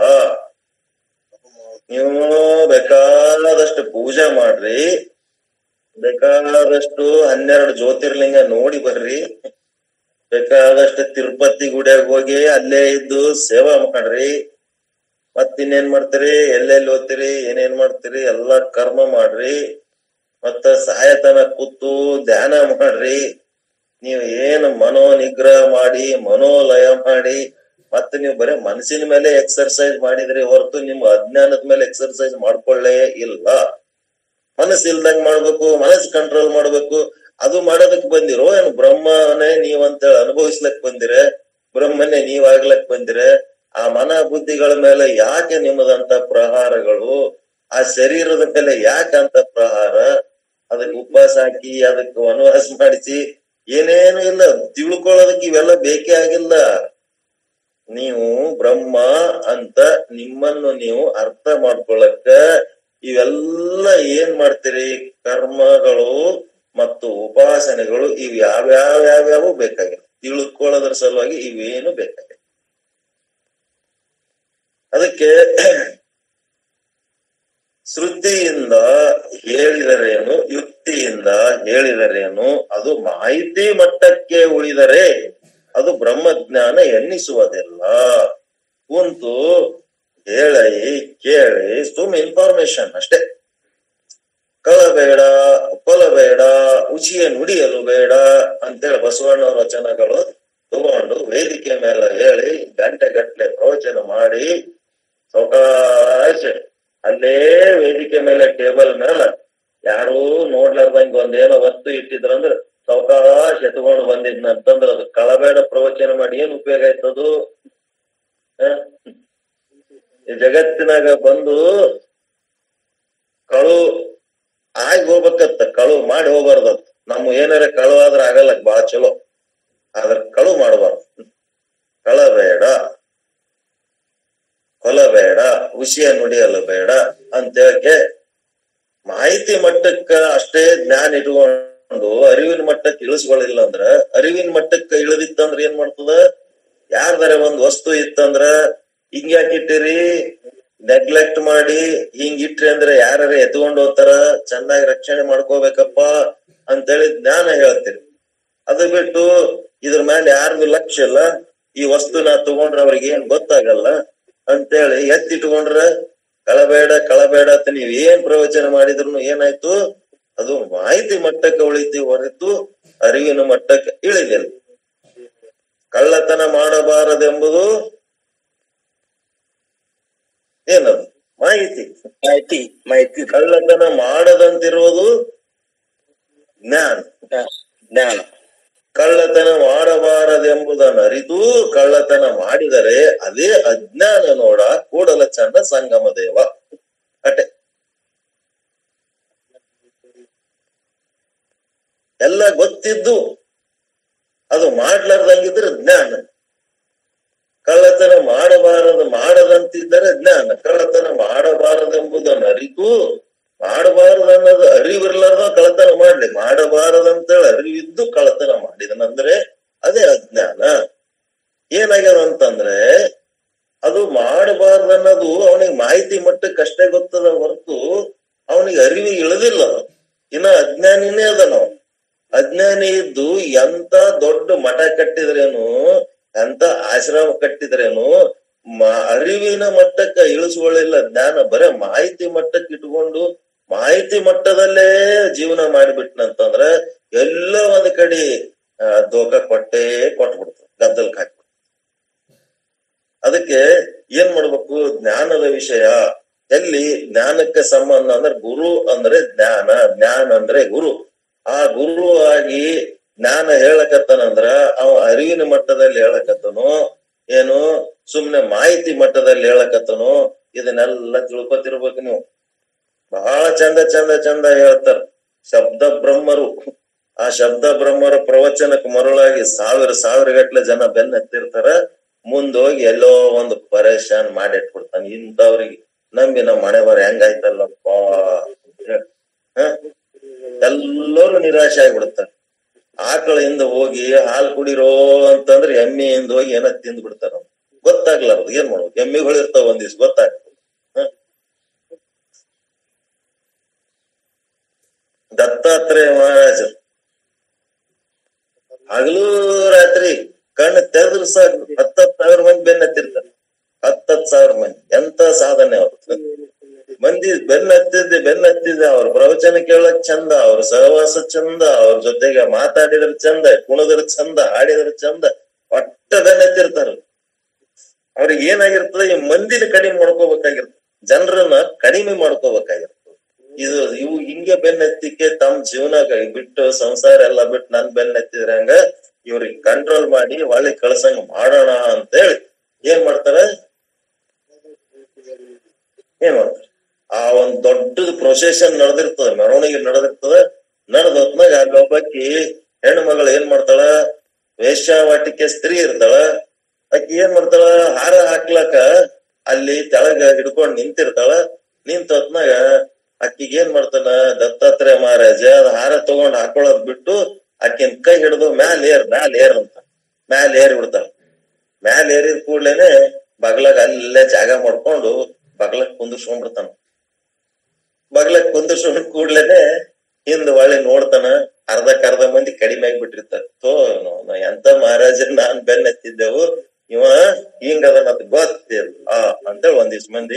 ನೀವು ಬೇಕಾದಷ್ಟು ಪೂಜೆ ಮಾಡ್ರಿ ಬೇಕಾದಷ್ಟು ಹನ್ನೆರಡು ಜ್ಯೋತಿರ್ಲಿಂಗ ನೋಡಿ ಬರ್ರಿ ಬೇಕಾದಷ್ಟು ತಿರುಪತಿ ಗುಡಿಯಾಗ ಹೋಗಿ ಅಲ್ಲೇ ಇದ್ದು ಸೇವಾ ಮಾಡ್ರಿ ಮತ್ ಇನ್ನೇನ್ ಮಾಡ್ತೀರಿ ಎಲ್ಲೆಲ್ಲಿ ಓದ್ತೀರಿ ಏನೇನ್ ಮಾಡ್ತೀರಿ ಎಲ್ಲಾ ಕರ್ಮ ಮಾಡ್ರಿ ಮತ್ತ ಸಾಯತನ ಕೂತು ಧ್ಯಾನ ಮಾಡ್ರಿ ನೀವು ಏನು ಮನೋ ನಿಗ್ರಹ ಮಾಡಿ ಮನೋಲಯ ಮಾಡಿ ಮತ್ತೆ ನೀವು ಬರೀ ಮನಸ್ಸಿನ ಮೇಲೆ ಎಕ್ಸರ್ಸೈಸ್ ಮಾಡಿದ್ರಿ ಹೊರತು ನಿಮ್ಮ ಅಜ್ಞಾನದ ಮೇಲೆ ಎಕ್ಸರ್ಸೈಸ್ ಮಾಡ್ಕೊಳ್ಳೇ ಇಲ್ಲ ಮನಸ್ಸು ಇಲ್ದಂಗ್ ಮಾಡ್ಬೇಕು ಮನಸ್ಸು ಕಂಟ್ರೋಲ್ ಮಾಡ್ಬೇಕು ಅದು ಮಾಡೋದಕ್ ಬಂದಿರೋ ಏನು ಬ್ರಹ್ಮನೇ ನೀವಂತ ಅನುಭವಿಸ್ಲಕ್ ಬಂದಿರ ಬ್ರಹ್ಮನೇ ನೀವಾಗ್ಲಕ್ ಬಂದಿರ ಆ ಮನ ಬುದ್ಧಿಗಳ ಮೇಲೆ ಯಾಕೆ ನಿಮ್ಮದಂತ ಪ್ರಹಾರಗಳು ಆ ಶರೀರದ ಮೇಲೆ ಯಾಕೆ ಅಂತ ಪ್ರಹಾರ ಅದಕ್ಕೆ ಉಪವಾಸ ಹಾಕಿ ಅದಕ್ಕೆ ವನವಾಸ ಮಾಡಿಸಿ ಏನೇನು ಇಲ್ಲ ತಿಳ್ಕೊಳ್ಳೋದಕ್ಕೆ ಇವೆಲ್ಲ ಬೇಕೇ ಆಗಿಲ್ಲ ನೀವು ಬ್ರಹ್ಮ ಅಂತ ನಿಮ್ಮನ್ನು ನೀವು ಅರ್ಥ ಮಾಡ್ಕೊಳಕ್ಕ ಇವೆಲ್ಲ ಏನ್ ಮಾಡ್ತೀರಿ ಕರ್ಮಗಳು ಮತ್ತು ಉಪಾಸನೆಗಳು ಇವ್ ಯಾವ್ಯಾವ ಯಾವ್ಯಾವು ಬೇಕಾಗಿಲ್ಲ ತಿಳ್ಕೊಳ್ಳೋದ್ರ ಸಲುವಾಗಿ ಇವೇನು ಬೇಕಾಗಿಲ್ಲ ಅದಕ್ಕೆ ಶ್ರುತಿಯಿಂದ ಹೇಳಿದರೇನು ಯುಕ್ತಿಯಿಂದ ಹೇಳಿದರೇನು ಅದು ಮಾಹಿತಿ ಮಟ್ಟಕ್ಕೆ ಉಳಿದರೆ ಅದು ಬ್ರಹ್ಮಜ್ಞಾನ ಎನ್ನಿಸುವುದಿಲ್ಲ ಕುಂತು ಹೇಳಿ ಕೇಳಿ ಸುಮ್ ಇನ್ಫಾರ್ಮೇಶನ್ ಅಷ್ಟೇ ಕಳಬೇಡ ಕೊಲಬೇಡ ಉಚಿಯ ನುಡಿಯಲು ಬೇಡ ಅಂತೇಳಿ ಬಸವಣ್ಣ ವಚನಗಳು ತಗೊಂಡು ವೇದಿಕೆ ಮೇಲೆ ಹೇಳಿ ಗಂಟೆ ಗಟ್ಟಲೆ ಪ್ರವಚನ ಮಾಡಿ ಸೌಕಾಶ ಅಲ್ಲೇ ವೇದಿಕೆ ಮೇಲೆ ಟೇಬಲ್ ಮೇಲೆ ಯಾರೂ ನೋಡ್ಲಾರ್ದಂಗ ಒಂದೇನೋ ವಸ್ತು ಇಟ್ಟಿದ್ರಂದ್ರ ಸೌಕಾಶ ಎತ್ಕೊಂಡು ಬಂದಿದ್ನ ಅಂತಂದ್ರ ಅದು ಕಳಬೇಡ ಪ್ರವಚನ ಮಾಡಿ ಏನ್ ಉಪಯೋಗ ಆಯ್ತದು ಹ? ಈ ಜಗತ್ತಿನಾಗ ಬಂದು ಕಳು ಆಗಿ ಹೋಗ್ಬೇಕತ್ತ ಕಳು ಮಾಡಿ ಹೋಗ್ಬಾರ್ದತ್ ನಮ್ಮ ಏನಾರ ಕಳು ಆದ್ರ ಆಗಲ್ಲ ಬಾಳ ಚಲೋ ಆದ್ರ ಕಳು ಮಾಡಬಾರ್ದು ಕಳಬೇಡ ಕೊಲಬೇಡ ವಿಷಯ ನುಡಿಯಲು ಬೇಡ ಅಂತೇಳಕ್ಕೆ ಮಾಹಿತಿ ಮಟ್ಟಕ್ಕ ಅಷ್ಟೇ ಜ್ಞಾನ ಇಟ್ಕೊಂಡು ಅರಿವಿನ ಮಟ್ಟಕ್ಕೆ ಇಳಿಸ್ಕೊಳ್ಳಿಲ್ಲ ಅಂದ್ರ ಅರಿವಿನ ಮಟ್ಟಕ್ಕೆ ಇಳಿದಿತ್ತಂದ್ರ ಏನ್ ಮಾಡ್ತದ ಯಾರ್ದಾರ ಒಂದ್ ವಸ್ತು ಇತ್ತಂದ್ರ ಹಿಂಗ್ಯಾಕ್ ಇಟ್ಟಿರಿ ನೆಗ್ಲೆಕ್ಟ್ ಮಾಡಿ ಹಿಂಗ್ ಇಟ್ರಿ ಅಂದ್ರೆ ಯಾರ ಎತ್ಕೊಂಡ್ ಹೋಗ್ತಾರ ಚೆನ್ನಾಗಿ ರಕ್ಷಣೆ ಮಾಡ್ಕೋಬೇಕಪ್ಪ ಅಂತೇಳಿ ಜ್ಞಾನ ಹೇಳ್ತೀರಿ ಅದು ಬಿಟ್ಟು ಇದ್ರ ಮೇಲೆ ಯಾರ್ದು ಲಕ್ಷ್ಯ ಇಲ್ಲ ಈ ವಸ್ತು ನಾ ತಗೊಂಡ್ರ ಅವ್ರಿಗೆ ಏನ್ ಗೊತ್ತಾಗಲ್ಲ ಅಂತೇಳಿ ಎತ್ತಿಟ್ಕೊಂಡ್ರ ಕಳಬೇಡ ಕಳಬೇಡ ಅಂತ ನೀವ್ ಏನ್ ಪ್ರವಚನ ಮಾಡಿದ್ರು ಏನಾಯ್ತು ಅದು ಮಾಹಿತಿ ಮಟ್ಟಕ್ಕೆ ಉಳಿತಿ ಹೊರತು ಅರಿವಿನ ಮಟ್ಟಕ್ಕೆ ಇಳಿದಿಲ್ಲ ಕಳ್ಳತನ ಮಾಡಬಾರದೆಂಬುದು ಏನದು ಮಾಹಿತಿ ಮಾಹಿತಿ ಮಾಹಿತಿ ಕಳ್ಳತನ ಮಾಡದಂತಿರುವುದು ಜ್ಞಾನ ಜ್ಞಾನ ಕಳ್ಳತನ ಮಾಡಬಾರದೆಂಬುದನ್ನು ಅರಿತು ಕಳ್ಳತನ ಮಾಡಿದರೆ ಅದೇ ಅಜ್ಞಾನ ನೋಡ ಕೂಡಲ ಚಂದ ಸಂಗಮ ದೇವ ಅಟೆ ಎಲ್ಲ ಗೊತ್ತಿದ್ದು ಅದು ಮಾಡ್ಲಾರ್ದಂಗಿದ್ರೆ ಜ್ಞಾನ ಕಳ್ಳತನ ಮಾಡಬಾರದು ಮಾಡದಂತಿದ್ದರೆ ಜ್ಞಾನ ಕಳ್ಳತನ ಮಾಡಬಾರದೆಂಬುದನ್ನು ಅರಿತು ಮಾಡಬಾರದು ಅನ್ನೋದು ಅರಿವಿರ್ಲಾರ್ದ ಕಳ್ಳತನ ಮಾಡ್ಲಿ ಮಾಡಬಾರದಂತೇಳಿ ಅರಿವಿದ್ದು ಕಳ್ಳತನ ಮಾಡಿದನಂದ್ರೆ ಅದೇ ಅಜ್ಞಾನ ಏನಾಗ್ಯದ ಅಂತಂದ್ರೆ ಅದು ಮಾಡಬಾರ್ದು ಅನ್ನೋದು ಅವನಿಗೆ ಮಾಹಿತಿ ಮಟ್ಟಕ್ಕೆ ಅಷ್ಟೇ ಗೊತ್ತದ ಹೊರತು ಅವನಿಗೆ ಅರಿವಿಗೆ ಇಳಿದಿಲ್ಲ ಇನ್ನ ಅಜ್ಞಾನಿನೇ ಅದನ ಅಜ್ಞಾನಿ ಇದ್ದು ಎಂತ ದೊಡ್ಡ ಮಠ ಕಟ್ಟಿದ್ರೇನು ಅಂತ ಆಶ್ರಮ ಕಟ್ಟಿದ್ರೇನು ಮ- ಅರಿವಿನ ಮಟ್ಟಕ್ಕ ಇಳಿಸುವಳಿಲ್ಲ ಜ್ಞಾನ ಬರೇ ಮಾಹಿತಿ ಮಟ್ಟಕ್ಕೆ ಇಟ್ಕೊಂಡು ಮಾಹಿತಿ ಮಟ್ಟದಲ್ಲೇ ಜೀವನ ಮಾಡಿಬಿಟ್ನಂತಂದ್ರ ಎಲ್ಲ ಒಂದ್ ಕಡೆ ಆ, ದೋಖ ಕೊಟ್ಟೇ ಕೊಟ್ಬಿಡ್ತು ಗದ್ದಲ್ಕ್ ಹಾಕ್ಬಿಡ್ತು ಅದಕ್ಕೆ ಏನ್ ಮಾಡ್ಬೇಕು ಜ್ಞಾನದ ವಿಷಯ ಎಲ್ಲಿ ಜ್ಞಾನಕ್ಕೆ ಸಂಬಂಧ ಅಂದ್ರೆ ಗುರು ಅಂದ್ರೆ ಜ್ಞಾನ ಜ್ಞಾನ ಅಂದ್ರೆ ಗುರು ಆ ಗುರು ಆಗಿ ಜ್ಞಾನ ಹೇಳಕತ್ತನಂದ್ರ ಅವ ಅರಿವಿನ ಮಟ್ಟದಲ್ಲಿ ಹೇಳಕತ್ತನು ಏನು ಸುಮ್ನೆ ಮಾಹಿತಿ ಮಟ್ಟದಲ್ಲಿ ಹೇಳಕತ್ತನು ಇದನ್ನೆಲ್ಲ ತಿಳ್ಕೊತಿರ್ಬೇಕು ನೀವು ಬಹಳ ಚಂದ ಚಂದ ಚಂದ ಹೇಳ್ತಾರ ಶಬ್ದ ಬ್ರಹ್ಮರು ಆ ಶಬ್ದ ಬ್ರಹ್ಮರ ಪ್ರವಚನಕ್ಕೆ ಮರುಳಾಗಿ ಸಾವಿರ ಸಾವಿರ ಗಟ್ಲೆ ಜನ ಬೆನ್ನತ್ತಿರ್ತಾರ ಮುಂದೋಗಿ ಎಲ್ಲೋ ಒಂದು ಪರೇಶಾನ್ ಮಾಡಿಟ್ಬಿಡ್ತಾನೆ ಇಂಥವ್ರಿಗೆ ನಂಬಿ ನಮ್ಮ ಮನೆ ಬರ ಹೆಂಗಾಯ್ತಲ್ಲಪ್ಪ ಹ? ಎಲ್ಲರೂ ನಿರಾಶೆ ಆಗ್ಬಿಡ್ತಾರೆ ಆಕಳಿಂದ ಹೋಗಿ ಹಾಲು ಕುಡಿರೋ ಅಂತಂದ್ರೆ ಎಮ್ಮೆಯಿಂದ ಹೋಗಿ ಏನೋ ತಿಂದ್ ಬಿಡ್ತಾರ ಗೊತ್ತಾಗ್ಲಾರ್ದು ಏನ್ ಮಾಡ್ಬೇಕು ಎಮ್ಮೆಗಳು ಇರ್ತಾವ ಒಂದಿವ್ಸ ಗೊತ್ತಾಗ್ತದೆ ಹ? ದತ್ತಾತ್ರೇಯ ಮಹಾರಾಜ ಹಗಲು ರಾತ್ರಿ ಕಣ್ಣು ತೆರೆದ್ರು ಸಾಕು ಹತ್ತತ್ ಸಾವಿರ ಮಂದಿ ಬೆನ್ನತ್ತಿರ್ತಾರೆ ಹತ್ತತ್ ಸಾವಿರ ಮಂದಿ ಎಂತ ಸಾಧನೆ ಅವ್ರು ಮಂದಿ ಬೆನ್ನತ್ತಿದ್ದೆ ಬೆನ್ನತ್ತಿದ್ದೆ ಅವ್ರ ಪ್ರವಚನ ಕೇಳಕ್ ಚಂದ ಅವ್ರ ಸಹವಾಸ ಚಂದ ಅವ್ರ ಜೊತೆಗೆ ಮಾತಾಡಿದ್ರ ಚಂದ ಕುಣದ್ರ ಚಂದ ಹಾಡಿದ್ರ ಚಂದ ಒಟ್ಟ ಬೆನ್ನತ್ತಿರ್ತಾರ ಅವ್ರಿಗೆ ಏನಾಗಿರ್ತದೆ ಈ ಮಂದಿನ ಕಡಿಮೆ ಮಾಡ್ಕೋಬೇಕಾಗಿರ್ತದೆ ಜನರನ್ನ ಕಡಿಮೆ ಮಾಡ್ಕೋಬೇಕಾಗಿರ್ತದೆ ಇದು ಇವು ಹಿಂಗೆ ಬೆನ್ನತ್ತಿಕ್ಕೆ ತಮ್ಮ ಜೀವನ ಕ- ಬಿಟ್ಟು ಸಂಸಾರ ಎಲ್ಲ ಬಿಟ್ಟು ನನ್ ಬೆನ್ನತ್ತಿದ್ರೆ ಹಂಗ ಇವ್ರಿಗೆ ಕಂಟ್ರೋಲ್ ಮಾಡಿ ಹೊಳ್ಳಿ ಕಳ್ಸಂಗ್ ಮಾಡೋಣ ಅಂತೇಳಿ ಏನ್ ಮಾಡ್ತಾರೆ ಏನ್ ಮಾಡ್ತಾರೆ ಆ ಒಂದ್ ದೊಡ್ಡದು ಪ್ರೊಸೆಷನ್ ನಡೆದಿರ್ತದ ಮೆರವಣಿಗೆ ನಡೆದಿರ್ತದ ನಡೆದ ಹೊತ್ನಾಗ ಅಲ್ಲಿ ಒಬ್ಬಾಕಿ ಹೆಣ್ಣು ಮಗಳು ಏನ್ ಮಾಡ್ತಾಳ ವೇಶ್ಯಾವಾಟಿಕೆ ಸ್ತ್ರೀ ಇರ್ತಾಳ ಆಕಿ ಏನ್ ಮಾಡ್ತಾಳ ಹಾರ ಹಾಕ್ಲಕ ಅಲ್ಲಿ ತೆಳಗ ಹಿಡ್ಕೊಂಡ್ ನಿಂತಿರ್ತಾಳ ನಿಂತ ಹೊತ್ನಾಗ ಆಕಿಗೆ ಏನ್ ಮಾಡ್ತಾನ ದತ್ತಾತ್ರೇಯ ಮಹಾರಾಜ ಅದ್ ಹಾರ ತಗೊಂಡ್ ಹಾಕೊಳ್ಳೋದ್ ಬಿಟ್ಟು ಆಕಿನ್ ಕೈ ಹಿಡಿದು ಮ್ಯಾಲ್ ಏರ್ ಮ್ಯಾಲ್ ಏರ್ ಅಂತ ಮ್ಯಾಲ್ ಏರಿ ಬಿಡ್ತಾಳ ಮ್ಯಾಲ್ ಏರಿದ ಕೂಡ್ಲೇನೆ ಬಗ್ಲಾಗ ಅಲ್ಲೇ ಜಾಗ ಮಾಡ್ಕೊಂಡು ಬಗ್ಲಕ್ ಕುಂದಿರ್ಸ್ಕೊಂಡ್ಬಿಡ್ತಾನ ಬಗ್ಲಕ್ ಕುಂದಿರ್ಸ್ಕೊಂಡ್ ಕೂಡ್ಲೇನೆ ಹಿಂದ್ ಒಳ್ಳೆ ನೋಡ್ತಾನ ಅರ್ಧಕ್ ಅರ್ಧ ಮಂದಿ ಕಡಿಮೆ ಆಗ್ಬಿಟ್ಟಿರ್ತಾರ ತೋ ನೋ ಎಂತ ಮಹಾರಾಜ ನಾನ್ ಬೆನ್ ಎತ್ತಿದ್ದೆವು ಇವ ಹಿಂಗದ ಮತ್ ಗೊತ್ತಿಲ್ಲ ಅಂತೇಳಿ ಒಂದಿವ್ಸ ಮಂದಿ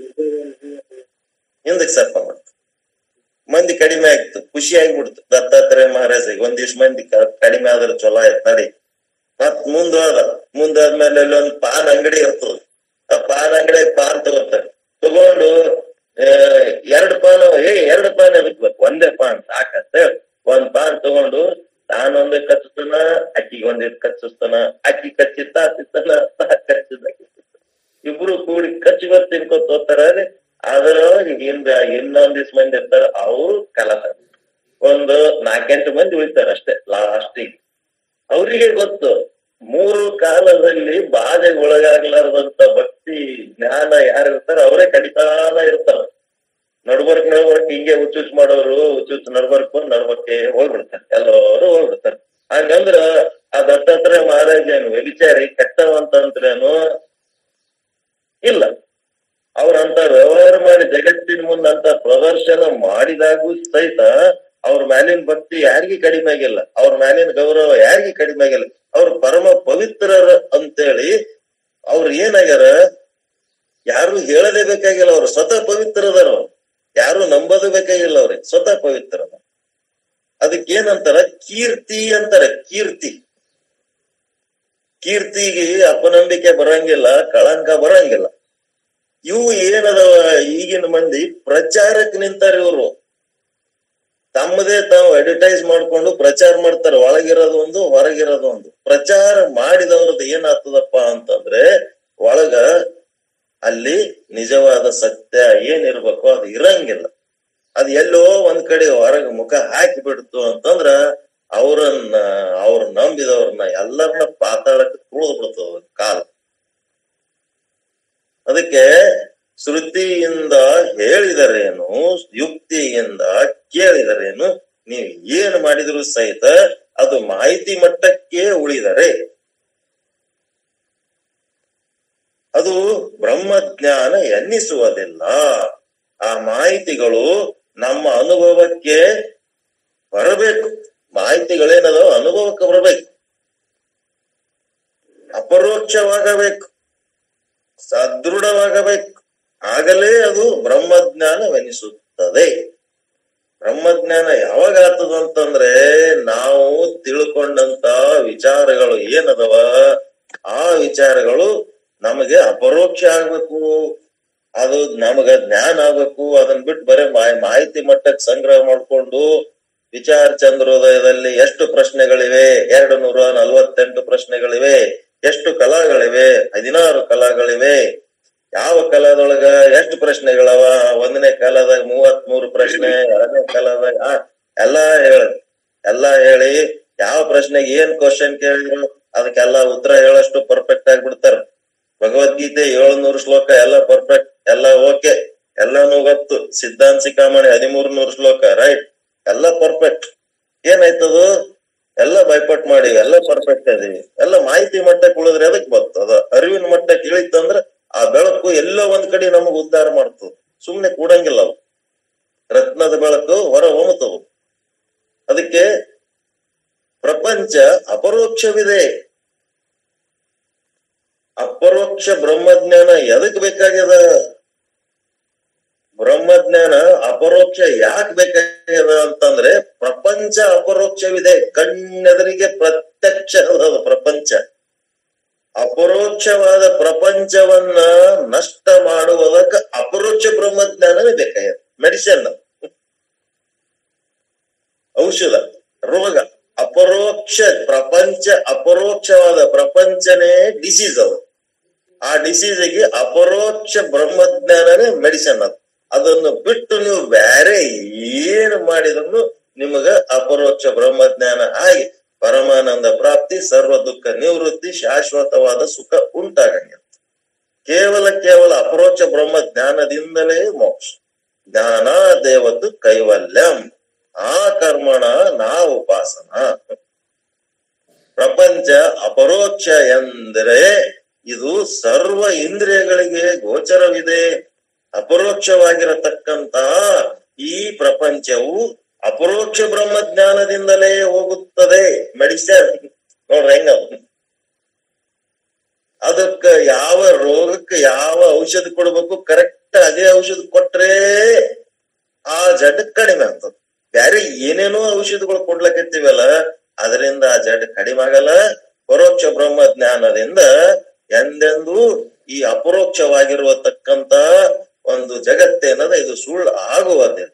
ಹಿಂದಕ್ ಸರ್ಪ ಮಾಡ್ತ ಮಂದಿ ಕಡಿಮೆ ಆಗ್ತು ಖುಷಿ ಆಗ್ಬಿಡ್ತು ದತ್ತಾತ್ರೇಯ ಮಹಾರಾಜಿಗೆ ಒಂದಿವ್ಸ ಮಂದಿ ಕ- ಕಡಿಮೆ ಆದ್ರ ಚಲೋ ಆಯ್ತು ನಡಿ ಮತ್ ಮುಂದೋದ ಮುಂದಾದ್ಮೇಲೆ ಅಲ್ಲಿ ಒಂದ್ ಪಾನ್ ಅಂಗಡಿ ಇರ್ತದ ಆ ಪಾನ್ ಅಂಗಡಿ ಪಾನ್ ತಗೋತಾರೆ ತಗೊಂಡು ಆ, ಎರಡ್ ಪಾನ್ ಏ ಎರಡ್ ಪಾನ್ ಎದಕ್ ಬೇಕು ಒಂದೇ ಪಾನ್ ಸಾಕಂತ ಒಂದ್ ಪಾನ್ ತಗೊಂಡು ತಾನೊಂದೇ ಕಚ್ಚಿಸ್ತಾನ ಅಕ್ಕಿಗೆ ಒಂದೇ ಕಚ್ಚಿಸ್ತಾನ ಅಕ್ಕಿ ಕಚ್ಚಿತ್ತ ತಿತ್ತಾನ ತಾ ಕಚ್ಚಿದ ಇಬ್ರು ಕೂಡಿ ಕಚ್ಚಿ ಬರ್ತ ತಿನ್ಕೊತ ಹೋಗ್ತಾರ ಆದ್ರ ಹಿಂದ ಇನ್ನೊಂದಿಸ್ ಮಂದಿ ಇರ್ತಾರ ಅವ್ರು ಕಲಸ ಒಂದು ನಾಲ್ಕೆಂಟು ಮಂದಿ ಉಳಿತಾರ ಅಷ್ಟೇ ಲಾಸ್ಟಿಗೆ ಅವರಿಗೆ ಗೊತ್ತು ಮೂರು ಕಾಲದಲ್ಲಿ ಬಾಧೆಗೆ ಒಳಗಾಗ್ಲಾರ್ದಂತ ಭಕ್ತಿ ಜ್ಞಾನ ಯಾರು ಇರ್ತಾರ ಅವರೇ ಕಡಿತಾನ ಇರ್ತಾರ ನಡ್ಬರ್ಕ್ ನಡ್ಬರ್ಕ್ ಹಿಂಗೆ ಹುಚ್ಚುಚ್ಚು ಮಾಡೋರು ಹುಚ್ಚುಚ್ಚು ನಡ್ಬರ್ಕ್ ಬಂದ್ ನಡ್ಬರ್ಕೆ ಹೋಗ್ಬಿಡ್ತಾರೆ ಎಲ್ಲರೂ ಹೋಗ್ಬಿಡ್ತಾರೆ ಹಂಗಂದ್ರ ಆ ದತ್ತಾತ್ರೇಯ ಮಹಾರಾಜ ಏನು ವ್ಯಭಿಚಾರಿ ಕೆಟ್ಟವಂತಂದ್ರೇನು ಇಲ್ಲ ಅವ್ರಂತ ವ್ಯವಹಾರ ಮಾಡಿ ಜಗತ್ತಿನ ಮುಂದಂತ ಪ್ರದರ್ಶನ ಮಾಡಿದಾಗೂ ಸಹಿತ ಅವ್ರ ಮ್ಯಾಲಿನ ಭಕ್ತಿ ಯಾರಿಗೂ ಕಡಿಮೆ ಆಗಿಲ್ಲ ಅವ್ರ ಮ್ಯಾಲಿನ ಗೌರವ ಯಾರಿಗೂ ಕಡಿಮೆ ಆಗಿಲ್ಲ ಅವ್ರು ಪರಮ ಪವಿತ್ರರ ಅಂತೇಳಿ ಅವ್ರು ಏನಾಗ್ಯಾರ ಯಾರು ಹೇಳದೇ ಬೇಕಾಗಿಲ್ಲ ಅವ್ರು ಸ್ವತಃ ಪವಿತ್ರದಾರ ಅವ್ರು ಯಾರು ನಂಬೋದು ಬೇಕಾಗಿಲ್ಲ ಅವ್ರಿಗೆ ಸ್ವತಃ ಪವಿತ್ರ ಅದಕ್ಕೆ ಏನಂತಾರ ಕೀರ್ತಿ ಅಂತಾರ ಕೀರ್ತಿ ಕೀರ್ತಿಗೆ ಅಪನಂಬಿಕೆ ಬರಂಗಿಲ್ಲ ಕಳಂಕ ಬರಂಗಿಲ್ಲ ಇವು ಏನದವ ಈಗಿನ ಮಂದಿ ಪ್ರಚಾರಕ್ಕೆ ನಿಂತಾರ ಇವರು ತಮ್ಮದೇ ತಾವು ಅಡ್ವರ್ಟೈಸ್ ಮಾಡ್ಕೊಂಡು ಪ್ರಚಾರ ಮಾಡ್ತಾರೆ ಒಳಗಿರೋದು ಒಂದು ಹೊರಗಿರೋದು ಒಂದು ಪ್ರಚಾರ ಮಾಡಿದವ್ರದ್ದು ಏನಾಗ್ತದಪ್ಪ ಅಂತಂದ್ರೆ ಒಳಗ ಅಲ್ಲಿ ನಿಜವಾದ ಸತ್ಯ ಏನಿರ್ಬೇಕು ಅದು ಇರಂಗಿಲ್ಲ ಅದ್ ಎಲ್ಲೋ ಒಂದ್ ಕಡೆ ಹೊರಗೆ ಮುಖ ಹಾಕಿ ಬಿಡ್ತು ಅಂತಂದ್ರ ಅವ್ರನ್ನ ಅವ್ರ ನಂಬಿದವ್ರನ್ನ ಎಲ್ಲರನ್ನ ಪಾತಾಳಕ್ಕೆ ತುಳಿದು ಬಿಡ್ತದ ಕಾಲ ಅದಕ್ಕೆ ಶ್ರುತಿಯಿಂದ ಹೇಳಿದರೇನು ಯುಕ್ತಿಯಿಂದ ಕೇಳಿದರೇನು ನೀವು ಏನ್ ಮಾಡಿದ್ರು ಸಹಿತ ಅದು ಮಾಹಿತಿ ಮಟ್ಟಕ್ಕೆ ಉಳಿದರೆ ಅದು ಬ್ರಹ್ಮಜ್ಞಾನ ಎನ್ನಿಸುವುದಿಲ್ಲ ಆ ಮಾಹಿತಿಗಳು ನಮ್ಮ ಅನುಭವಕ್ಕೆ ಬರಬೇಕು ಮಾಹಿತಿಗಳೇನದೋ ಅನುಭವಕ್ಕೆ ಬರಬೇಕು ಅಪರೋಕ್ಷವಾಗಬೇಕು ಸದೃಢವಾಗಬೇಕು ಆಗಲೇ ಅದು ಬ್ರಹ್ಮಜ್ಞಾನವೆನಿಸುತ್ತದೆ ಬ್ರಹ್ಮಜ್ಞಾನ ಯಾವಾಗ ಆಗ್ತದ ಅಂತಂದ್ರೆ ನಾವು ತಿಳ್ಕೊಂಡಂತ ವಿಚಾರಗಳು ಏನದವ ಆ ವಿಚಾರಗಳು ನಮಗೆ ಅಪರೋಕ್ಷ ಆಗ್ಬೇಕು ಅದು ನಮಗ ಜ್ಞಾನ ಆಗ್ಬೇಕು ಅದನ್ನ ಬಿಟ್ಟು ಬರೇ ಮಾಹಿ- ಮಾಹಿತಿ ಮಟ್ಟಕ್ಕೆ ಸಂಗ್ರಹ ಮಾಡ್ಕೊಂಡು ವಿಚಾರ ಚಂದ್ರೋದಯದಲ್ಲಿ ಎಷ್ಟು ಪ್ರಶ್ನೆಗಳಿವೆ ಎರಡು ನೂರ ನಲವತ್ತೆಂಟು ಪ್ರಶ್ನೆಗಳಿವೆ ಎಷ್ಟು ಕಲಾಗಳಿವೆ ಹದಿನಾರು ಕಲಾಗಳಿವೆ ಯಾವ ಕಲಾದೊಳಗ ಎಷ್ಟು ಪ್ರಶ್ನೆಗಳವ ಒಂದನೇ ಕಾಲದಾಗ ಮೂವತ್ ಮೂರು ಪ್ರಶ್ನೆ ಎರಡನೇ ಕಾಲದಾಗ ಆ, ಎಲ್ಲಾ ಹೇಳ ಎಲ್ಲಾ ಹೇಳಿ ಯಾವ ಪ್ರಶ್ನೆಗೆ ಏನ್ ಕ್ವಶನ್ ಕೇಳಿದ್ರು ಅದಕ್ಕೆಲ್ಲ ಉತ್ತರ ಹೇಳಷ್ಟು ಪರ್ಫೆಕ್ಟ್ ಆಗಿ ಬಿಡ್ತಾರ ಭಗವದ್ಗೀತೆ ಏಳ್ನೂರು ಶ್ಲೋಕ ಎಲ್ಲ ಪರ್ಫೆಕ್ಟ್ ಎಲ್ಲ ಓಕೆ ಎಲ್ಲಾನು ಗೊತ್ತು ಸಿದ್ಧಾಂತ ಸಿಕ್ಕಾಮಣಿ ಹದಿಮೂರು ನೂರು ಶ್ಲೋಕ ರೈಟ್ ಎಲ್ಲ ಪರ್ಫೆಕ್ಟ್ ಏನಾಯ್ತದು ಎಲ್ಲ ಬೈಪಟ್ ಮಾಡಿವಿ ಎಲ್ಲ ಪರ್ಫೆಕ್ಟ್ ಅದೀವಿ ಎಲ್ಲ ಮಾಹಿತಿ ಮಟ್ಟಕ್ಕೆ ಉಳಿದ್ರೆ ಅದಕ್ಕೆ ಬರ್ತದ ಅರಿವಿನ ಮಟ್ಟಕ್ಕೆ ಇಳಿತಂದ್ರ ಆ ಬೆಳಕು ಎಲ್ಲೋ ಒಂದ್ ಕಡೆ ನಮಗ್ ಉದ್ಧಾರ ಮಾಡ್ತದ ಸುಮ್ನೆ ಕೂಡಂಗಿಲ್ಲ ಅವು ರತ್ನದ ಬೆಳಕು ಹೊರ ಹೊಮ್ಮತವು ಅದಕ್ಕೆ ಪ್ರಪಂಚ ಅಪರೋಕ್ಷವಿದೆ ಅಪರೋಕ್ಷ ಬ್ರಹ್ಮಜ್ಞಾನ ಎದಕ್ ಬೇಕಾಗ್ಯದ ಬ್ರಹ್ಮಜ್ಞಾನ ಅಪರೋಕ್ಷ ಯಾಕೆ ಬೇಕಾಗ್ಯದ ಅಂತಂದ್ರೆ ಪ್ರಪಂಚ ಅಪರೋಕ್ಷವಿದೆ ಕಣ್ಣೆದರಿಗೆ ಪ್ರತ್ಯಕ್ಷ ಅದ ಪ್ರಪಂಚ ಅಪರೋಕ್ಷವಾದ ಪ್ರಪಂಚವನ್ನ ನಷ್ಟ ಮಾಡುವುದಕ್ಕ ಅಪರೋಕ್ಷ ಬ್ರಹ್ಮಜ್ಞಾನವೇ ಬೇಕಾಗ್ಯದ ಮೆಡಿಸಿನ್ ಔಷಧ ರೋಗ ಅಪರೋಕ್ಷ ಪ್ರಪಂಚ ಅಪರೋಕ್ಷವಾದ ಪ್ರಪಂಚನೇ ಡಿಸೀಸ್ ಅದು ಆ ಡಿಸೀಸಿಗೆ ಅಪರೋಕ್ಷ ಬ್ರಹ್ಮಜ್ಞಾನನೇ ಮೆಡಿಸಿನ್ ಅದು ಅದನ್ನು ಬಿಟ್ಟು ನೀವು ಬೇರೆ ಏನು ಮಾಡಿದ್ರು ನಿಮಗ ಅಪರೋಕ್ಷ ಬ್ರಹ್ಮಜ್ಞಾನ ಆಗಿ ಪರಮಾನಂದ ಪ್ರಾಪ್ತಿ ಸರ್ವ ದುಃಖ ನಿವೃತ್ತಿ ಶಾಶ್ವತವಾದ ಸುಖ ಉಂಟಾಗಂಗಿಲ್ಲ ಕೇವಲ ಕೇವಲ ಅಪರೋಕ್ಷ ಬ್ರಹ್ಮ ಜ್ಞಾನದಿಂದಲೇ ಮೋಕ್ಷ ಜ್ಞಾನ ದೇವತ್ತು ಕೈವಲ್ಯಂ ಆ ಕರ್ಮಣ ನಾ ಉಪಾಸನ ಪ್ರಪಂಚ ಅಪರೋಕ್ಷ ಎಂದರೆ ಇದು ಸರ್ವ ಇಂದ್ರಿಯಗಳಿಗೆ ಗೋಚರವಿದೆ ಅಪರೋಕ್ಷವಾಗಿರತಕ್ಕಂತ ಈ ಪ್ರಪಂಚವು ಅಪರೋಕ್ಷ ಬ್ರಹ್ಮಜ್ಞಾನದಿಂದಲೇ ಹೋಗುತ್ತದೆ ಮೆಡಿಸಿನ್ ನೋಡ್ರಿ ಹೆಂಗ ಅದಕ್ಕ ಯಾವ ರೋಗಕ್ಕೆ ಯಾವ ಔಷಧ ಕೊಡ್ಬೇಕು ಕರೆಕ್ಟ್ ಅದೇ ಔಷಧ ಕೊಟ್ರೆ ಆ ಜಡ್ ಕಡಿಮೆ ಆಗ್ತದ ಬ್ಯಾರೆ ಏನೇನೋ ಔಷಧಗಳು ಕೊಡ್ಲಕತ್ತೀವಲ್ಲ ಅದರಿಂದ ಆ ಜಡ್ ಕಡಿಮೆ ಆಗಲ್ಲ ಪರೋಕ್ಷ ಬ್ರಹ್ಮ ಜ್ಞಾನದಿಂದ ಎಂದೆಂದೂ ಈ ಅಪರೋಕ್ಷವಾಗಿರುವತಕ್ಕಂತ ಒಂದು ಜಗತ್ತೇನದ ಇದು ಸುಳ್ಳು ಆಗುವುದಿಲ್ಲ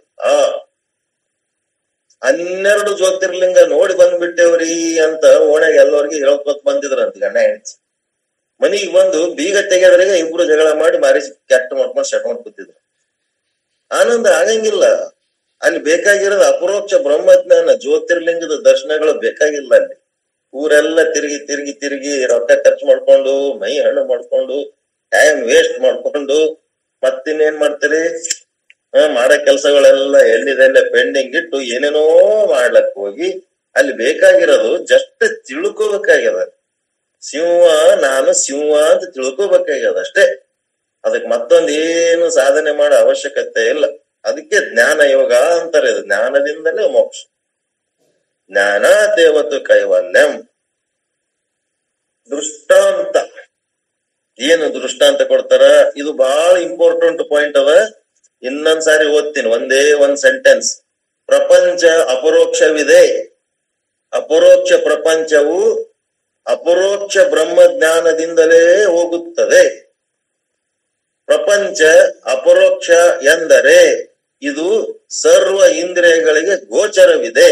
ಹನ್ನೆರಡು ಜ್ಯೋತಿರ್ಲಿಂಗ ನೋಡಿ ಬಂದ್ಬಿಟ್ಟೇವ್ರಿ ಅಂತ ಓಣೆಗೆ ಎಲ್ಲರಿಗೆ ಹೇಳ್ಕೊತ್ ಬಂದಿದ್ರಂತ ಗಂಡ ಹೆಂಡ್ತಿ ಮನಿಗ್ ಬಂದು ಬೀಗ ತೆಗೆದ್ರಾಗ ಇಬ್ರು ಜಗಳ ಮಾಡಿ ಮಾರಿ ಕೆಟ್ಟ ಮಾಡ್ಕೊಂಡು ಸೆಟ್ಕೊಂಡ್ ಕೂತಿದ್ರು ಆನಂದ ಆಗಂಗಿಲ್ಲ ಅಲ್ಲಿ ಬೇಕಾಗಿರೋದು ಅಪರೋಕ್ಷ ಬ್ರಹ್ಮಜ್ಞಾನ ಜ್ಯೋತಿರ್ಲಿಂಗದ ದರ್ಶನಗಳು ಬೇಕಾಗಿಲ್ಲ ಅಲ್ಲಿ ಊರೆಲ್ಲ ತಿರುಗಿ ತಿರುಗಿ ತಿರುಗಿ ರೊಕ್ಕ ಖರ್ಚು ಮಾಡ್ಕೊಂಡು ಮೈ ಹಣ್ಣು ಮಾಡ್ಕೊಂಡು ಟೈಮ್ ವೇಸ್ಟ್ ಮಾಡ್ಕೊಂಡು ಮತ್ತಿನ್ನೇನ್ ಮಾಡ್ತೀರಿ ಆ, ಮಾಡೋ ಕೆಲಸಗಳೆಲ್ಲ ಎಲ್ಲಿದೆಲ್ಲ ಪೆಂಡಿಂಗ್ ಇಟ್ಟು ಏನೇನೋ ಮಾಡ್ಲಕ್ ಹೋಗಿ ಅಲ್ಲಿ ಬೇಕಾಗಿರೋದು ಜಸ್ಟ್ ತಿಳ್ಕೋಬೇಕಾಗ್ಯದ ಸಿಂಹ ನಾನು ಸಿಂಹ ಅಂತ ತಿಳ್ಕೋಬೇಕಾಗ್ಯದ ಅಷ್ಟೇ ಅದಕ್ಕೆ ಮತ್ತೊಂದ್ ಏನು ಸಾಧನೆ ಮಾಡೋ ಅವಶ್ಯಕತೆ ಇಲ್ಲ ಅದಕ್ಕೆ ಜ್ಞಾನ ಯೋಗ ಅಂತಾರೆ ಇದು ಜ್ಞಾನದಿಂದಲೇ ಮೋಕ್ಷ ಜ್ಞಾನ ದೇವತು ಕೈವಲ್ಯಂ ದೃಷ್ಟಾಂತ ಏನು ದೃಷ್ಟಾಂತ ಕೊಡ್ತಾರ ಇದು ಬಹಳ ಇಂಪಾರ್ಟೆಂಟ್ ಪಾಯಿಂಟ್ ಅದ ಇನ್ನೊಂದ್ಸಾರಿ ಓದ್ತೀನಿ ಒಂದೇ ಒಂದ್ ಸೆಂಟೆನ್ಸ್ ಪ್ರಪಂಚ ಅಪರೋಕ್ಷವಿದೆ ಅಪರೋಕ್ಷ ಪ್ರಪಂಚವು ಅಪರೋಕ್ಷ ಬ್ರಹ್ಮಜ್ಞಾನದಿಂದಲೇ ಹೋಗುತ್ತದೆ ಪ್ರಪಂಚ ಅಪರೋಕ್ಷ ಎಂದರೆ ಇದು ಸರ್ವ ಇಂದ್ರಿಯಗಳಿಗೆ ಗೋಚರವಿದೆ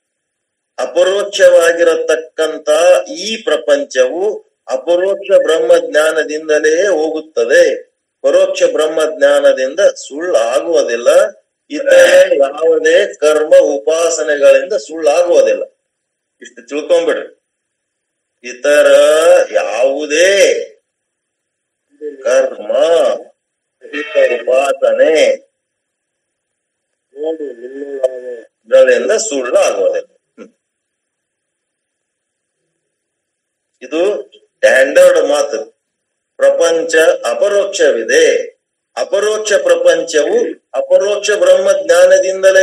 ಅಪರೋಕ್ಷವಾಗಿರತಕ್ಕಂತ ಈ ಪ್ರಪಂಚವು ಅಪರೋಕ್ಷ ಬ್ರಹ್ಮಜ್ಞಾನದಿಂದಲೇ ಹೋಗುತ್ತದೆ ಪರೋಕ್ಷ ಬ್ರಹ್ಮಜ್ಞಾನದಿಂದ ಸುಳ್ಳು ಆಗುವುದಿಲ್ಲ ಇತರ ಯಾವುದೇ ಕರ್ಮ ಉಪಾಸನೆಗಳಿಂದ ಸುಳ್ಳಾಗುವುದಿಲ್ಲ ಇಷ್ಟು ತಿಳ್ಕೊಂಬಿಡ್ರಿ ಇತರ ಯಾವುದೇ ಕರ್ಮ ಉಪಾಸನೆ ಗಳಿಂದ ಸುಳ್ಳು ಆಗುವುದಿಲ್ಲ ಹ್ಮ್. ಇದು ಸ್ಟ್ಯಾಂಡರ್ಡ್ ಮಾತು ಪ್ರಪಂಚ ಅಪರೋಕ್ಷವಿದೆ ಅಪರೋಕ್ಷ ಪ್ರಪಂಚವು ಅಪರೋಕ್ಷ ಬ್ರಹ್ಮ ಜ್ಞಾನದಿಂದಲೇ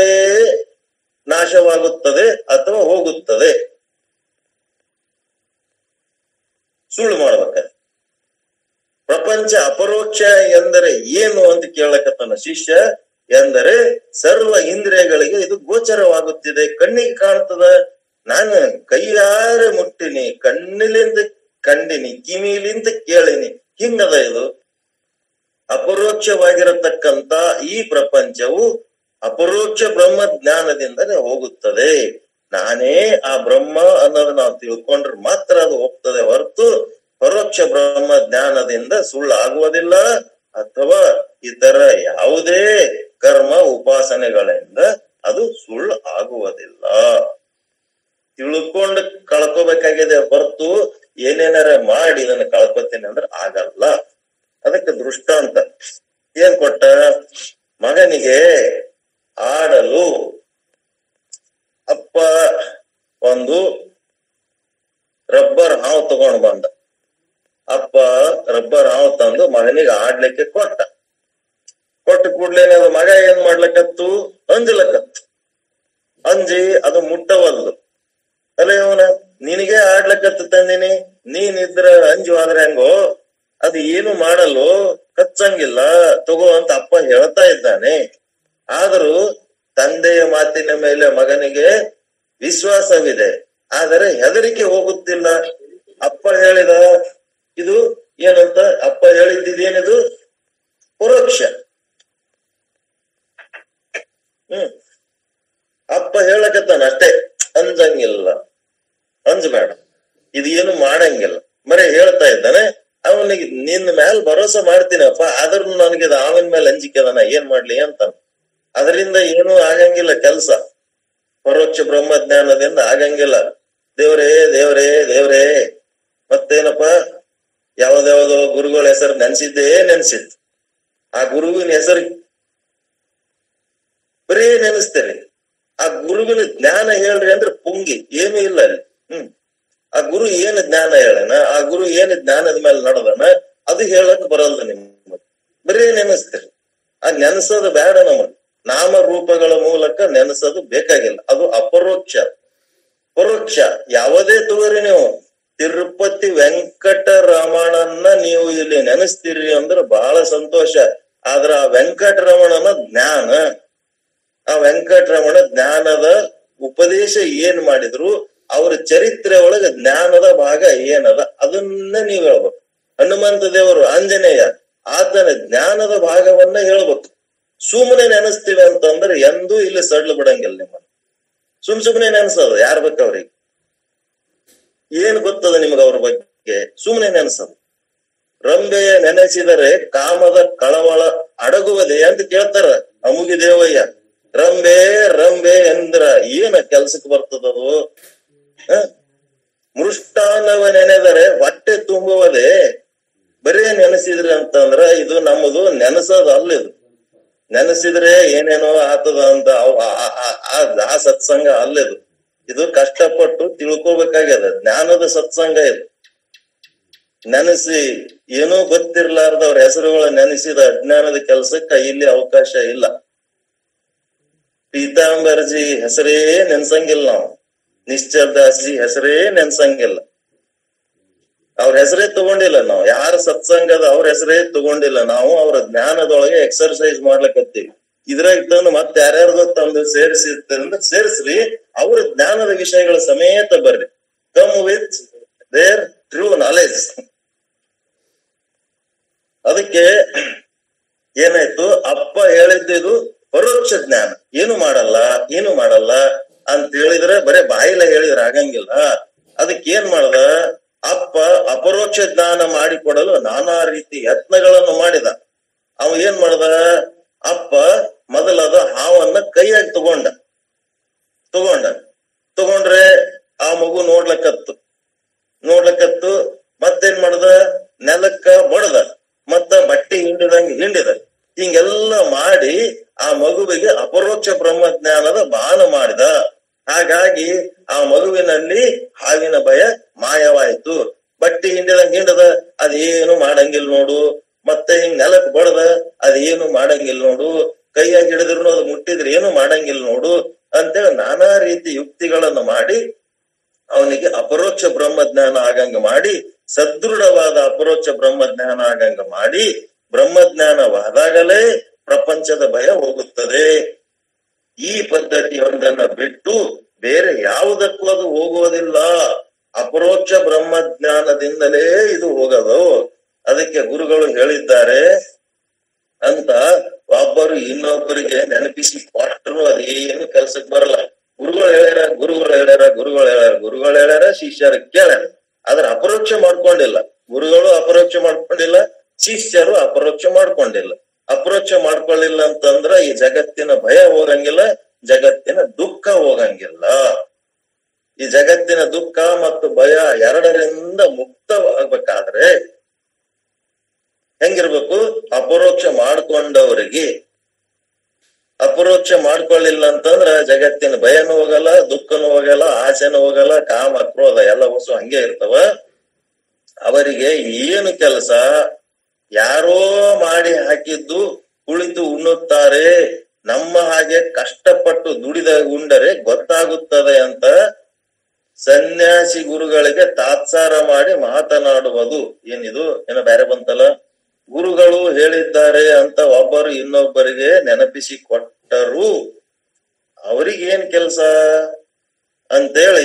ನಾಶವಾಗುತ್ತದೆ ಅಥವಾ ಹೋಗುತ್ತದೆ ಸುಳ್ಳು ಮಾಡ್ಬೇಕ ಪ್ರಪಂಚ ಅಪರೋಕ್ಷ ಎಂದರೆ ಏನು ಅಂತ ಕೇಳಕತ್ತಾನ ಶಿಷ್ಯ ಎಂದರೆ ಸರ್ವ ಇಂದ್ರಿಯಗಳಿಗೆ ಇದು ಗೋಚರವಾಗುತ್ತಿದೆ ಕಣ್ಣಿಗೆ ಕಾಣ್ತದ ನಾನು ಕೈಯಾರೆ ಮುಟ್ಟಿನಿ ಕಣ್ಣಿಲಿಂದ ಕಂಡಿನಿ ಕಿವಿಲಿಂದ ಕೇಳಿನಿ ಹಿಂಗದ ಇದು ಅಪರೋಕ್ಷವಾಗಿರತಕ್ಕಂತ ಈ ಪ್ರಪಂಚವು ಅಪರೋಕ್ಷ ಬ್ರಹ್ಮ ಜ್ಞಾನದಿಂದಲೇ ಹೋಗುತ್ತದೆ ನಾನೇ ಆ ಬ್ರಹ್ಮ ಅನ್ನೋದು ನಾವು ತಿಳ್ಕೊಂಡ್ರೆ ಮಾತ್ರ ಅದು ಹೋಗ್ತದೆ ಹೊರತು ಪರೋಕ್ಷ ಬ್ರಹ್ಮ ಜ್ಞಾನದಿಂದ ಸುಳ್ಳು ಆಗುವುದಿಲ್ಲ ಅಥವಾ ಇತರ ಯಾವುದೇ ಕರ್ಮ ಉಪಾಸನೆಗಳಿಂದ ಅದು ಸುಳ್ಳು ಆಗುವುದಿಲ್ಲ ತಿಳ್ಕೊಂಡು ಕಳ್ಕೋಬೇಕಾಗಿದೆ ಹೊರತು ಏನೇನಾರ ಮಾಡಿ ಇದನ್ನ ಕಳ್ಕೊತೀನಿ ಅಂದ್ರೆ ಆಗಲ್ಲ ಅದಕ್ಕೆ ದೃಷ್ಟಾಂತ ಏನ್ ಕೊಟ್ಟ ಮಗನಿಗೆ ಆಡಲು ಅಪ್ಪ ಒಂದು ರಬ್ಬರ್ ಹಾವು ತಗೊಂಡು ಬಂದ ಅಪ್ಪ ರಬ್ಬರ್ ಹಾವು ತಂದು ಮಗನಿಗೆ ಆಡ್ಲಿಕ್ಕೆ ಕೊಟ್ಟ ಕೊಟ್ಟ ಕೂಡ್ಲೇನೆ ಅದು ಮಗ ಏನ್ ಮಾಡ್ಲಕತ್ತು ಅಂಜಲಕತ್ತು ಅಂಜಿ ಅದು ಮುಟ್ಟವಲ್ದು ಅಲ್ಲ ಇವನ ನಿನಗೆ ಆಡ್ಲಕತ್ತು ತಂದಿನಿ ನೀನಿದ್ರ ಅಂಜು ಆದ್ರೆ ಹೆಂಗೋ ಅದು ಏನು ಮಾಡಲು ಕಚ್ಚಂಗಿಲ್ಲ ತಗೋ ಅಂತ ಅಪ್ಪ ಹೇಳ್ತಾ ಇದ್ದಾನೆ ಆದರೂ ತಂದೆಯ ಮಾತಿನ ಮೇಲೆ ಮಗನಿಗೆ ವಿಶ್ವಾಸವಿದೆ ಆದರೆ ಹೆದರಿಕೆ ಹೋಗುತ್ತಿಲ್ಲ ಅಪ್ಪ ಹೇಳಿದ ಇದು ಏನಂತ ಅಪ್ಪ ಹೇಳಿದ್ದೇನಿದು ಪರೋಕ್ಷ ಹ್ಮ್ ಅಪ್ಪ ಹೇಳಕತ್ತಾನ ಅಷ್ಟೇ ಅಂಜಂಗಿಲ್ಲ ಅಂಜಬೇಡ ಇದು ಏನು ಮಾಡಂಗಿಲ್ಲ ಬರೀ ಹೇಳ್ತಾ ಇದ್ದಾನೆ ಅವನಿಗೆ ನಿನ್ನ ಮೇಲೆ ಭರೋಸಾ ಮಾಡ್ತೀನಪ್ಪ ಆದ್ರೂ ನನಗೆ ಇದು ಆವಿನ ಮೇಲೆ ಅಂಜಿಕೆ ಅದ ನಾ ಏನ್ ಮಾಡ್ಲಿ ಅಂತ ಅದರಿಂದ ಏನು ಆಗಂಗಿಲ್ಲ ಕೆಲ್ಸ ಪರೋಕ್ಷ ಬ್ರಹ್ಮ ಜ್ಞಾನದಿಂದ ಆಗಂಗಿಲ್ಲ ದೇವ್ರೇ ದೇವ್ರೇ ದೇವ್ರೇ ಮತ್ತೇನಪ್ಪ ಯಾವ್ದಾವ್ದೋ ಗುರುಗಳ ಹೆಸರು ನೆನ್ಸಿದ್ದೇ ನೆನ್ಸಿತ್ತು ಆ ಗುರುವಿನ ಹೆಸರು ಬರೀ ನೆನೆಸ್ತೇನೆ ಆ ಗುರುವಿನ ಜ್ಞಾನ ಹೇಳ್ರಿ ಅಂದ್ರೆ ಪುಂಗಿ ಏನೂ ಇಲ್ಲ ಅಲ್ಲಿ ಹ್ಮ್ ಆ ಗುರು ಏನ್ ಜ್ಞಾನ ಹೇಳನ ಆ ಗುರು ಏನ್ ಜ್ಞಾನದ ಮೇಲೆ ನಡೆದನ ಅದು ಹೇಳಕ್ ಬರಲ್ಲ ನಿಮ್ಗೆ ಬರೀ ನೆನೆಸ್ತೀರಿ ಆ ನೆನೆಸೋದು ಬೇಡ ನಮಗ್ ನಾಮ ರೂಪಗಳ ಮೂಲಕ ನೆನೆಸೋದು ಬೇಕಾಗಿಲ್ಲ ಅದು ಅಪರೋಕ್ಷ ಪರೋಕ್ಷ ಯಾವುದೇ ತಗೋರಿ ನೀವು ತಿರುಪತಿ ವೆಂಕಟರಮಣನ್ನ ನೀವು ಇಲ್ಲಿ ನೆನೆಸ್ತೀರಿ ಅಂದ್ರೆ ಬಹಳ ಸಂತೋಷ ಆದ್ರ ಆ ವೆಂಕಟರಮಣನ ಜ್ಞಾನ ಆ ವೆಂಕಟರಮಣ ಜ್ಞಾನದ ಉಪದೇಶ ಏನ್ ಮಾಡಿದ್ರು ಅವ್ರ ಚರಿತ್ರೆ ಒಳಗ ಜ್ಞಾನದ ಭಾಗ ಏನದ ಅದನ್ನ ನೀವ್ ಹೇಳ್ಬೇಕು ಹನುಮಂತ ದೇವರು ಆಂಜನೇಯ ಆತನ ಜ್ಞಾನದ ಭಾಗವನ್ನ ಹೇಳ್ಬೇಕು ಸುಮ್ಮನೆ ನೆನೆಸ್ತೀವಿ ಅಂತಂದ್ರೆ ಎಂದೂ ಇಲ್ಲಿ ಸಡ್ಲು ಬಿಡಂಗಿಲ್ಲ ನಿಮ್ಮನ್ನ ಸುಮ್ ಸುಮ್ನೆ ನೆನ್ಸೋದು ಯಾರ್ ಬೇಕು ಅವ್ರಿಗೆ ಏನ್ ಗೊತ್ತದ ನಿಮ್ಗ ಅವ್ರ ಬಗ್ಗೆ ಸುಮ್ಮನೆ ನೆನ್ಸೋದು ರಂಬೆಯ ನೆನೆಸಿದರೆ ಕಾಮದ ಕಳವಳ ಅಡಗುವುದೇ ಅಂತ ಕೇಳ್ತಾರ ಅಮುಗಿ ದೇವಯ್ಯ ರಂಬೆ ರಂಬೆ ಎಂದ್ರ ಏನ ಕೆಲ್ಸಕ್ಕೆ ಬರ್ತದದು ಹ? ಮೃಷ್ಟಾನ್ನವ ನೆನೆದರೆ ಹೊಟ್ಟೆ ತುಂಬುವುದೇ ಬರೇ ನೆನೆಸಿದ್ರಿ ಅಂತಂದ್ರ ಇದು ನಮ್ಮದು ನೆನೆಸೋದು ಅಲ್ಲ ಇದು ನೆನೆಸಿದ್ರೆ ಏನೇನೋ ಆತದ ಅಂತ ಅವ್- ಆ- ಆ- ಆ- ಆ- ಆ ಸತ್ಸಂಗ ಅಲ್ಲ ಇದು ಇದು ಕಷ್ಟಪಟ್ಟು ತಿಳ್ಕೊಬೇಕಾಗ್ಯದ ಜ್ಞಾನದ ಸತ್ಸಂಗ ಇದು ನೆನೆಸಿ ಏನೂ ಗೊತ್ತಿರ್ಲಾರ್ದವ್ರ ಹೆಸರುಗಳ ನೆನೆಸಿದ ಅಜ್ಞಾನದ ಕೆಲಸಕ್ಕ ಇಲ್ಲಿ ಅವಕಾಶ ಇಲ್ಲ ಪೀತಾಂಬರ್ಜಿ ಹೆಸರೇ ನೆನ್ಸಂಗಿಲ್ಲ ನಾವು ನಿಶ್ಚಲ್ ದಾಸ್ಜಿ ಹೆಸರೇ ನೆನ್ಸಂಗಿಲ್ಲ ಅವ್ರ ಹೆಸರೇ ತಗೊಂಡಿಲ್ಲ ನಾವು ಯಾರ ಸತ್ಸಂಗದ ಅವ್ರ ಹೆಸರೇ ತಗೊಂಡಿಲ್ಲ ನಾವು ಅವ್ರ ಜ್ಞಾನದೊಳಗೆ ಎಕ್ಸರ್ಸೈಸ್ ಮಾಡ್ಲಕತ್ತೀವಿ ಇದ್ರಾಗ ತಂದು ಮತ್ತೆ ಯಾರ್ಯಾರ್ದೋ ತಂದು ಸೇರಿಸಿ ಅಂದ್ರೆ ಸೇರಿಸ್ರಿ ಅವ್ರ ಜ್ಞಾನದ ವಿಷಯಗಳ ಸಮೇತ ಬರ್ರಿ come with their true knowledge ಅದಕ್ಕೆ ಏನಾಯ್ತು ಅಪ್ಪ ಹೇಳಿದ್ದು ಪರೋಕ್ಷ ಜ್ಞಾನ ಏನು ಮಾಡಲ್ಲ ಏನು ಮಾಡಲ್ಲ ಅಂತ ಹೇಳಿದ್ರೆ ಬರೇ ಬಾಯಿಲ ಹೇಳಿದ್ರೆ ಆಗಂಗಿಲ್ಲ ಅದಕ್ಕೆ ಏನ್ ಮಾಡ್ದ ಅಪ್ಪ ಅಪರೋಕ್ಷ ಜ್ಞಾನ ಮಾಡಿಕೊಡಲು ನಾನಾ ರೀತಿ ಯತ್ನಗಳನ್ನು ಮಾಡಿದ ಅವ ಏನ್ ಮಾಡ್ದ ಅಪ್ಪ ಮೊದಲದ ಹಾವನ್ನ ಕೈಯಾಗಿ ತಗೊಂಡ ತಗೊಂಡ ತಗೊಂಡ್ರೆ ಆ ಮಗು ನೋಡ್ಲಕತ್ತು ನೋಡ್ಲಕತ್ತು ಮತ್ತೇನ್ ಮಾಡ್ದ ನೆಲಕ್ಕ ಬಡದ ಮತ್ತ ಬಟ್ಟೆ ಹಿಂಡಿದಂಗ ಹಿಂಡಿದ ಹಿಂಗೆಲ್ಲ ಮಾಡಿ ಆ ಮಗುವಿಗೆ ಅಪರೋಕ್ಷ ಬ್ರಹ್ಮಜ್ಞಾನದ ಬಾನ ಮಾಡಿದ ಹಾಗಾಗಿ ಆ ಮಗುವಿನಲ್ಲಿ ಹಾವಿನ ಭಯ ಮಾಯವಾಯ್ತು ಬಟ್ಟೆ ಹಿಂಡಿದಂಗ ಹಿಂಡದ ಅದೇನು ಮಾಡಂಗಿಲ್ಲ ನೋಡು ಮತ್ತೆ ಹಿಂಗ್ ನೆಲಕ್ ಬಡದ ಅದೇನು ಮಾಡಂಗಿಲ್ಲ ನೋಡು ಕೈಯಾಗಿ ಹಿಡಿದ್ರು ಅದು ಮುಟ್ಟಿದ್ರೆ ಏನು ಮಾಡಂಗಿಲ್ಲ ನೋಡು ಅಂತೇಳಿ ನಾನಾ ರೀತಿ ಯುಕ್ತಿಗಳನ್ನು ಮಾಡಿ ಅವನಿಗೆ ಅಪರೋಕ್ಷ ಬ್ರಹ್ಮಜ್ಞಾನ ಆಗಂಗ ಮಾಡಿ ಸದೃಢವಾದ ಅಪರೋಕ್ಷ ಬ್ರಹ್ಮಜ್ಞಾನ ಆಗಂಗ ಮಾಡಿ ಬ್ರಹ್ಮಜ್ಞಾನವಾದಾಗಲೇ ಪ್ರಪಂಚದ ಭಯ ಹೋಗುತ್ತದೆ ಈ ಪದ್ಧತಿಯೊಂದನ್ನ ಬಿಟ್ಟು ಬೇರೆ ಯಾವುದಕ್ಕೂ ಅದು ಹೋಗುವುದಿಲ್ಲ ಅಪರೋಕ್ಷ ಬ್ರಹ್ಮಜ್ಞಾನದಿಂದಲೇ ಇದು ಹೋಗದು ಅದಕ್ಕೆ ಗುರುಗಳು ಹೇಳಿದ್ದಾರೆ ಅಂತ ಒಬ್ಬರು ಇನ್ನೊಬ್ಬರಿಗೆ ನೆನಪಿಸಿ ಕೊಟ್ಟರು ಅದೇನು ಕೆಲ್ಸಕ್ಕೆ ಬರಲ್ಲ ಗುರುಗಳು ಹೇಳ್ಯಾರ ಗುರುಗಳು ಹೇಳ್ಯಾರ ಗುರುಗಳು ಹೇಳ್ಯಾರ ಗುರುಗಳು ಹೇಳ್ಯಾರ ಶಿಷ್ಯರ ಕೇಳ್ಯಾರ ಆದ್ರ ಅಪರೋಕ್ಷ ಮಾಡ್ಕೊಂಡಿಲ್ಲ ಗುರುಗಳು ಅಪರೋಕ್ಷ ಮಾಡ್ಕೊಂಡಿಲ್ಲ ಶಿಷ್ಯರು ಅಪರೋಕ್ಷ ಮಾಡ್ಕೊಂಡಿಲ್ಲ ಅಪರೋಕ್ಷ ಮಾಡ್ಕೊಳ್ಳಿಲ್ಲ ಅಂತಂದ್ರ ಈ ಜಗತ್ತಿನ ಭಯ ಹೋಗಂಗಿಲ್ಲ ಜಗತ್ತಿನ ದುಃಖ ಹೋಗಂಗಿಲ್ಲ ಈ ಜಗತ್ತಿನ ದುಃಖ ಮತ್ತು ಭಯ ಎರಡರಿಂದ ಮುಕ್ತವಾಗ್ಬೇಕಾದ್ರೆ ಹೆಂಗಿರ್ಬೇಕು ಅಪರೋಕ್ಷ ಮಾಡ್ಕೊಂಡವರಿಗೆ ಅಪರೋಕ್ಷ ಮಾಡ್ಕೊಳ್ಳಿಲ್ಲ ಅಂತಂದ್ರ ಜಗತ್ತಿನ ಭಯನೂ ಹೋಗಲ್ಲ ದುಃಖನೂ ಹೋಗಲ್ಲ ಆಸೆನೂ ಹೋಗಲ್ಲ ಕಾಮ ಕ್ರೋಧ ಎಲ್ಲ ವಸ್ತು ಹಂಗೆ ಇರ್ತವ ಅವರಿಗೆ ಏನು ಕೆಲಸ ಯಾರೋ ಮಾಡಿ ಹಾಕಿದ್ದು ಕುಳಿತು ಉಣ್ಣುತ್ತಾರೆ ನಮ್ಮ ಹಾಗೆ ಕಷ್ಟಪಟ್ಟು ದುಡಿದ ಉಂಡರೆ ಗೊತ್ತಾಗುತ್ತದೆ ಅಂತ ಸನ್ಯಾಸಿ ಗುರುಗಳಿಗೆ ತಾತ್ಸಾರ ಮಾಡಿ ಮಾತನಾಡುವುದು ಏನಿದು ಏನೋ ಬೇರೆ ಬಂತಲ್ಲ ಗುರುಗಳು ಹೇಳಿದ್ದಾರೆ ಅಂತ ಒಬ್ಬರು ಇನ್ನೊಬ್ಬರಿಗೆ ನೆನಪಿಸಿ ಕೊಟ್ಟರು ಅವ್ರಿಗೇನ್ ಕೆಲ್ಸ ಅಂತೇಳಿ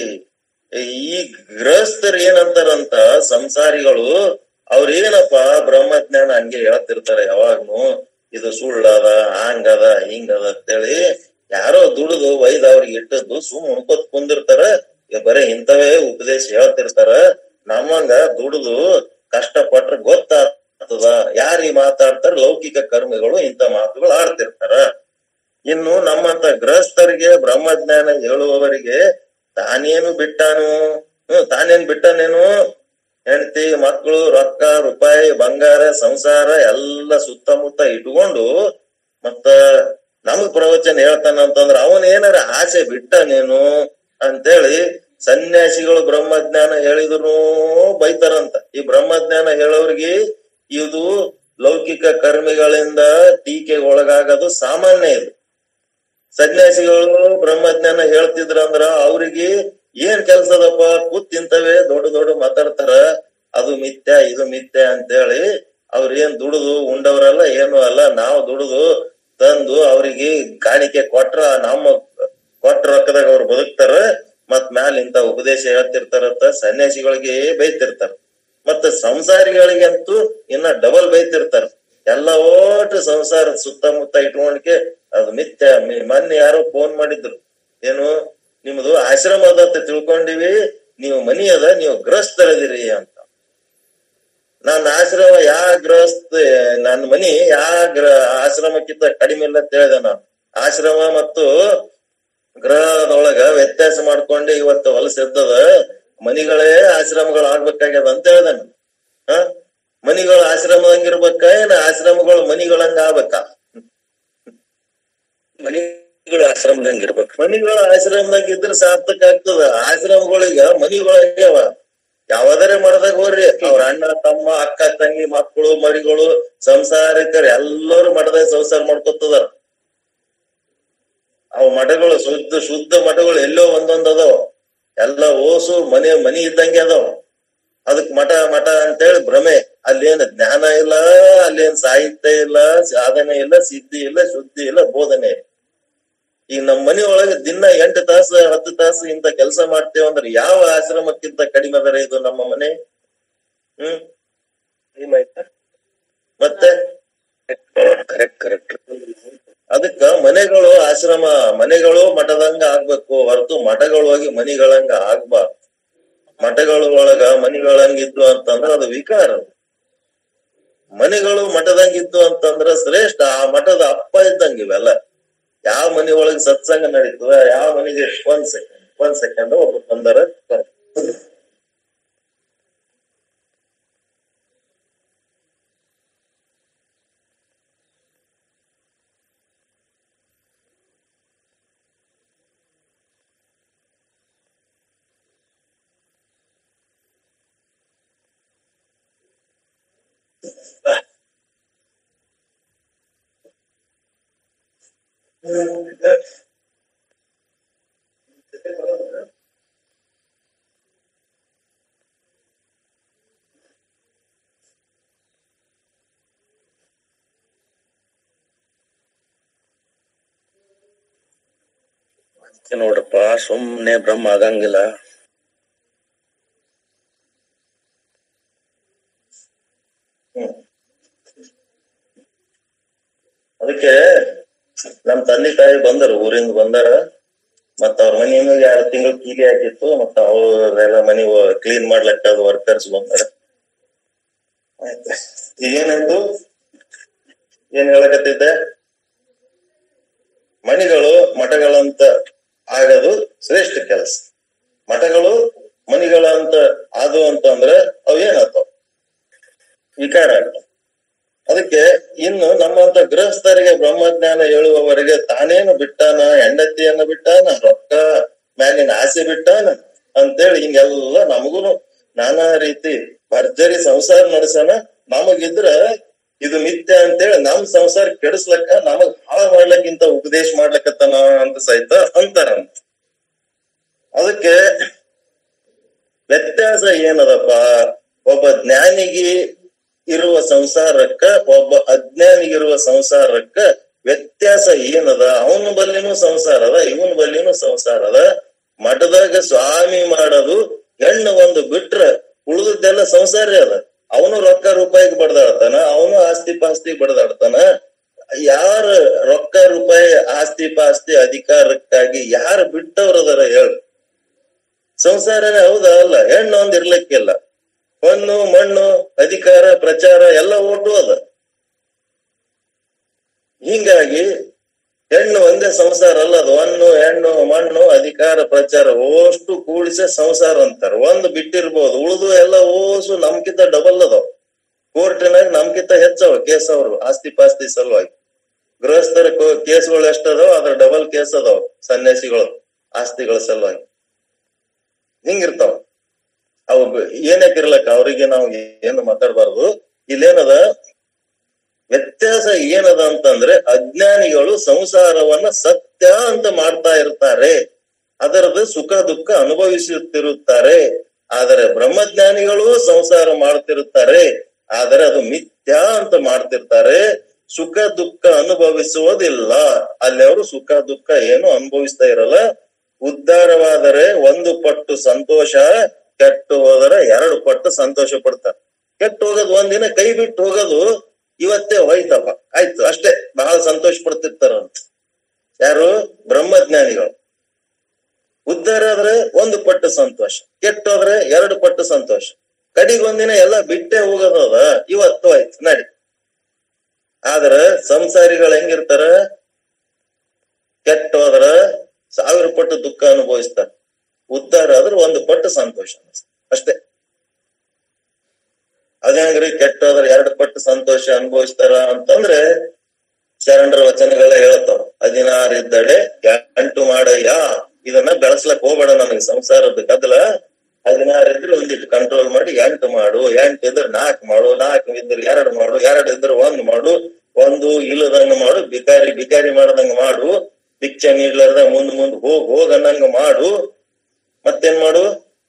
ಈ ಗೃಹಸ್ಥರು ಏನಂತಾರಂತ ಸಂಸಾರಿಗಳು ಅವ್ರೇನಪ್ಪ ಬ್ರಹ್ಮಜ್ಞಾನ ಹಂಗೆ ಹೇಳ್ತಿರ್ತಾರೆ ಯಾವಾಗ್ನು ಇದು ಸುಳ್ಳದ ಹಂಗದ ಹಿಂಗದ ಅಂತೇಳಿ ಯಾರೋ ದುಡಿದು ಒಯ್ದ ಅವ್ರಿಗೆ ಇಟ್ಟದ್ದು ಸುಮ್ ಉಣ್ಕೋತ್ ಕುಂದಿರ್ತಾರ ಇವ್ ಬರೇ ಇಂಥವೇ ಉಪದೇಶ ಹೇಳ್ತಿರ್ತಾರ ನಮ್ಮಂಗ ದುಡಿದು ಕಷ್ಟಪಟ್ರ ಗೊತ್ತಾಗ್ತದ ಯಾರಿ ಮಾತಾಡ್ತಾರ ಲೌಕಿಕ ಕರ್ಮಿಗಳು ಇಂಥ ಮಾತುಗಳು ಆಡ್ತಿರ್ತಾರ ಇನ್ನು ನಮ್ಮಂತ ಗೃಹಸ್ಥರಿಗೆ ಬ್ರಹ್ಮಜ್ಞಾನ ಹೇಳುವವರಿಗೆ ತಾನೇನು ಬಿಟ್ಟಾನು ಹ್ಮ್ ತಾನೇನ್ ಬಿಟ್ಟನೇನು ಹೆಂಡತಿ ಮಕ್ಕಳು ರೊಕ್ಕ ರೂಪಾಯಿ ಬಂಗಾರ ಸಂಸಾರ ಎಲ್ಲ ಸುತ್ತಮುತ್ತ ಇಟ್ಕೊಂಡು ಮತ್ತ ನಮಗ್ ಪ್ರವಚನ ಹೇಳ್ತಾನ ಅಂತಂದ್ರ ಅವನ್ ಏನಾರ ಆಸೆ ಬಿಟ್ಟನೇನು ಅಂತೇಳಿ ಸನ್ಯಾಸಿಗಳು ಬ್ರಹ್ಮಜ್ಞಾನ ಹೇಳಿದ್ರು ಬೈತಾರಂತ ಈ ಬ್ರಹ್ಮಜ್ಞಾನ ಹೇಳೋರ್ಗೆ ಇದು ಲೌಕಿಕ ಕರ್ಮಿಗಳಿಂದ ಟೀಕೆಗೆ ಒಳಗಾಗೋದು ಸಾಮಾನ್ಯ ಇದು ಸನ್ಯಾಸಿಗಳು ಬ್ರಹ್ಮಜ್ಞಾನ ಹೇಳ್ತಿದ್ರಂದ್ರ ಅವ್ರಿಗೆ ಏನ್ ಕೆಲ್ಸದಪ್ಪ ಕೂತ್ ತಿಂತವೆ ದೊಡ್ಡ ದೊಡ್ಡ ಮಾತಾಡ್ತಾರ ಅದು ಮಿಥ್ಯ ಇದು ಮಿಥ್ಯ ಅಂತೇಳಿ ಅವ್ರ ಏನ್ ದುಡುದು ಉಂಡವ್ರಲ್ಲ ಏನು ಅಲ್ಲ ನಾವು ದುಡುದು ತಂದು ಅವ್ರಿಗೆ ಕಾಣಿಕೆ ಕೊಟ್ರ ನಮ್ಮ ಕೊಟ್ಟ ರೊಕ್ಕದಾಗ ಅವ್ರು ಬದುಕ್ತಾರ ಮತ್ ಮ್ಯಾಲ ಇಂತ ಉಪದೇಶ ಹೇಳ್ತಿರ್ತಾರಂತ ಸನ್ಯಾಸಿಗಳಿಗೆ ಬೈತಿರ್ತಾರ ಮತ್ತ ಸಂಸಾರಿಗಳಿಗಂತೂ ಇನ್ನ ಡಬಲ್ ಬೈತಿರ್ತಾರ ಎಲ್ಲ ಓಟು ಸಂಸಾರ ಸುತ್ತಮುತ್ತ ಇಟ್ಕೊಂಡ್ಕೆ ಅದು ಮಿಥ್ಯ ಮಿ- ಮೊನ್ನೆ ಯಾರೋ ಫೋನ್ ಮಾಡಿದ್ರು ಏನು ನಿಮ್ದು ಆಶ್ರಮ ಅದ ಅಂತ ತಿಳ್ಕೊಂಡಿವಿ ನೀವು ಮನಿ ಅದ ನೀವು ಗೃಹಸ್ಥರದಿರಿ ಅಂತ ನನ್ನ ಆಶ್ರಮ ಯಾ ಗೃಹಸ್ಥ ನನ್ನ ಮನಿ ಯಾ ಗ್ರ ಆಶ್ರಮಕ್ಕಿಂತ ಕಡಿಮೆ ಇಲ್ಲ ಅಂತ ಹೇಳಿದೆ ನಾನು ಆಶ್ರಮ ಮತ್ತು ಗೃಹದೊಳಗ ವ್ಯತ್ಯಾಸ ಮಾಡ್ಕೊಂಡು ಇವತ್ತು ಹೊಲಸಿರ್ತದ ಮನಿಗಳೇ ಆಶ್ರಮಗಳು ಆಗ್ಬೇಕಾಗ್ಯದ ಅಂತ ಹೇಳ್ದೆ ನಾನು ಹ ಮನಿಗಳು ಆಶ್ರಮದಂಗಿರ್ಬೇಕ ಏನ ಆಶ್ರಮಗಳು ಮನಿಗಳಂಗ ಆಗ್ಬೇಕಾ ಮನಿಗಳು ಆಶ್ರಮದಂಗ ಇರ್ಬೇಕು ಮನಿಗಳು ಆಶ್ರಮದಾಗ ಇದ್ರೆ ಸಾರ್ಥಕ ಆಗ್ತದ ಆಶ್ರಮಗಳಿಗ ಮನಿಗಳಾಗ್ಯಾವ ಯಾವದರೆ ಮಾಡದಾಗ ಹೋಗ್ರಿ ಅವ್ರ ಅಣ್ಣ ತಮ್ಮ ಅಕ್ಕ ತಂಗಿ ಮಕ್ಕಳು ಮರಿಗಳು ಸಂಸಾರಿಕರು ಎಲ್ಲರೂ ಮಠದಾಗ ಸಂಸಾರ ಮಾಡ್ಕೊತದಾರ ಅವ್ ಮಠಗಳು ಶುದ್ಧ ಶುದ್ಧ ಮಠಗಳು ಎಲ್ಲೋ ಒಂದೊಂದ್ ಅದಾವ ಎಲ್ಲ ಓಸು ಮನೆ ಮನಿ ಇದ್ದಂಗೆ ಅದಾವ ಅದಕ್ ಮಠ ಮಠ ಅಂತೇಳಿ ಭ್ರಮೆ ಅಲ್ಲೇನ್ ಜ್ಞಾನ ಇಲ್ಲ ಅಲ್ಲೇನ್ ಸಾಹಿತ್ಯ ಇಲ್ಲ ಸಾಧನೆ ಇಲ್ಲ ಸಿದ್ಧಿ ಇಲ್ಲ ಶುದ್ಧಿ ಇಲ್ಲ ಬೋಧನೆ ಇಲ್ಲ ಈಗ ನಮ್ ಮನಿ ಒಳಗೆ ದಿನ ಎಂಟು ತಾಸು ಹತ್ತು ತಾಸು ಇಂತ ಕೆಲಸ ಮಾಡ್ತೇವೆ ಅಂದ್ರೆ ಯಾವ ಆಶ್ರಮಕ್ಕಿಂತ ಕಡಿಮೆ ಅದರ ಇದು ನಮ್ಮ ಮನೆ ಹ್ಮ್ ಮತ್ತೆ ಕರೆಕ್ಟ್ ಕರೆಕ್ಟ್ ಅದಕ್ಕ ಮನೆಗಳು ಆಶ್ರಮ ಮನೆಗಳು ಮಠದಂಗ ಆಗ್ಬೇಕು ಹೊರತು ಮಠಗಳು ಹೋಗಿ ಮನಿಗಳಂಗ ಆಗ್ಬಾರ್ದು ಮಠಗಳು ಒಳಗ ಮನಿಗಳಂಗಿದ್ದು ಅಂತಂದ್ರ ಅದು ವಿಕಾರ ಮನೆಗಳು ಮಠದಂಗಿದ್ದು ಅಂತಂದ್ರ ಶ್ರೇಷ್ಠ ಆ ಮಠದ ಅಪ್ಪ ಇದ್ದಂಗ ಇವೆಲ್ಲ ಯಾವ ಮನಿ ಒಳಗ್ ಸತ್ಸಂಗ ನಡೀತದ ಯಾವ ಮನೆಗೆ ಒಂದ್ ಸೆಕೆಂಡ್ ಒಂದ್ ಸೆಕೆಂಡ್ ಒಬ್ಬ ಬಂದಾರ ಅದಕ್ಕೆ ನೋಡ್ರಪ್ಪ ಸುಮ್ನೆ ಬ್ರಹ್ಮ ಆಗಂಗಿಲ್ಲ ಹ್ಮ್. ಅದಕ್ಕೆ ನಮ್ ತಂದೆ ತಾಯಿ ಬಂದರು ಊರಿಂದ ಬಂದಾರ ಮತ್ತ ಅವ್ರ ಮನಿ ಎರಡ್ ತಿಂಗಳು ಕೀಲಿ ಹಾಕಿತ್ತು ಮತ್ತ ಅವ್ರೆಲ್ಲ ಮನಿ ಕ್ಲೀನ್ ಮಾಡ್ಲಕ್ಕ ಅದು ವರ್ಕರ್ಸ್ ಬಂದಾರ ಆಯ್ತು ಏನಾಯ್ತು ಏನ್ ಹೇಳಕತ್ತಿದ್ದೆ ಮಣಿಗಳು ಮಠಗಳಂತ ಆಗದು ಶ್ರೇಷ್ಠ ಕೆಲಸ ಮಠಗಳು ಮಣಿಗಳಂತ ಆದು ಅಂತಂದ್ರೆ ಅವ್ ಏನಾಗ್ತಾವ ವಿಕಾರ ಆಗ್ತಾವ ಅದಕ್ಕೆ ಇನ್ನು ನಮ್ಮಂತ ಗೃಹಸ್ಥರಿಗೆ ಬ್ರಹ್ಮಜ್ಞಾನ ಹೇಳುವವರೆಗೆ ತಾನೇನು ಬಿಟ್ಟಾನ ಹೆಂಡತಿಯನ್ನ ಬಿಟ್ಟಾನ ರೊಕ್ಕ ಮ್ಯಾಲಿನ ಆಸೆ ಬಿಟ್ಟಾನ ಅಂತೇಳಿ ಹಿಂಗೆಲ್ಲ ನಮಗೂನು ನಾನಾ ರೀತಿ ಭರ್ಜರಿ ಸಂಸಾರ ನಡೆಸೋಣ ನಮಗಿದ್ರ ಇದು ಮಿಥ್ಯ ಅಂತೇಳಿ ನಮ್ ಸಂಸಾರ ಕೆಡಿಸ್ಲಕ್ಕ ನಮಗ್ ಹಾಳ ಮಾಡ್ಲಕ್ಕಿಂತ ಉಪದೇಶ ಮಾಡ್ಲಕತ್ತನ ಅಂತ ಸಹಿತ ಅಂತಾರಂತ ಅದಕ್ಕೆ ವ್ಯತ್ಯಾಸ ಏನದಪ್ಪ ಒಬ್ಬ ಜ್ಞಾನಿಗೆ ಇರುವ ಸಂಸಾರಕ್ಕ ಒಬ್ಬ ಅಜ್ಞಾನಿಗಿರುವ ಸಂಸಾರಕ್ಕ ವ್ಯತ್ಯಾಸ ಏನದ ಅವನ ಬಲ್ಲಿನೂ ಸಂಸಾರ ಅದ ಇವನ್ ಬಲ್ಲಿನೂ ಸಂಸಾರ ಅದ ಮಠದಾಗ ಸ್ವಾಮಿ ಮಾಡೋದು ಹೆಣ್ಣು ಒಂದು ಬಿಟ್ರ ಉಳಿದದ್ದೆಲ್ಲ ಸಂಸಾರ ಅದ ಅವನು ರೊಕ್ಕ ರೂಪಾಯಿಗೆ ಬಡ್ದಾಡ್ತಾನ ಅವನು ಆಸ್ತಿ ಪಾಸ್ತಿ ಬಡ್ದಾಡ್ತಾನ ಯಾರ ರೊಕ್ಕ ರೂಪಾಯಿ ಆಸ್ತಿ ಪಾಸ್ತಿ ಅಧಿಕಾರಕ್ಕಾಗಿ ಯಾರು ಬಿಟ್ಟವ್ರದಾರ ಹೇಳು ಸಂಸಾರನೇ ಹೌದಾ ಅಲ್ಲ ಹೆಣ್ಣು ಒಂದ್ ಇರ್ಲಿಕ್ಕಿಲ್ಲ ಹೊನ್ನು ಮಣ್ಣು ಅಧಿಕಾರ ಪ್ರಚಾರ ಎಲ್ಲ ಒಟ್ಟು ಅದ ಹಿಂಗಾಗಿ ಹೆಣ್ಣು ಒಂದೇ ಸಂಸಾರ ಅಲ್ಲ ಅದು ಹೊನ್ನು ಹೆಣ್ಣು ಮಣ್ಣು ಅಧಿಕಾರ ಪ್ರಚಾರ ಓಷ್ಟು ಕೂಡಿಸೆ ಸಂಸಾರ ಅಂತಾರ ಒಂದು ಬಿಟ್ಟಿರ್ಬೋದು ಉಳಿದು ಎಲ್ಲ ಓಸು ನಮ್ಕಿಂತ ಡಬಲ್ ಅದಾವ ಕೋರ್ಟಿನಾಗ ನಮ್ಕಿಂತ ಹೆಚ್ಚವ ಕೇಸ್ ಅವ್ರು ಆಸ್ತಿ ಪಾಸ್ತಿ ಸಲುವಾಗಿ ಗೃಹಸ್ಥರ ಕೇಸ್ಗಳು ಎಷ್ಟದಾವ ಅದ್ರ ಡಬಲ್ ಕೇಸ್ ಅದಾವ ಸನ್ಯಾಸಿಗಳು ಆಸ್ತಿಗಳ ಸಲುವಾಗಿ ಹಿಂಗಿರ್ತಾವ ಅವು ಏನಕ್ಕಿರ್ಲಕ್ಕ ಅವ್ರಿಗೆ ನಾವು ಏನು ಮಾತಾಡ್ಬಾರ್ದು ಇಲ್ಲೇನದ ವ್ಯತ್ಯಾಸ ಏನದ ಅಂತಂದ್ರೆ ಅಜ್ಞಾನಿಗಳು ಸಂಸಾರವನ್ನ ಸತ್ಯ ಅಂತ ಮಾಡ್ತಾ ಇರ್ತಾರೆ ಅದರದ ಸುಖ ದುಃಖ ಅನುಭವಿಸುತ್ತಿರುತ್ತಾರೆ ಆದರೆ ಬ್ರಹ್ಮಜ್ಞಾನಿಗಳು ಸಂಸಾರ ಮಾಡ್ತಿರುತ್ತಾರೆ ಆದರೆ ಅದು ಮಿಥ್ಯ ಅಂತ ಮಾಡ್ತಿರ್ತಾರೆ ಸುಖ ದುಃಖ ಅನುಭವಿಸುವುದಿಲ್ಲ ಅಲ್ಲಿ ಅವರು ಸುಖ ದುಃಖ ಏನು ಅನುಭವಿಸ್ತಾ ಇರಲ್ಲ ಉದ್ಧಾರವಾದರೆ ಒಂದು ಪಟ್ಟು ಸಂತೋಷ ಕೆಟ್ಟು ಹೋದರೆ ಎರಡು ಪಟ್ಟು ಸಂತೋಷ ಪಡ್ತಾರೆ ಕೆಟ್ಟು ಹೋಗೋದು ಒಂದಿನ ಕೈ ಬಿಟ್ಟು ಹೋಗೋದು ಇವತ್ತೇ ಹೋಯ್ತಪ್ಪ ಆಯ್ತು ಅಷ್ಟೇ ಬಹಳ ಸಂತೋಷ ಪಡ್ತಿರ್ತಾರಂತ ಯಾರು ಬ್ರಹ್ಮಜ್ಞಾನಿಗಳು ಉದ್ಧಾರ ಆದ್ರೆ ಒಂದು ಪಟ್ಟು ಸಂತೋಷ ಕೆಟ್ಟೋದ್ರೆ ಎರಡು ಪಟ್ಟು ಸಂತೋಷ ಕಡಿಗೊಂದಿನ ಎಲ್ಲ ಬಿಟ್ಟೆ ಹೋಗೋದದ ಇವತ್ತು ಆಯ್ತು ನಡಿ ಆದ್ರ ಸಂಸಾರಿಗಳು ಹೆಂಗಿರ್ತಾರ ಕೆಟ್ಟೋದ್ರ ಸಾವಿರ ಪಟ್ಟು ದುಃಖ ಅನುಭವಿಸ್ತಾರ ಉದ್ಧಾರ ಆದ್ರೆ ಒಂದು ಪಟ್ಟು ಸಂತೋಷ ಅಷ್ಟೇ ಅದೇಂಗ್ರಿ ಕೆಟ್ಟೋದ್ರ ಎರಡು ಪಟ್ಟು ಸಂತೋಷ ಅನುಭವಿಸ್ತಾರ ಅಂತಂದ್ರೆ ಶರಣರ ವಚನಗಳ ಹೇಳ್ತಾವ ಹದಿನಾರು ಇದ್ದಡೆ ಗಂಟು ಮಾಡಯ್ಯ ಇದನ್ನ ಬೆಳೆಸ್ಲಕ್ ಹೋಗ್ಬೇಡ ನನಗೆ ಸಂಸಾರದ ಗದ್ದಲ ಹದಿನಾರು ಇದ್ರೆ ಒಂದಿಟ್ಟು ಕಂಟ್ರೋಲ್ ಮಾಡಿ ಎಂಟು ಮಾಡು ಎಂಟು ಇದ್ರೆ ನಾಲ್ಕು ಮಾಡು ನಾಲ್ಕು ಇದ್ರೆ ಎರಡು ಮಾಡು ಎರಡು ಇದ್ರೆ ಒಂದ್ ಮಾಡು ಒಂದು ಇಲ್ಲದಂಗ ಮಾಡು ಬಿಕಾರಿ ಬಿಕಾರಿ ಮಾಡ್ದಂಗ ಮಾಡು ಭಿಕ್ಷೆ ನೀಡ್ಲಾರ್ದ ಮುಂದ್ ಮುಂದ್ ಹೋಗ್ ಹೋಗ್ ಅನ್ನಂಗ ಮಾಡು ಮತ್ತೇನ್ ಮಾಡು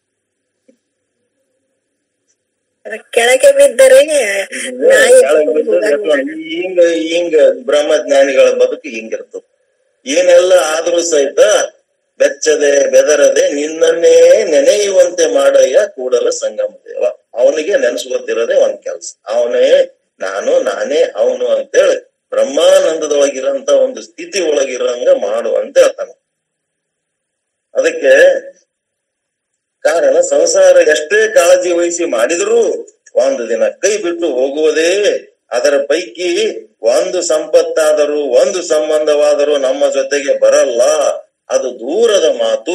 ಕೆಳಗೆ ಬಿದ್ದರೆ ನಾಯಿ ಕೆಳಗ್ ಬಿದ್ದು ಹಿಂಗ ಹಿಂಗ ಬ್ರಹ್ಮಜ್ಞಾನಿಗಳ ಬದುಕು ಹಿಂಗಿರ್ತದ ಏನೆಲ್ಲ ಆದ್ರೂ ಸಹಿತ ಬೆಚ್ಚದೆ ಬೆದರದೆ ನಿನ್ನನ್ನೇ ನೆನೆಯುವಂತೆ ಮಾಡಯ್ಯ ಕೂಡಲ ಸಂಗಮ ದೇವ ಅವನಿಗೆ ನೆನೆಸ್ಕೊತಿರೋದೇ ಒಂದ್ ಕೆಲ್ಸ ಅವನೇ ನಾನು ನಾನೇ ಅವನು ಅಂತೇಳಿ ಬ್ರಹ್ಮಾನಂದದೊಳಗಿರಂತ ಒಂದು ಸ್ಥಿತಿ ಒಳಗಿರಂಗ ಮಾಡು ಅಂತ ಹೇಳ್ತಾನ ಅದಕ್ಕೆ ಕಾರಣ ಸಂಸಾರ ಎಷ್ಟೇ ಕಾಳಜಿ ವಹಿಸಿ ಮಾಡಿದರೂ ಒಂದು ದಿನ ಕೈ ಬಿಟ್ಟು ಹೋಗುವುದೇ ಅದರ ಪೈಕಿ ಒಂದು ಸಂಪತ್ತಾದರೂ ಒಂದು ಸಂಬಂಧವಾದರೂ ನಮ್ಮ ಜೊತೆಗೆ ಬರಲ್ಲ ಅದು ದೂರದ ಮಾತು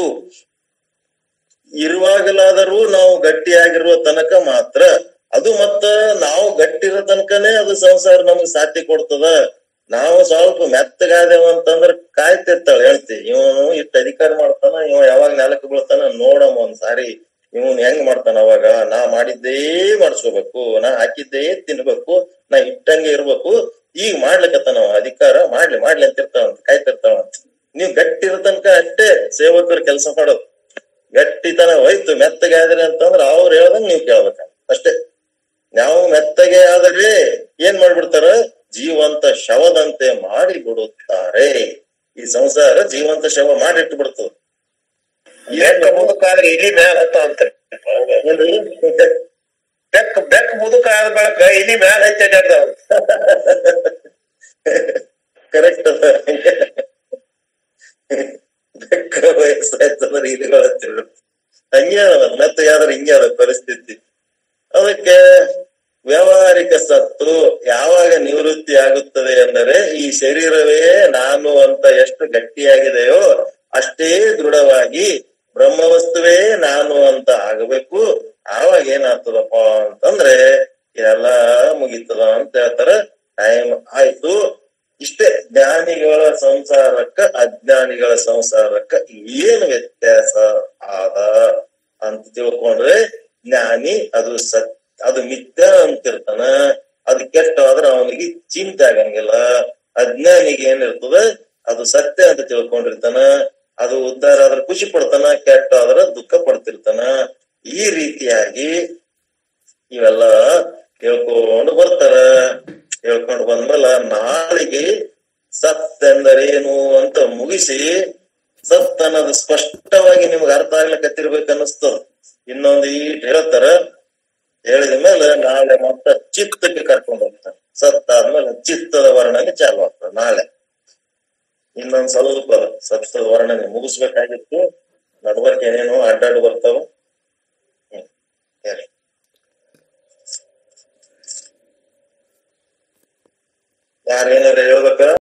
ಇರುವಾಗಲಾದರೂ ನಾವು ಗಟ್ಟಿಯಾಗಿರುವ ತನಕ ಮಾತ್ರ ಅದು ಮತ್ತ ನಾವು ಗಟ್ಟಿರೋ ತನಕನೇ ಅದು ಸಂಸಾರ ನಮ್ಗೆ ಸಾಥಿ ಕೊಡ್ತದ ನಾವು ಸ್ವಲ್ಪ ಮೆತ್ತಗಾದೇವ ಅಂತಂದ್ರ ಕಾಯ್ತಿರ್ತಾಳ ಹೇಳ್ತಿ ಇವನು ಇಷ್ಟ ಅಧಿಕಾರ ಮಾಡ್ತಾನ ಇವ ಯಾವಾಗ ನೆಲಕ್ಕೆ ಬೀಳ್ತಾನ ನೋಡಮ್ಮ ಒಂದ್ ಸಾರಿ ಇವನ್ ಹೆಂಗ್ ಮಾಡ್ತಾನ ಅವಾಗ ನಾ ಮಾಡಿದ್ದೇ ಮಾಡ್ಸ್ಕೋಬೇಕು ನಾ ಹಾಕಿದ್ದೇ ತಿನ್ಬೇಕು ನಾ ಇಟ್ಟಂಗೆ ಇರ್ಬೇಕು ಈಗ ಮಾಡ್ಲಿಕ್ಕತ್ತಾನ ಅವ ಅಧಿಕಾರ ಮಾಡ್ಲಿ ಮಾಡ್ಲಿ ಅಂತಿರ್ತಾವಂತ ಕಾಯ್ತಿರ್ತಾವ ನೀವ್ ಗಟ್ಟಿ ಇರೋ ತನಕ ಅಷ್ಟೇ ಸೇವಕರು ಕೆಲಸ ಮಾಡೋದು ಗಟ್ಟಿತನ ಹೋಯ್ತು ಮೆತ್ತಗೆ ಆದ್ರಿ ಅಂತಂದ್ರ ಅವ್ರು ಹೇಳ್ದಂಗ್ ನೀವ್ ಕೇಳ್ಬೇಕ ಅಷ್ಟೇ ನಾವು ಮೆತ್ತಗೆ ಆದರೆ ಏನ್ ಮಾಡ್ಬಿಡ್ತಾರ ಜೀವಂತ ಶವದಂತೆ ಮಾಡಿ ಬಿಡುತ್ತಾರೆ ಈ ಸಂಸಾರ ಜೀವಂತ ಶವ ಮಾಡಿಟ್ಟು ಬಿಡ್ತದ ಬೆಕ್ಕ ಮುದುಕಾದ್ರೆ ಇಲಿ ಮ್ಯಾಲ ಹತ್ತ ಅಂತ ಏನ್ರಿ ಬೆಕ್ಕ ಬೆಕ್ಕ ಮುದುಕ ಆದ ಬಳಕ ಇಲಿ ಮ್ಯಾಲ ಹತ್ತಿ ಅಡ್ಡಾಡ್ತಾವ ಕರೆಕ್ಟ್ ಅದ ಬೆಕ್ಕ ವಯಸ್ಸಾಯ್ತಂದ್ರೆ ಇಲಿಗಳ ಹಂಗೆ ಅದ ಮತ್ತೆ ಯಾವ್ದಾರ ಹಿಂಗೆ ಅದ ಪರಿಸ್ಥಿತಿ ಅದಕ್ಕೆ ವ್ಯಾವಹಾರಿಕ ಸತ್ತು ಯಾವಾಗ ನಿವೃತ್ತಿ ಆಗುತ್ತದೆ ಎಂದರೆ ಈ ಶರೀರವೇ ನಾನು ಅಂತ ಎಷ್ಟು ಗಟ್ಟಿಯಾಗಿದೆಯೋ ಅಷ್ಟೇ ದೃಢವಾಗಿ ಬ್ರಹ್ಮವಸ್ತುವೇ ನಾನು ಅಂತ ಆಗಬೇಕು ಆವಾಗ ಏನಾಗ್ತದಪ್ಪ ಅಂತಂದ್ರೆ ಎಲ್ಲ ಮುಗೀತದ ಅಂತ ಹೇಳ್ತಾರ ಟೈಮ್ ಆಯ್ತು ಇಷ್ಟೇ ಜ್ಞಾನಿಗಳ ಸಂಸಾರಕ್ಕ ಅಜ್ಞಾನಿಗಳ ಸಂಸಾರಕ್ಕ ಏನು ವ್ಯತ್ಯಾಸ ಆದ ಅಂತ ತಿಳ್ಕೊಂಡ್ರೆ ಜ್ಞಾನಿ ಅದು ಸತ್ ಅದು ಮಿಥ್ಯ ಅಂತಿರ್ತಾನ ಅದು ಕೆಟ್ಟ ಆದ್ರೆ ಅವನಿಗೆ ಚಿಂತೆ ಆಗಂಗಿಲ್ಲ ಅಜ್ಞಾನಿಗೆ ಏನಿರ್ತದ ಅದು ಸತ್ಯ ಅಂತ ತಿಳ್ಕೊಂಡಿರ್ತಾನ ಅದು ಉದ್ಧಾರ ಆದ್ರೆ ಖುಷಿ ಪಡ್ತಾನ ಕೆಟ್ಟ ಆದ್ರೆ ದುಃಖ ಪಡ್ತಿರ್ತಾನ ಈ ರೀತಿಯಾಗಿ ಇವೆಲ್ಲ ಹೇಳ್ಕೊಂಡು ಬರ್ತಾರ ಹೇಳ್ಕೊಂಡು ಬಂದ್ಮೇಲೆ ನಾಳೆಗೆ ಸತ್ ಎಂದರೇನು ಅಂತ ಮುಗಿಸಿ ಸತ್ ಅನ್ನೋದು ಸ್ಪಷ್ಟವಾಗಿ ನಿಮ್ಗೆ ಅರ್ಥ ಆಗ್ಲಿಕ್ಕತ್ತಿರ್ಬೇಕು ಅನ್ನಿಸ್ತದ ಇನ್ನೊಂದು ಈಟ್ ಹೇಳ್ತಾರ ಹೇಳಿದ ಮೇಲೆ ನಾಳೆ ಮತ್ತೆ ಚಿತ್ತಕ್ಕೆ ಕರ್ಕೊಂಡು ಹೋಗ್ತಾನೆ ಸತ್ ಆದ್ಮೇಲೆ ಚಿತ್ತದ ವರ್ಣನೆ ಚಾಲು ಆಗ್ತದೆ ನಾಳೆ ಇನ್ನೊಂದ್ ಸ್ವಲ್ಪ ಅದ ಸತ್ತದ ವರ್ಣನೆ ಮುಗಿಸ್ಬೇಕಾಗಿತ್ತು ನಡ್ವರ್ಕ್ ಏನೇನು ಅಡ್ಡಾಡು ಬರ್ತಾವ ಹ್ಮ್ ಹೇಳಿ ಯಾರೇನಾರ ಹೇಳ್ಬೇಕ